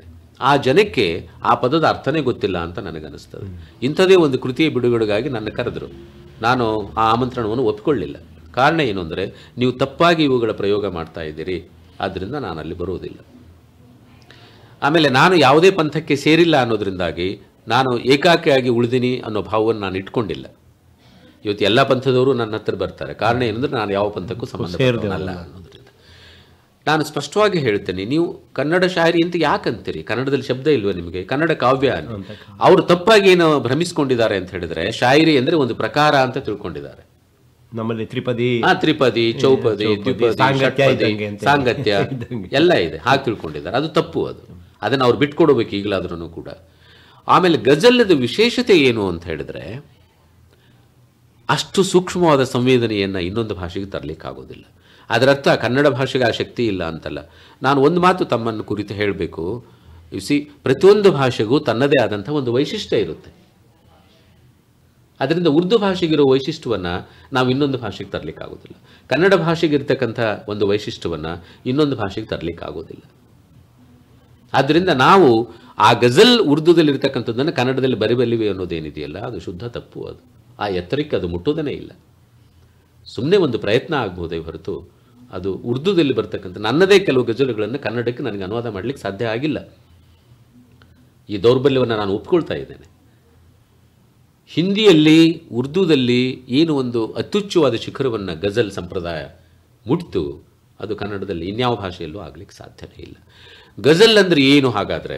ಆ ಜನಕ್ಕೆ ಆ ಪದದ ಅರ್ಥನೇ ಗೊತ್ತಿಲ್ಲ ಅಂತ ನನಗನ್ನಿಸ್ತದೆ ಇಂಥದೇ ಒಂದು ಕೃತಿಯ ಬಿಡುಗಡೆಗಾಗಿ ನನ್ನ ಕರೆದರು ನಾನು ಆ ಆಮಂತ್ರಣವನ್ನು ಒಪ್ಪಿಕೊಳ್ಳಿಲ್ಲ ಕಾರಣ ಏನು ಅಂದರೆ ನೀವು ತಪ್ಪಾಗಿ ಇವುಗಳ ಪ್ರಯೋಗ ಮಾಡ್ತಾ ಇದ್ದೀರಿ ಆದ್ದರಿಂದ ನಾನು ಅಲ್ಲಿ ಬರುವುದಿಲ್ಲ ಆಮೇಲೆ ನಾನು ಯಾವುದೇ ಪಂಥಕ್ಕೆ ಸೇರಿಲ್ಲ ಅನ್ನೋದ್ರಿಂದಾಗಿ ನಾನು ಏಕಾಕಿಯಾಗಿ ಉಳಿದೀನಿ ಅನ್ನೋ ಭಾವವನ್ನು ನಾನು ಇಟ್ಕೊಂಡಿಲ್ಲ ಇವತ್ತು ಎಲ್ಲ ಪಂಥದವರು ನನ್ನ ಹತ್ರ ಬರ್ತಾರೆ ಕಾರಣ ಏನಂದ್ರೆ ನಾನು ಯಾವ ಪಂಥಕ್ಕೂ ಸಂಬಂಧಪಟ್ಟವನಲ್ಲ ಅನ್ನೋದ್ರಿಂದ ನಾನು ಸ್ಪಷ್ಟವಾಗಿ ಹೇಳ್ತೇನೆ ನೀವು ಕನ್ನಡ ಶಾಯರಿ ಅಂತ ಯಾಕೆ ಅಂತೀರಿ ಕನ್ನಡದಲ್ಲಿ ಶಬ್ದ ಇಲ್ವಾ ನಿಮಗೆ ಕನ್ನಡ ಕಾವ್ಯ ಅನ್ನಿ. ಅವರು ತಪ್ಪಾಗಿ ಏನು ಭ್ರಮಿಸ್ಕೊಂಡಿದ್ದಾರೆ ಅಂತ ಹೇಳಿದ್ರೆ ಶಾಯರಿ ಅಂದ್ರೆ ಒಂದು ಪ್ರಕಾರ ಅಂತ ತಿಳ್ಕೊಂಡಿದ್ದಾರೆ ನಮ್ಮಲ್ಲಿ ತ್ರಿಪದಿ ಆ ತ್ರಿಪದಿ ಚೌಪದಿ ದ್ವಿಪದಿ ಸಾಂಗತ್ಯ ಷಟ್ಪದಿ, ಇದ್ದಂಗೆ ಅಂತ. ಸಾಂಗತ್ಯ ಎಲ್ಲ ಇದೆ ಹಾಗೆ ತಿಳ್ಕೊಂಡಿದ್ದಾರೆ ಅದು ತಪ್ಪು ಅದು ಅದನ್ನು ಅವ್ರು ಬಿಟ್ಕೊಡ್ಬೇಕು ಈಗಲಾದ್ರೂ ಕೂಡ ಆಮೇಲೆ ಗಜಲ್ಲದ ವಿಶೇಷತೆ ಏನು ಅಂತ ಹೇಳಿದ್ರೆ ಅಷ್ಟು ಸೂಕ್ಷ್ಮವಾದ ಸಂವೇದನೆಯನ್ನು ಇನ್ನೊಂದು ಭಾಷೆಗೆ ತರಲಿಕ್ಕಾಗೋದಿಲ್ಲ ಅದರರ್ಥ ಕನ್ನಡ ಭಾಷೆಗೆ ಆ ಶಕ್ತಿ ಇಲ್ಲ ಅಂತಲ್ಲ ನಾನು ಒಂದು ಮಾತು ತಮ್ಮನ್ನು ಕುರಿತು ಹೇಳಬೇಕು ಸಿ ಪ್ರತಿಯೊಂದು ಭಾಷೆಗೂ ತನ್ನದೇ ಆದಂಥ ಒಂದು ವೈಶಿಷ್ಟ್ಯ ಇರುತ್ತೆ ಅದರಿಂದ ಉರ್ದು ಭಾಷೆಗಿರೋ ವೈಶಿಷ್ಟ್ಯವನ್ನು ನಾವು ಇನ್ನೊಂದು ಭಾಷೆಗೆ ತರಲಿಕ್ಕಾಗೋದಿಲ್ಲ ಕನ್ನಡ ಭಾಷೆಗೆ ಇರ್ತಕ್ಕಂಥ ಒಂದು ವೈಶಿಷ್ಟ್ಯವನ್ನು ಇನ್ನೊಂದು ಭಾಷೆಗೆ ತರಲಿಕ್ಕಾಗೋದಿಲ್ಲ ಆದ್ದರಿಂದ ನಾವು ಆ ಗಜಲ್ ಉರ್ದುದಲ್ಲಿರ್ತಕ್ಕಂಥದ್ದನ್ನು ಕನ್ನಡದಲ್ಲಿ ಬರಿಬಲ್ಲಿವೆ ಅನ್ನೋದೇನಿದೆಯಲ್ಲ ಅದು ಶುದ್ಧ ತಪ್ಪು ಅದು ಆ ಎತ್ತರಕ್ಕೆ ಅದು ಮುಟ್ಟೋದನೇ ಇಲ್ಲ ಸುಮ್ಮನೆ ಒಂದು ಪ್ರಯತ್ನ ಆಗ್ಬೋದೇ ಹೊರತು ಅದು ಉರ್ದುದಲ್ಲಿ ಬರ್ತಕ್ಕಂಥ ನನ್ನದೇ ಕೆಲವು ಗಜಲುಗಳನ್ನು ಕನ್ನಡಕ್ಕೆ ನನಗೆ ಅನುವಾದ ಮಾಡಲಿಕ್ಕೆ ಸಾಧ್ಯ ಆಗಿಲ್ಲ ಈ ದೌರ್ಬಲ್ಯವನ್ನು ನಾನು ಒಪ್ಕೊಳ್ತಾ ಇದ್ದೇನೆ ಹಿಂದಿಯಲ್ಲಿ ಉರ್ದುದಲ್ಲಿ ಏನು ಒಂದು ಅತ್ಯುಚ್ಚವಾದ ಶಿಖರವನ್ನು ಗಜಲ್ ಸಂಪ್ರದಾಯ ಮುಟ್ತು ಅದು ಕನ್ನಡದಲ್ಲಿ ಇನ್ಯಾವ ಭಾಷೆಯಲ್ಲೂ ಆಗ್ಲಿಕ್ಕೆ ಸಾಧ್ಯನೇ ಇಲ್ಲ ಗಜಲ್ ಅಂದ್ರೆ ಏನು ಹಾಗಾದ್ರೆ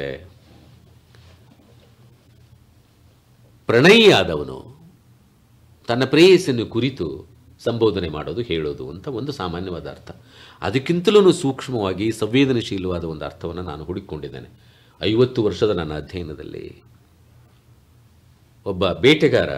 ಪ್ರಣಯಿಯಾದವನು ತನ್ನ ಪ್ರೇಯಸ್ಸನ್ನು ಕುರಿತು ಸಂಬೋಧನೆ ಮಾಡೋದು ಹೇಳೋದು ಅಂತ ಒಂದು ಸಾಮಾನ್ಯವಾದ ಅರ್ಥ ಅದಕ್ಕಿಂತಲೂ ಸೂಕ್ಷ್ಮವಾಗಿ ಸಂವೇದನಶೀಲವಾದ ಒಂದು ಅರ್ಥವನ್ನು ನಾನು ಹುಡುಕಿಕೊಂಡಿದ್ದೇನೆ ಐವತ್ತು ವರ್ಷದ ನನ್ನ ಅಧ್ಯಯನದಲ್ಲಿ ಒಬ್ಬ ಬೇಟೆಗಾರ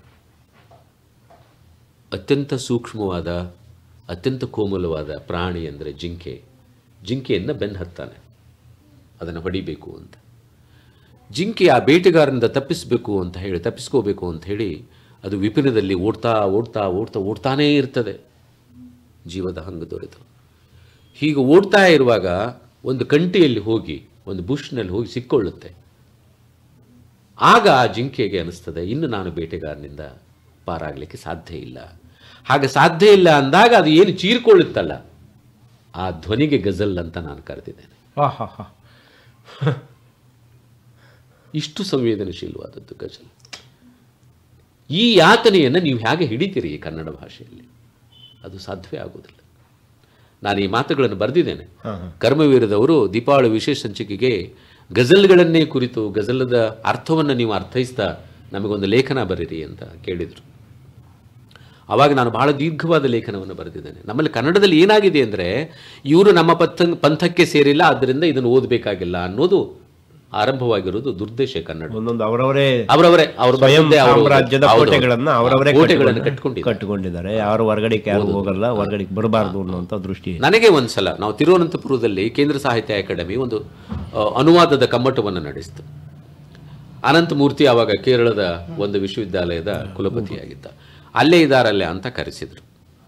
ಅತ್ಯಂತ ಸೂಕ್ಷ್ಮವಾದ ಅತ್ಯಂತ ಕೋಮಲವಾದ ಪ್ರಾಣಿ ಅಂದರೆ ಜಿಂಕೆ ಜಿಂಕೆಯನ್ನು ಬೆನ್ನು ಹತ್ತಾನೆ ಅದನ್ನು ಹೊಡಿಬೇಕು ಅಂತ ಜಿಂಕೆ ಆ ಬೇಟೆಗಾರನಿಂದ ತಪ್ಪಿಸಬೇಕು ಅಂತ ಹೇಳಿ ತಪ್ಪಿಸ್ಕೋಬೇಕು ಅಂತ ಹೇಳಿ ಅದು ವಿಪಿನದಲ್ಲಿ ಓಡ್ತಾ ಓಡ್ತಾ ಓಡ್ತಾ ಓಡ್ತಾನೇ ಇರ್ತದೆ ಜೀವದ ಹಂಗ ದೊರೆತು ಹೀಗೆ ಓಡ್ತಾ ಇರುವಾಗ ಒಂದು ಕಂಟಿಯಲ್ಲಿ ಹೋಗಿ ಒಂದು ಬುಷ್ನಲ್ಲಿ ಹೋಗಿ ಸಿಕ್ಕೊಳ್ಳುತ್ತೆ ಆಗ ಆ ಜಿಂಕೆಗೆ ಅನಿಸ್ತದೆ ಇನ್ನು ನಾನು ಬೇಟೆಗಾರನಿಂದ ಪಾರಾಗಲಿಕ್ಕೆ ಸಾಧ್ಯ ಇಲ್ಲ ಹಾಗೆ ಸಾಧ್ಯ ಇಲ್ಲ ಅಂದಾಗ ಅದು ಏನು ಚೀರ್ಕೊಳ್ಳುತ್ತಲ್ಲ ಆ ಧ್ವನಿಗೆ ಗಜಲ್ ಅಂತ ನಾನು ಕರೆದಿದ್ದೇನೆ ಹಾ ಹಾ ಹಾ ಇಷ್ಟು ಸಂವೇದನಶೀಲವಾದದ್ದು ಗಜಲ್ ಈ ಯಾತನೆಯನ್ನು ನೀವು ಹೇಗೆ ಹಿಡಿತೀರಿ ಈ ಕನ್ನಡ ಭಾಷೆಯಲ್ಲಿ ಅದು ಸಾಧ್ಯವೇ ಆಗುವುದಿಲ್ಲ ನಾನು ಈ ಮಾತುಗಳನ್ನು ಬರೆದಿದ್ದೇನೆ ಹಾ ಹಾ ಕರ್ಮವೀರದವರು ದೀಪಾವಳಿ ವಿಶೇಷ ಸಂಚಿಕೆಗೆ ಗಜಲ್ಗಳನ್ನೇ ಕುರಿತು ಗಜಲದ ಅರ್ಥವನ್ನು ನೀವು ಅರ್ಥೈಸ್ತಾ ನಮಗೊಂದು ಲೇಖನ ಬರೀರಿ ಅಂತ ಕೇಳಿದರು ಆವಾಗ ನಾನು ಬಹಳ ದೀರ್ಘವಾದ ಲೇಖನವನ್ನು ಬರೆದಿದ್ದೇನೆ ನಮ್ಮಲ್ಲಿ ಕನ್ನಡದಲ್ಲಿ ಏನಾಗಿದೆ ಅಂದರೆ ಇವರು ನಮ್ಮ ಪಂಥ ಪಂಥಕ್ಕೆ ಸೇರಿಲ್ಲ ಆದ್ದರಿಂದ ಇದನ್ನು ಓದಬೇಕಾಗಿಲ್ಲ ಅನ್ನೋದು ಆರಂಭವಾಗಿರೋದು ದುರ್ದೇಶ ಕನ್ನಡ ಒಂದೊಂದು ಅವರವರೇ ಅವರವರೇ ಅವ್ರ ಸ್ವಯಂ ಬಂದೇ ಅವರು- ಸಾಮ್ರಾಜ್ಯದ ಹೌದು. ಕೋಟೆಗಳನ್ನ ಅವರವರೇ ಕೋಟೆಗಳನ್ನು ಕಟ್ಟಿಕೊಂಡು- ಕಟ್ಕೊಂಡಿದ್ದಾರೆ ಕಟ್ಟಿಕೊಂಡಿದ್ದಾರೆ ಯಾರು ಹೊರಗಡೆಗೆ ಯಾರು ಹೋಗಲ್ಲ ಹೊರಗಡೆಗೆ ಬರಬಾರ್ದು ಅನ್ನುವಂಥ ದೃಷ್ಟಿ ನನಗೆ ಒಂದ್ಸಲ ನಾವು ತಿರುವನಂತಪುರದಲ್ಲಿ ಕೇಂದ್ರ ಸಾಹಿತ್ಯ ಅಕಾಡೆಮಿ ಒಂದು ಆ, ಅನುವಾದದ ಕಮ್ಮಟವನ್ನು ನಡೆಸಿತು ಅನಂತಮೂರ್ತಿ ಆವಾಗ ಕೇರಳದ ಒಂದು ವಿಶ್ವವಿದ್ಯಾಲಯದ ಕುಲಪತಿಯಾಗಿದ್ದ ಅಲ್ಲೇ ಇದ್ದಾರಲ್ಲೇ ಅಂತ ಕರೆಸಿದ್ರು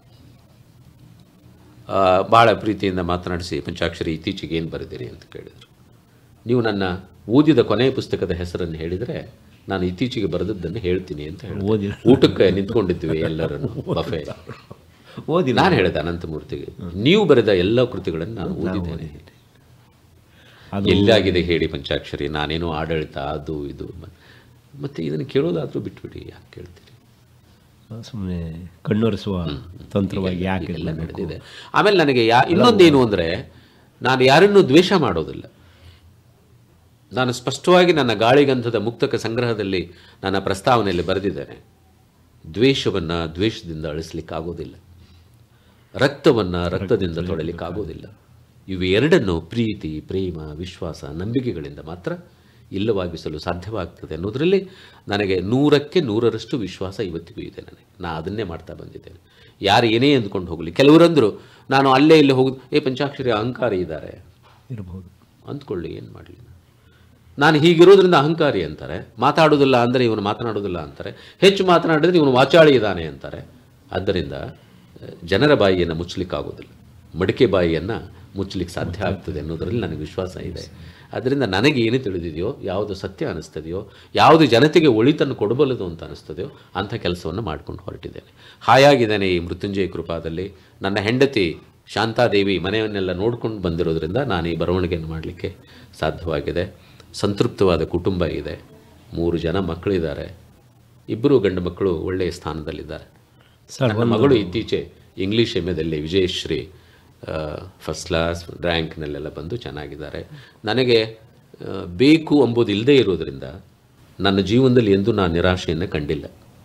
ಆ, ಭಾಳ ಪ್ರೀತಿಯಿಂದ ಮಾತನಾಡಿಸಿ ಪಂಚಾಕ್ಷರಿ ಇತ್ತೀಚೆಗೆ ಏನು ಬರೆದಿರಿ ಅಂತ ಕೇಳಿದರು ನೀವು ನನ್ನ ಓದಿದ ಕೊನೆಯ ಪುಸ್ತಕದ ಹೆಸರನ್ನು ಹೇಳಿದರೆ ನಾನು ಇತ್ತೀಚೆಗೆ ಬರೆದದ್ದನ್ನು ಹೇಳ್ತೀನಿ ಅಂತ ಹೇಳಿ ಓದಿಲ್ಲ ಊಟಕ್ಕೆ ನಿಂತ್ಕೊಂಡಿದ್ವಿ ಎಲ್ಲರನ್ನು ಬಫೆ ಓದಿಲ್ಲ ನಾನು ಹೇಳಿದೆ ಅನಂತಮೂರ್ತಿಗೆ ನೀವು ಬರೆದ ಎಲ್ಲ ಕೃತಿಗಳನ್ನು ನಾನು ಓದಿದ್ದೇನೆ ಅದು ಎಲ್ಲಾಗಿದೆ ಹೇಳಿ ಪಂಚಾಕ್ಷರಿ ನಾನೇನೋ ಆಡಳಿತ ಅದು ಇದು ಮ- ಮತ್ತೆ ಇದನ್ನು ಕೇಳೋದಾದ್ರೂ ಬಿಟ್ಬಿಡಿ ಯಾಕೆ ಕೇಳ್ತೀರಿ ಸುಮ್ಮನೆ ಕಣ್ಣೊರೆಸುವ ತಂತ್ರವಾಗಿ ಯಾಕೆ ಎಲ್ಲ ನಡೆದಿದೆ ಆಮೇಲೆ ನನಗೆ ಯಾ ಇನ್ನೊಂದೇನು ಅಂದರೆ ನಾನು ಯಾರನ್ನೂ ದ್ವೇಷ ಮಾಡೋದಿಲ್ಲ ನಾನು ಸ್ಪಷ್ಟವಾಗಿ ನನ್ನ ಗಾಳಿಗಂಧದ ಮುಕ್ತಕ ಸಂಗ್ರಹದಲ್ಲಿ ನನ್ನ ಪ್ರಸ್ತಾವನೆಯಲ್ಲಿ ಬರೆದಿದ್ದೇನೆ ದ್ವೇಷವನ್ನು ದ್ವೇಷದಿಂದ ಅಳಿಸ್ಲಿಕ್ಕಾಗೋದಿಲ್ಲ ರಕ್ತವನ್ನು ರಕ್ತದಿಂದ ತೊಡಲಿಕ್ಕಾಗೋದಿಲ್ಲ ಇವೆರಡನ್ನು ಪ್ರೀತಿ ಪ್ರೇಮ ವಿಶ್ವಾಸ ನಂಬಿಕೆಗಳಿಂದ ಮಾತ್ರ ಇಲ್ಲವಾಗಿಸಲು ಸಾಧ್ಯವಾಗ್ತದೆ ಅನ್ನೋದರಲ್ಲಿ ನನಗೆ ನೂರಕ್ಕೆ ನೂರರಷ್ಟು ವಿಶ್ವಾಸ ಇವತ್ತಿಗೂ ಇದೆ ನನಗೆ ನಾ ಅದನ್ನೇ ಮಾಡ್ತಾ ಬಂದಿದ್ದೇನೆ ಯಾರು ಏನೇ ಅಂದ್ಕೊಂಡು ಹೋಗಲಿ ಕೆಲವರಂದರು ನಾನು ಅಲ್ಲೇ ಇಲ್ಲೇ ಹೋಗಿ ಏ ಪಂಚಾಕ್ಷರಿ ಅಹಂಕಾರಿ ಇದ್ದಾರೆ ಇರಬಹುದು ಅಂದ್ಕೊಳ್ಳಿ ಏನು ಮಾಡಲಿ ನಾನು ಹೀಗಿರೋದ್ರಿಂದ ಅಹಂಕಾರಿ ಅಂತಾರೆ ಮಾತಾಡೋದಿಲ್ಲ ಅಂದರೆ ಇವನು ಮಾತನಾಡೋದಿಲ್ಲ ಅಂತಾರೆ ಹೆಚ್ಚು ಮಾತನಾಡಿದ್ರೆ ಇವನು ವಾಚಾಳಿ ಇದ್ದಾನೆ ಅಂತಾರೆ ಆದ್ದರಿಂದ ಅಹ್, ಜನರ ಬಾಯಿಯನ್ನು ಮುಚ್ಚಲಿಕ್ಕಾಗೋದಿಲ್ಲ ಮಡಿಕೆ ಬಾಯಿಯನ್ನು ಮುಚ್ಚಲಿಕ್ಕೆ ಸಾಧ್ಯ ಆಗ್ತದೆ ಅನ್ನೋದರಲ್ಲಿ ನನಗೆ ವಿಶ್ವಾಸ ಇದೆ ಅದರಿಂದ ನನಗೆ ಏನು ತಿಳಿದಿದೆಯೋ ಯಾವುದು ಸತ್ಯ ಅನಿಸ್ತದೆಯೋ ಯಾವುದು ಜನತೆಗೆ ಒಳಿತನ್ನು ಕೊಡಬಲ್ಲದು ಅಂತ ಅನಿಸ್ತದೆಯೋ ಅಂಥ ಕೆಲಸವನ್ನು ಮಾಡ್ಕೊಂಡು ಹೊರಟಿದ್ದೇನೆ ಹಾಯಾಗಿದ್ದೇನೆ ಈ ಮೃತ್ಯುಂಜಯ ಕೃಪಾದಲ್ಲಿ ನನ್ನ ಹೆಂಡತಿ ಶಾಂತಾದೇವಿ ಮನೆಯನ್ನೆಲ್ಲ ನೋಡ್ಕೊಂಡು ಬಂದಿರೋದ್ರಿಂದ ನಾನು ಈ ಬರವಣಿಗೆಯನ್ನು ಮಾಡಲಿಕ್ಕೆ ಸಾಧ್ಯವಾಗಿದೆ ಸಂತೃಪ್ತವಾದ ಕುಟುಂಬ ಇದೆ ಮೂರು ಜನ ಮಕ್ಕಳಿದ್ದಾರೆ ಇಬ್ಬರು ಗಂಡು ಮಕ್ಕಳು ಒಳ್ಳೆಯ ಸ್ಥಾನದಲ್ಲಿದ್ದಾರೆ ಸರ್ ನನ್ನ ಮಗಳು ಇತ್ತೀಚೆ ಇಂಗ್ಲೀಷ್ ಎಮ್ ಎದಲ್ಲಿ ವಿಜಯಶ್ರೀ ಫಸ್ಟ್ ಕ್ಲಾಸ್ ರ್ಯಾಂಕ್ನಲ್ಲೆಲ್ಲ ಬಂದು ಚೆನ್ನಾಗಿದ್ದಾರೆ ನನಗೆ ಆ, ಬೇಕು ಎಂಬುದು ಇಲ್ಲದೇ ಇರೋದ್ರಿಂದ ನನ್ನ ಜೀವನದಲ್ಲಿ ಎಂದೂ ನಾನು ನಿರಾಶೆಯನ್ನು ಕಂಡಿಲ್ಲ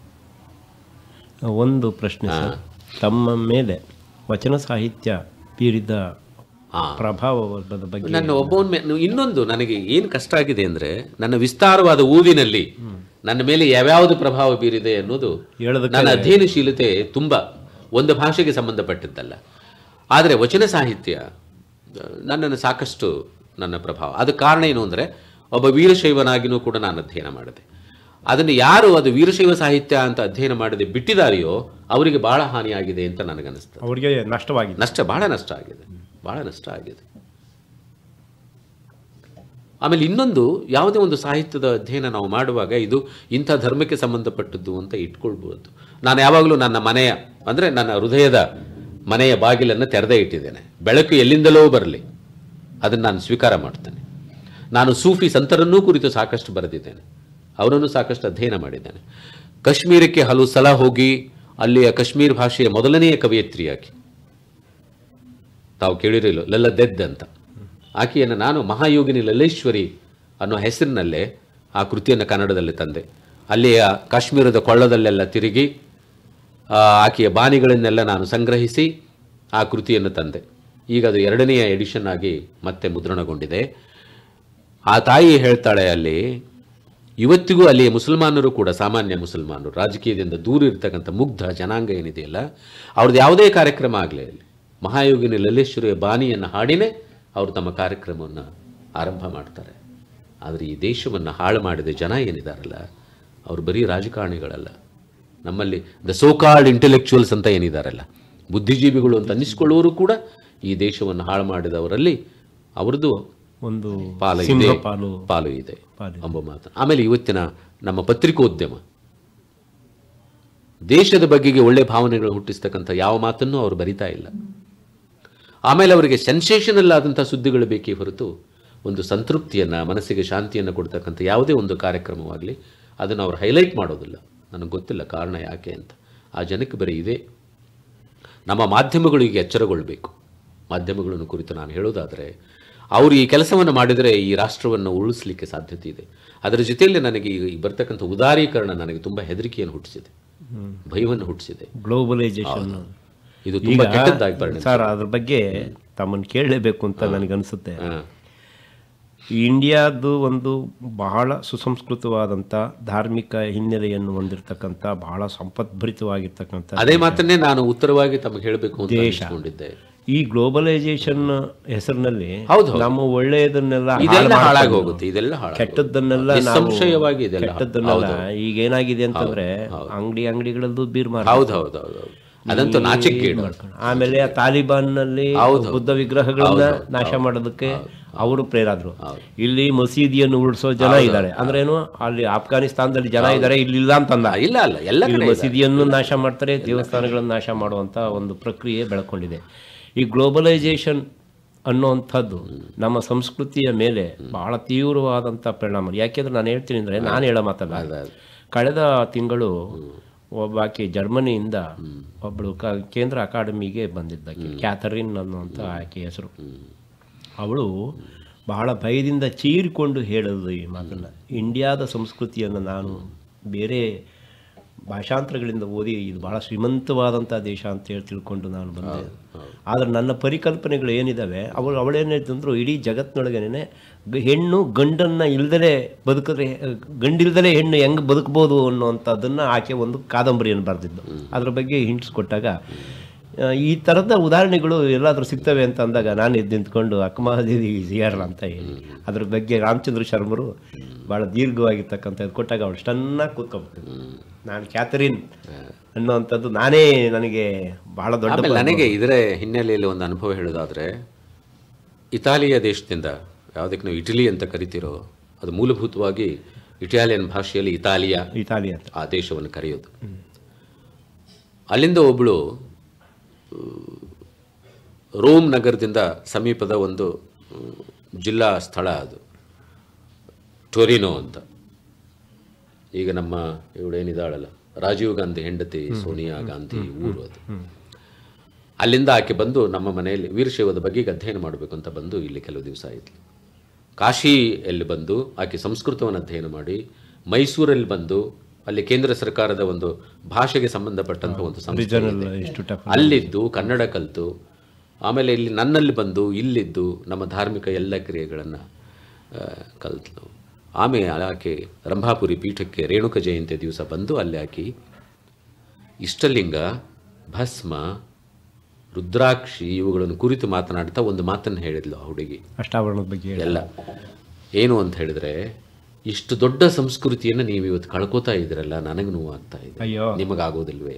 ಒಂದು ಪ್ರಶ್ನೆ ಸರ್ ತಮ್ಮ ಮೇಲೆ ವಚನ ಸಾಹಿತ್ಯ ಬೀರಿದ ಆ. ಪ್ರಭಾವದ ಬಗ್ಗೆ ನನ್ನ ಒಬ್ಬವನ ಮೇಲೆ ಇನ್ನೊಂದು ನನಗೆ ಏನು ಕಷ್ಟ ಆಗಿದೆ ಅಂದರೆ ನನ್ನ ವಿಸ್ತಾರವಾದ ಓದಿನಲ್ಲಿ ನನ್ನ ಮೇಲೆ ಯಾವ್ಯಾವುದು ಪ್ರಭಾವ ಬೀರಿದೆ ಅನ್ನೋದು ಹೇಳೋದಕ್ಕೆ ನನ್ನ ಅಧ್ಯಯನಶೀಲತೆ ತುಂಬ ಒಂದು ಭಾಷೆಗೆ ಸಂಬಂಧಪಟ್ಟಿದ್ದಲ್ಲ ಆದರೆ ವಚನ ಸಾಹಿತ್ಯ ಆ, ನನ್ನನ್ನು ಸಾಕಷ್ಟು ನನ್ನ ಪ್ರಭಾವ ಅದು ಕಾರಣ ಏನು ಅಂದರೆ ಒಬ್ಬ ವೀರಶೈವನಾಗಿನೂ ಕೂಡ ನಾನು ಅಧ್ಯಯನ ಮಾಡಿದೆ ಅದನ್ನು ಯಾರು ಅದು ವೀರಶೈವ ಸಾಹಿತ್ಯ ಅಂತ ಅಧ್ಯಯನ ಮಾಡದೆ ಬಿಟ್ಟಿದಾರೆಯೋ ಅವರಿಗೆ ಬಹಳ ಹಾನಿಯಾಗಿದೆ ಅಂತ ನನಗನ್ನಿಸ್ತದೆ ಅವರಿಗೆ ನಷ್ಟವಾಗಿದೆ ನಷ್ಟ ಬಹಳ ನಷ್ಟ ಆಗಿದೆ ಬಹಳ ನಷ್ಟ ಆಗಿದೆ ಆಮೇಲೆ ಇನ್ನೊಂದು ಯಾವುದೇ ಒಂದು ಸಾಹಿತ್ಯದ ಅಧ್ಯಯನ ನಾವು ಮಾಡುವಾಗ ಇದು ಇಂಥ ಧರ್ಮಕ್ಕೆ ಸಂಬಂಧಪಟ್ಟದ್ದು ಅಂತ ಇಟ್ಕೊಳ್ಬೋದು ನಾನು ಯಾವಾಗಲೂ ನನ್ನ ಮನೆಯ ಅಂದರೆ ನನ್ನ ಹೃದಯದ ಮನೆಯ ಬಾಗಿಲನ್ನು ತೆರೆದೇ ಇಟ್ಟಿದ್ದೇನೆ ಬೆಳಕು ಎಲ್ಲಿಂದಲೋ ಬರಲಿ ಅದನ್ನು ನಾನು ಸ್ವೀಕಾರ ಮಾಡ್ತೇನೆ ನಾನು ಸೂಫಿ ಸಂತರನ್ನೂ ಕುರಿತು ಸಾಕಷ್ಟು ಬರೆದಿದ್ದೇನೆ ಅವರನ್ನು ಸಾಕಷ್ಟು ಅಧ್ಯಯನ ಮಾಡಿದ್ದೇನೆ ಕಾಶ್ಮೀರಕ್ಕೆ ಹಲವು ಸಲ ಹೋಗಿ ಅಲ್ಲಿಯ ಕಾಶ್ಮೀರ್ ಭಾಷೆಯ ಮೊದಲನೆಯ ಕವಯತ್ರಿಯಾಗಿ ತಾವು ಕೇಳಿರಲಿಲ್ಲ ಲಲ್ಲ ದೆದ್ ಅಂತ ಆಕೆಯನ್ನು ನಾನು ಮಹಾಯೋಗಿನಿ ಲಲ್ಲೇಶ್ವರಿ ಅನ್ನೋ ಹೆಸರಿನಲ್ಲೇ ಆ ಕೃತಿಯನ್ನು ಕನ್ನಡದಲ್ಲಿ ತಂದೆ ಅಲ್ಲಿಯ ಕಾಶ್ಮೀರದ ಕೊಳ್ಳದಲ್ಲೆಲ್ಲ ತಿರುಗಿ ಆ, ಆಕೆಯ ಬಾಣಿಗಳನ್ನೆಲ್ಲ ನಾನು ಸಂಗ್ರಹಿಸಿ ಆ ಕೃತಿಯನ್ನು ತಂದೆ ಈಗ ಅದು ಎರಡನೆಯ ಎಡಿಷನ್ ಆಗಿ ಮತ್ತೆ ಮುದ್ರಣಗೊಂಡಿದೆ ಆ ತಾಯಿ ಹೇಳ್ತಾಳೆ ಅಲ್ಲಿ ಇವತ್ತಿಗೂ ಅಲ್ಲಿಯ ಮುಸಲ್ಮಾನರು ಕೂಡ ಸಾಮಾನ್ಯ ಮುಸಲ್ಮಾನರು ರಾಜಕೀಯದಿಂದ ದೂರ ಇರ್ತಕ್ಕಂಥ ಮುಗ್ಧ ಜನಾಂಗ ಏನಿದೆಯಲ್ಲ ಅವ್ರದ್ದು ಯಾವುದೇ ಕಾರ್ಯಕ್ರಮ ಆಗಲಿ ಅಲ್ಲಿ ಮಹಾಯೋಗಿನಿ ಲಲ್ಲೇಶ್ವರಿಯ ಬಾಣಿಯನ್ನು ಹಾಡಿನೇ ಅವರು ತಮ್ಮ ಕಾರ್ಯಕ್ರಮವನ್ನು ಆರಂಭ ಮಾಡ್ತಾರೆ ಆದರೆ ಈ ದೇಶವನ್ನು ಹಾಳು ಮಾಡಿದ ಜನ ಏನಿದಾರಲ್ಲ ಅವರು ಬರೀ ರಾಜಕಾರಣಿಗಳಲ್ಲ ನಮ್ಮಲ್ಲಿ ದ ಸೋಕಾಲ್ಡ್ ಇಂಟೆಲೆಕ್ಚುವಲ್ಸ್ ಅಂತ ಏನಿದಾರಲ್ಲ ಬುದ್ಧಿಜೀವಿಗಳು ಅಂತ ಅನ್ನಿಸ್ಕೊಳ್ಳೋರು ಕೂಡ ಈ ದೇಶವನ್ನು ಹಾಳು ಮಾಡಿದವರಲ್ಲಿ ಅವ್ರದ್ದು ಒಂದು ಪಾಲು ಇದೆ ಸಿಂಹ ಪಾಲು ಪಾಲು ಇದೆ ಪಾಲು ಎಂಬ ಮಾತು ಆಮೇಲೆ ಇವತ್ತಿನ ನಮ್ಮ ಪತ್ರಿಕೋದ್ಯಮ ದೇಶದ ಬಗೆಗೆ ಒಳ್ಳೆ ಭಾವನೆಗಳು ಹುಟ್ಟಿಸ್ತಕ್ಕಂಥ ಯಾವ ಮಾತನ್ನು ಅವರು ಬರಿತಾ ಇಲ್ಲ ಆಮೇಲೆ ಅವರಿಗೆ ಸೆನ್ಸೇಷನಲ್ ಆದಂಥ ಸುದ್ದಿಗಳು ಬೇಕೇ ಹೊರತು ಒಂದು ಸಂತೃಪ್ತಿಯನ್ನು ಮನಸ್ಸಿಗೆ ಶಾಂತಿಯನ್ನು ಕೊಡ್ತಕ್ಕಂಥ ಯಾವುದೇ ಒಂದು ಕಾರ್ಯಕ್ರಮವಾಗಲಿ ಅದನ್ನು ಅವರು ಹೈಲೈಟ್ ಮಾಡೋದಿಲ್ಲ ನನಗೆ ಗೊತ್ತಿಲ್ಲ ಕಾರಣ ಯಾಕೆ ಅಂತ ಆ ಜನಕ್ಕೆ ಬರೀ ಇದೆ ನಮ್ಮ ಮಾಧ್ಯಮಗಳಿಗೆ ಎಚ್ಚರಗೊಳ್ಳಬೇಕು ಮಾಧ್ಯಮಗಳನ್ನು ಕುರಿತು ನಾನು ಹೇಳೋದಾದರೆ ಅವರು ಈ ಕೆಲಸವನ್ನು ಮಾಡಿದರೆ ಈ ರಾಷ್ಟ್ರವನ್ನು ಉಳಿಸಲಿಕ್ಕೆ ಸಾಧ್ಯತೆ ಇದೆ ಅದರ ಜೊತೆಯಲ್ಲಿ ನನಗೆ ಈಗ ಈ ಬರ್ತಕ್ಕಂಥ ಉದಾರೀಕರಣ ನನಗೆ ತುಂಬ ಹೆದರಿಕೆಯನ್ನು ಹುಟ್ಟಿಸಿದೆ ಭಯವನ್ನು ಹುಟ್ಟಿಸಿದೆ ಗ್ಲೋಬಲೈಸೇಷನ್ ಇದು ತುಂಬ ಕೆಟ್ಟದ್ದಾಗಿ ಪರಿಣಮಿಸಿದೆ. ಸರ್ ಅದ್ರ ಬಗ್ಗೆ ತಮ್ಮನ್ನು ಕೇಳಲೇಬೇಕು ಅಂತ ನನಗನ್ಸುತ್ತೆ ಹಾ. ಇಂಡಿಯಾದು ಒಂದು ಬಹಳ ಸುಸಂಸ್ಕೃತವಾದಂಥ ಧಾರ್ಮಿಕ ಹಿನ್ನೆಲೆಯನ್ನು ಹೊಂದಿರತಕ್ಕಂಥ ಬಹಳ ಸಂಪದ್ಭರಿತವಾಗಿರ್ತಕ್ಕಂಥ ಅದೇ ಮಾತನ್ನೇ ನಾನು ಉತ್ತರವಾಗಿ ತಮಗೆ ಹೇಳಬೇಕು ಅಂತ ಅನಿಸ್ಕೊಂಡಿದ್ದೆ ಈ ಗ್ಲೋಬಲೈಸೇಷನ್ ಹೆಸರಿನಲ್ಲಿ ಹೌದು, ಹೌದು. ನಮ್ಮ ಒಳ್ಳೆಯದನ್ನೆಲ್ಲ ಹಾಳು ಇದೆಲ್ಲ ಹಾಳಾಗಿ ಮಾಡ್ಕೊಂಡು ಹೋಗುತ್ತೆ ಇದೆಲ್ಲ ಹಾಳಾಗಿ ಕೆಟ್ಟದ್ದನ್ನೆಲ್ಲ ಹೋಗುತ್ತೆ. ನಾವು- ನಿಸ್ಸಂಶಯವಾಗಿ ಇದೆಲ್ಲ ಕೆಟ್ಟದ್ದನ್ನೆಲ್ಲ ಈಗ ಏನಾಗಿದೆ ಅಂತಂದ್ರೆ ಅಂಗಡಿ ಅಂಗಡಿಗಳದ್ದು ಬೀರ್ ಮಾರ ಹೌದು ಹೌದು ಹೌದು ಹೌದು. ಅದಂತೂ ನಾಚಿಕೆಗೇಡು ಆಮೇಲೆ ಆ ತಾಲಿಬಾನ್ ನಲ್ಲಿ ಹೌದು. ಬುದ್ಧ ವಿಗ್ರಹಗಳನ್ನ ನಾಶ ಮಾಡೋದಕ್ಕೆ ಅವರು ಪ್ರೇರಾದ್ರು ಇಲ್ಲಿ ಮಸೀದಿಯನ್ನು ಉಳಿಸೋ ಜನ ಇದ್ದಾರೆ ಅಂದ್ರೆ ಏನು ಅಲ್ಲಿ ಆಫ್ಘಾನಿಸ್ತಾನದಲ್ಲಿ ಜನ ಇದ್ದಾರೆ ಇಲ್ಲಿ ಇಲ್ಲ ಅಂತಂದ ಆ, ಇಲ್ಲ ಅಲ್ಲ ಎಲ್ಲ ಇಲ್ಲಿ ಕಡೆ ಇದೆ. ಮಸೀದಿಯನ್ನು ನಾಶ ಮಾಡ್ತಾರೆ ದೇವಸ್ಥಾನಗಳನ್ನು ನಾಶ ಮಾಡುವಂತ ಒಂದು ಪ್ರಕ್ರಿಯೆ ಬೆಳ್ಕೊಂಡಿದೆ ಈ ಗ್ಲೋಬಲೈಸೇಷನ್ ಅನ್ನುವಂಥದ್ದು ನಮ್ಮ ಸಂಸ್ಕೃತಿಯ ಮೇಲೆ ಬಹಳ ತೀವ್ರವಾದಂಥ ಪರಿಣಾಮ ಯಾಕೆಂದ್ರೆ ನಾನು ಹೇಳ್ತೀನಿ ಅಂದ್ರೆ ನಾನು ಹೇಳೋ ಮಾತಲ್ಲ ಕಳೆದ ತಿಂಗಳು ಒಬ್ಬಾಕಿ ಜರ್ಮನಿಯಿಂದ ಒಬ್ಬಳು ಕ ಕೇಂದ್ರ ಅಕಾಡೆಮಿಗೆ ಬಂದಿದ್ದಾಕೆ ಕ್ಯಾಥರಿನ್ ಅನ್ನುವಂಥ ಆಕೆ ಹೆಸರು ಅವಳು ಬಹಳ ಭಯದಿಂದ ಚೀರಿಕೊಂಡು ಹೇಳೋದು ಈ ಮಾತನ್ನು ಇಂಡಿಯಾದ ಸಂಸ್ಕೃತಿಯನ್ನು ನಾನು ಬೇರೆ ಭಾಷಾಂತರಗಳಿಂದ ಓದಿ ಇದು ಬಹಳ ಶ್ರೀಮಂತವಾದಂಥ ದೇಶ ಅಂತ ಹೇಳಿ ತಿಳ್ಕೊಂಡು ನಾನು ಬಂದೆ ಆದರೆ ನನ್ನ ಪರಿಕಲ್ಪನೆಗಳು ಏನಿದ್ದಾವೆ ಅವಳು ಅವಳೇನಿದ್ರು ಇಡೀ ಜಗತ್ತಿನೊಳಗೇನೆ ಹೆಣ್ಣು ಗಂಡನ್ನು ಇಲ್ದಲೇ ಬದುಕಿದ್ರೆ ಗಂಡಿಲ್ದಲೇ ಹೆಣ್ಣು ಹೆಂಗೆ ಬದುಕ್ಬೋದು ಅನ್ನುವಂಥದ್ದನ್ನು ಆಕೆ ಒಂದು ಕಾದಂಬರಿಯನ್ನು ಬರೆದಿದ್ದು ಅದ್ರ ಬಗ್ಗೆ ಹಿಂಟ್ಸ್ ಕೊಟ್ಟಾಗ ಆ, ಈ ಥರದ ಉದಾಹರಣೆಗಳು ಎಲ್ಲಾದರೂ ಸಿಗ್ತವೆ ಅಂತ ಅಂದಾಗ ನಾನು ಎದ್ದು ನಿಂತ್ಕೊಂಡು ಅಕ್ಕಮಹಾದೇವಿ ಸಿಯಾರಲ್ಲ ಅಂತ ಹೇಳಿ ಅದ್ರ ಬಗ್ಗೆ ರಾಮಚಂದ್ರ ಶರ್ಮರು ಭಾಳ ದೀರ್ಘವಾಗಿರ್ತಕ್ಕಂಥ ಇದು ಕೊಟ್ಟಾಗ ಅವಳು ಸ್ಟನ್ನಾಗಿ ಕೂತ್ಕೊಂಡ್ಬಿಟ್ಟು ನಾನು ಕ್ಯಾಥರಿನ್ ಅನ್ನೋವಂಥದ್ದು ನಾನೇ ನನಗೆ ಬಹಳ ದೊಡ್ಡ ಆಮೇಲೆ ನನಗೆ ಇದರ ಹಿನ್ನೆಲೆಯಲ್ಲಿ ಒಂದು ಅನುಭವ ಹೇಳೋದಾದ್ರೆ ಇತಾಲಿಯ ದೇಶದಿಂದ ಯಾವುದಕ್ಕೆ ನಾವು ಇಟಲಿ ಅಂತ ಕರಿತಿರೋ ಅದು ಮೂಲಭೂತವಾಗಿ ಇಟಾಲಿಯನ್ ಭಾಷೆಯಲ್ಲಿ ಇತಾಲಿಯ ಇತಾಲಿ ಅಂತ ಆ ದೇಶವನ್ನು ಕರೆಯೋದು ಅಲ್ಲಿಂದ ಒಬ್ಬಳು ರೋಮ್ ನಗರದಿಂದ ಸಮೀಪದ ಒಂದು ಮ್, ಜಿಲ್ಲಾ ಸ್ಥಳ ಅದು ಟೊರಿನೋ ಅಂತ ಈಗ ನಮ್ಮ ಇವಳೇನಿದ್ದಾಳಲ್ಲ ರಾಜೀವ್ ಗಾಂಧಿ ಹೆಂಡತಿ ಸೋನಿಯಾ ಗಾಂಧಿ ಊರು ಅದು ಅಲ್ಲಿಂದ ಆಕೆ ಬಂದು ನಮ್ಮ ಮನೆಯಲ್ಲಿ ವೀರಶೈವದ ಬಗ್ಗೆ ಈಗ ಅಧ್ಯಯನ ಮಾಡಬೇಕು ಅಂತ ಬಂದು ಇಲ್ಲಿ ಕೆಲವು ದಿವಸ ಆಯಿತು ಕಾಶಿಯಲ್ಲಿ ಬಂದು ಆಕೆ ಸಂಸ್ಕೃತವನ್ನು ಅಧ್ಯಯನ ಮಾಡಿ ಮೈಸೂರಲ್ಲಿ ಬಂದು ಅಲ್ಲಿ ಕೇಂದ್ರ ಸರ್ಕಾರದ ಒಂದು ಭಾಷೆಗೆ ಸಂಬಂಧಪಟ್ಟಂತ ಒಂದು ಸಂಸ್ಥೆ ರೀಜನಲ್ ಇದೆ. ಇನ್ಸ್ಟಿಟ್ಯೂಟ್ ಆಫ್ ಅಲ್ಲಿದ್ದು ಕನ್ನಡ ಕಲಿತು ಆಮೇಲೆ ಇಲ್ಲಿ ನನ್ನಲ್ಲಿ ಬಂದು ಇಲ್ಲಿದ್ದು ನಮ್ಮ ಧಾರ್ಮಿಕ ಎಲ್ಲ ಕ್ರಿಯೆಗಳನ್ನು ಕಲಿತು ಆಮೇಲೆ ಆಕೆ ರಂಭಾಪುರಿ ಪೀಠಕ್ಕೆ ರೇಣುಕ ಜಯಂತಿ ದಿವಸ ಬಂದು ಅಲ್ಲಿ ಆಕಿ ಇಷ್ಟಲಿಂಗ ಭಸ್ಮ ರುದ್ರಾಕ್ಷಿ ಇವುಗಳನ್ನು ಕುರಿತು ಮಾತನಾಡ್ತಾ ಒಂದು ಮಾತನ್ನು ಹೇಳಿದ್ಲು ಆ ಹುಡುಗಿ ಅಷ್ಟಾವರಣದ ಬಗ್ಗೆ ಹೇಳಿ ಎಲ್ಲ ಏನು ಅಂತ ಹೇಳಿದ್ರೆ ಇಷ್ಟು ದೊಡ್ಡ ಸಂಸ್ಕೃತಿಯನ್ನು ನೀವು ಇವತ್ತು ಕಳ್ಕೊತಾ ಇದ್ದೀರಲ್ಲ ನನಗೆ ನೋವಾಗ್ತಾ ಇದೆ ಅಯ್ಯೋ ನಿಮಗಾಗೋದಿಲ್ವೇ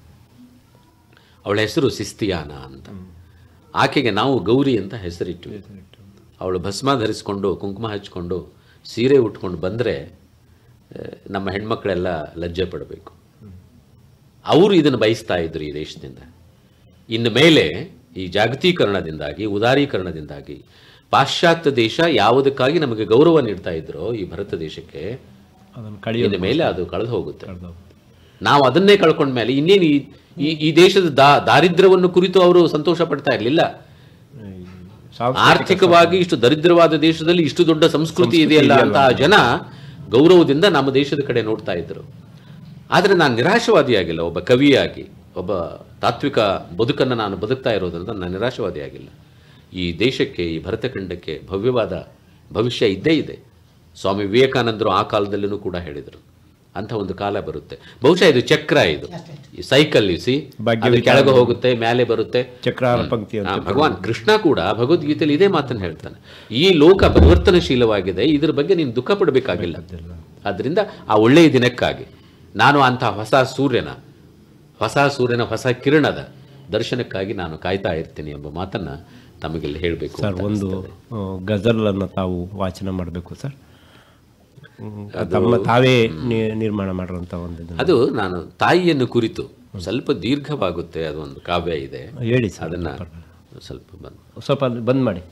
ಅವಳ ಹೆಸರು ಸಿಸ್ತಿಯಾನ ಅಂತ ಆಕೆಗೆ ನಾವು ಗೌರಿ ಅಂತ ಹೆಸರಿಟ್ಟು ಅವಳು ಭಸ್ಮ ಧರಿಸ್ಕೊಂಡು ಕುಂಕುಮ ಹಚ್ಕೊಂಡು ಸೀರೆ ಉಟ್ಕೊಂಡು ಬಂದರೆ ನಮ್ಮ ಹೆಣ್ಮಕ್ಳೆಲ್ಲ ಲಜ್ಜೆ ಪಡಬೇಕು ಅವರು ಇದನ್ನು ಬಯಸ್ತಾ ಇದ್ರು ಈ ದೇಶದಿಂದ ಇನ್ನು ಮೇಲೆ ಈ ಜಾಗತೀಕರಣದಿಂದಾಗಿ ಉದಾರೀಕರಣದಿಂದಾಗಿ ಪಾಶ್ಚಾತ್ಯ ದೇಶ ಯಾವುದಕ್ಕಾಗಿ ನಮಗೆ ಗೌರವ ನೀಡ್ತಾ ಇದ್ರೋ ಈ ಭಾರತ ದೇಶಕ್ಕೆ ಅದನ್ನು ಕಳೆಯೋದು ಇನ್ನು ಮೇಲೆ ಅದು ಕಳೆದು ಹೋಗುತ್ತೆ ಕಳ್ದೋಗುತ್ತೆ. ನಾವು ಅದನ್ನೇ ಕಳ್ಕೊಂಡ ಮೇಲೆ ಇನ್ನೇನು ಈ- ಈ ಈ ದೇಶದ ದಾ ದಾರಿದ್ರ್ಯವನ್ನು ಕುರಿತು ಅವರು ಸಂತೋಷ ಪಡ್ತಾ ಇರಲಿಲ್ಲ ಈ ಸಾಂಸ್ಕೃತಿಕ ಆರ್ಥಿಕವಾಗಿ ಇಷ್ಟು ದರಿದ್ರವಾದ ದೇಶದಲ್ಲಿ ಇಷ್ಟು ದೊಡ್ಡ ಸಂಸ್ಕೃತಿ ಇದೆಯಲ್ಲ ಅಂತ ಆ ಜನ ಗೌರವದಿಂದ ನಮ್ಮ ದೇಶದ ಕಡೆ ನೋಡ್ತಾ ಇದ್ರು ಆದರೆ ನಾನು ನಿರಾಶವಾದಿಯಾಗಿಲ್ಲ ಒಬ್ಬ ಕವಿಯಾಗಿ ಒಬ್ಬ ತಾತ್ವಿಕ ಬದುಕನ್ನು ನಾನು ಬದುಕ್ತಾ ಇರೋದ್ರಿಂದ ನಾನು ನಿರಾಶವಾದಿಯಾಗಿಲ್ಲ ಈ ದೇಶಕ್ಕೆ ಈ ಭರತಖಂಡಕ್ಕೆ ಭವ್ಯವಾದ ಭವಿಷ್ಯ ಇದ್ದೇ ಇದೆ ಸ್ವಾಮಿ ವಿವೇಕಾನಂದರು ಆ ಕಾಲದಲ್ಲೂ ಕೂಡ ಹೇಳಿದರು ಅಂತ ಒಂದು ಕಾಲ ಬರುತ್ತೆ ಬಹುಶಃ ಇದು ಚಕ್ರ ಇದು ಈ ಸೈಕಲ್ ಇಸಿ ಭಾಗ್ಯ ಅದು ಕೆಳಗೆ ಹೋಗುತ್ತೆ ಮೇಲೆ ಬರುತ್ತೆ ಚಕ್ರಾರ ಪಂಕ್ತಿ ಅಂತ ಆ, ಭಗವಾನ್ ಕೃಷ್ಣ ಕೂಡ ಭಗವದ್ಗೀತೆಯಲ್ಲಿ ಇದೇ ಮಾತನ್ನು ಹೇಳ್ತಾನೆ ಈ ಲೋಕ ಪರಿವರ್ತನಶೀಲವಾಗಿದೆ ಇದ್ರ ಬಗ್ಗೆ ನೀನು ದುಃಖ ಪಡಬೇಕಾಗಿಲ್ಲ ಆದ್ರಿಂದ ಆ ಒಳ್ಳೆಯ ದಿನಕ್ಕಾಗಿ ನಾನು ಅಂತಹ ಹೊಸ ಸೂರ್ಯನ ಹೊಸ ಸೂರ್ಯನ ಹೊಸ ಕಿರಣದ ದರ್ಶನಕ್ಕಾಗಿ ನಾನು ಕಾಯ್ತಾ ಇರ್ತೀನಿ ಎಂಬ ಮಾತನ್ನ ತಮಗಿಲ್ಲಿ ಹೇಳಬೇಕು ಸರ್ ಒಂದು ಆ, ಗಜಲನ್ನು ತಾವು ವಾಚನ ಮಾಡಬೇಕು ಸರ್ ಹ್ಮ್, ತಮ್ಮ ತಾವೇ ನಿ- ನಿರ್ಮಾಣ ಮಾಡಿರುವಂಥ ಒಂದು ಇದನ್ನ. ಅದು ನಾನು ತಾಯಿಯನ್ನು ಕುರಿತು ಸ್ವಲ್ಪ ದೀರ್ಘವಾಗುತ್ತೆ ಅದೊಂದು ಕಾವ್ಯ ಇದೆ ಹೇಳಿ ಸರ್ ಅದನ್ನ ಸ್ವಲ್ಪ ಬಂದು ಸ್ವಲ್ಪ ಅಲ್ಲಿ ಬಂದ್ ಮಾಡಿ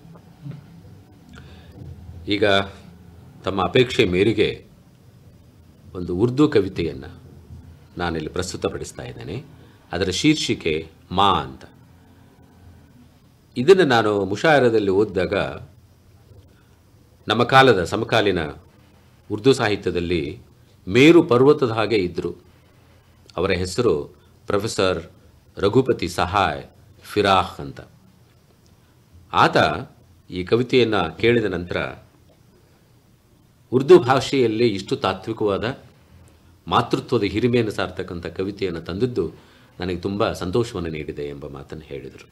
ಈಗ ತಮ್ಮ ಅಪೇಕ್ಷೆ ಮೇರೆಗೆ ಒಂದು ಉರ್ದು ಕವಿತೆಯನ್ನು ನಾನಿಲ್ಲಿ ಪ್ರಸ್ತುತಪಡಿಸ್ತಾ ಇದ್ದೇನೆ ಅದರ ಶೀರ್ಷಿಕೆ ಮಾ ಅಂತ ಇದನ್ನು ನಾನು ಮುಷಾಯರದಲ್ಲಿ ಓದಿದಾಗ ನಮ್ಮ ಕಾಲದ ಸಮಕಾಲೀನ ಉರ್ದು ಸಾಹಿತ್ಯದಲ್ಲಿ ಮೇರು ಪರ್ವತದ ಹಾಗೆ ಇದ್ದರು ಅವರ ಹೆಸರು ಪ್ರೊಫೆಸರ್ ರಘುಪತಿ ಸಹಾಯ್ ಫಿರಾಹ್ ಅಂತ ಆತ ಈ ಕವಿತೆಯನ್ನು ಕೇಳಿದ ನಂತರ ಉರ್ದು ಭಾಷೆಯಲ್ಲಿ ಇಷ್ಟು ತಾತ್ವಿಕವಾದ ಮಾತೃತ್ವದ ಹಿರಿಮೆಯನ್ನು ಸಾರ್ತಕ್ಕಂಥ ಕವಿತೆಯನ್ನು ತಂದಿದ್ದು ನನಗೆ ತುಂಬ ಸಂತೋಷವನ್ನು ನೀಡಿದೆ ಎಂಬ ಮಾತನ್ನು ಹೇಳಿದರು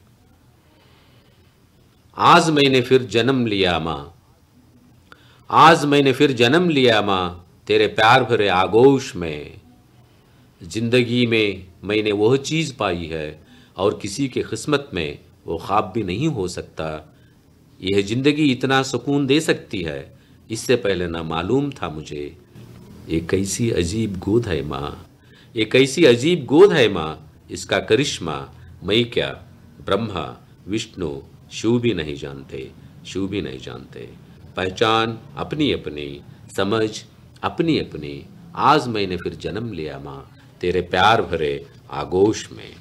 आज मैंने फिर जन्म लिया माँ आज मैंने फिर जन्म लिया माँ तेरे प्यार भरे आगोश में जिंदगी में मैंने वह चीज़ पाई है और किसी के किस्मत में वो ख्वाब भी नहीं हो सकता यह जिंदगी इतना सुकून दे सकती है इससे पहले ना मालूम था मुझे ये कैसी अजीब गोद है माँ ये कैसी अजीब गोद है माँ इसका करिश्मा मैं क्या ब्रह्मा विष्णु शिव भी नहीं जानते शिव भी नहीं जानते पहचान अपनी अपनी समझ अपनी अपनी आज मैंने फिर जन्म लिया माँ तेरे प्यार भरे आगोश में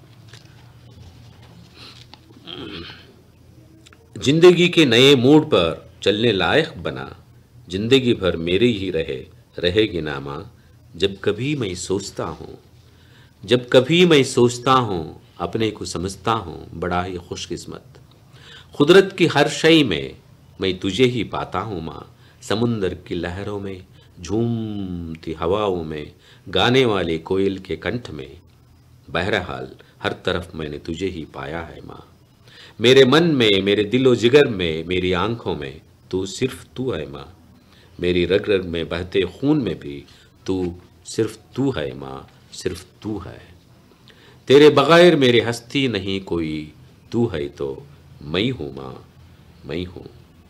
जिंदगी के नए मोड़ पर चलने लायक बना जिंदगी भर मेरी ही रहे रहेगी ना माँ जब कभी मैं सोचता हूँ जब कभी मैं सोचता हूँ अपने को समझता हूँ बड़ा ही खुशकिस्मत कुदरत की हर शय में मैं तुझे ही पाता हूँ माँ समुंदर की लहरों में झूमती हवाओं में गाने वाले कोयल के कंठ में बहरहाल हर तरफ मैंने तुझे ही पाया है माँ मेरे मन में मेरे दिलो जिगर में मेरी आंखों में तू सिर्फ तू है माँ मेरी रग रग में बहते खून में भी तू सिर्फ तू है माँ सिर्फ तू है तेरे बगैर मेरी हस्ती नहीं कोई तू है तो मैं हूं मां मैं हूं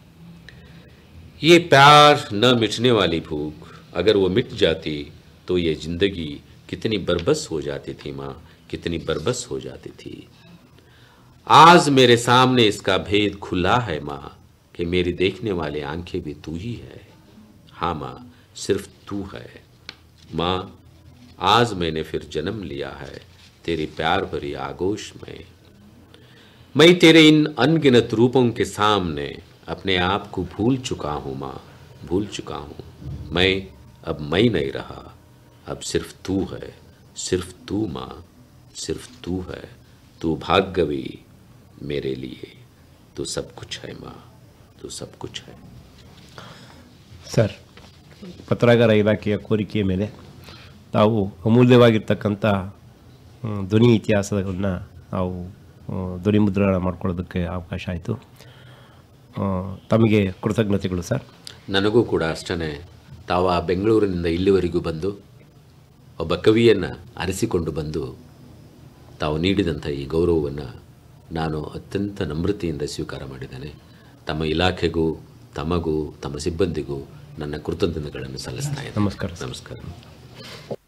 ये प्यार न मिटने वाली भूख अगर वो मिट जाती तो ये जिंदगी कितनी बरबस हो जाती थी मां कितनी बरबस हो जाती थी आज मेरे सामने इसका भेद खुला है मां कि मेरी देखने वाले आंखें भी तू ही है हाँ मां सिर्फ तू है मां आज मैंने फिर जन्म लिया है तेरी प्यार भरी आगोश में मैं तेरे इन अनगिनत रूपों के सामने अपने आप को भूल चुका हूं मां भूल चुका हूं मैं अब मैं नहीं रहा अब सिर्फ तू है सिर्फ तू मां सिर्फ तू है तू भाग्यवी मेरे लिए तू सब कुछ है मां तू सब कुछ है ಸರ್ ಪತ್ರಾಗಾರ ಇಲಾಖೆಯ ಕೋರಿಕೆಯ ಮೇಲೆ ತಾವು ಅಮೂಲ್ಯವಾಗಿರ್ತಕ್ಕಂಥ ಹ್ಮ್, ಧ್ವನಿ ಇತಿಹಾಸಗಳನ್ನ ನಾವು ಆ, ಧ್ವನಿ ಮುದ್ರಣ ಮಾಡ್ಕೊಳ್ಳೋದಕ್ಕೆ ಅವಕಾಶ ಆಯಿತು ತಮಗೆ ಕೃತಜ್ಞತೆಗಳು ಸರ್ ನನಗೂ ಕೂಡ ಅಷ್ಟೇ ತಾವು ಆ ಬೆಂಗಳೂರಿನಿಂದ ಇಲ್ಲಿವರೆಗೂ ಬಂದು ಒಬ್ಬ ಕವಿಯನ್ನು ಅರಸಿಕೊಂಡು ಬಂದು ತಾವು ನೀಡಿದಂಥ ಈ ಗೌರವವನ್ನು ನಾನು ಅತ್ಯಂತ ನಮ್ರತೆಯಿಂದ ಸ್ವೀಕಾರ ಮಾಡಿದ್ದೇನೆ ತಮ್ಮ ಇಲಾಖೆಗೂ ತಮಗೂ ತಮ್ಮ ಸಿಬ್ಬಂದಿಗೂ ನನ್ನ ಕೃತಜ್ಞತೆಗಳನ್ನು ಸಲ್ಲಿಸ್ತಾ ಇದ್ದೇನೆ ನಮಸ್ಕಾರ ಸರ್ ನಮಸ್ಕಾರ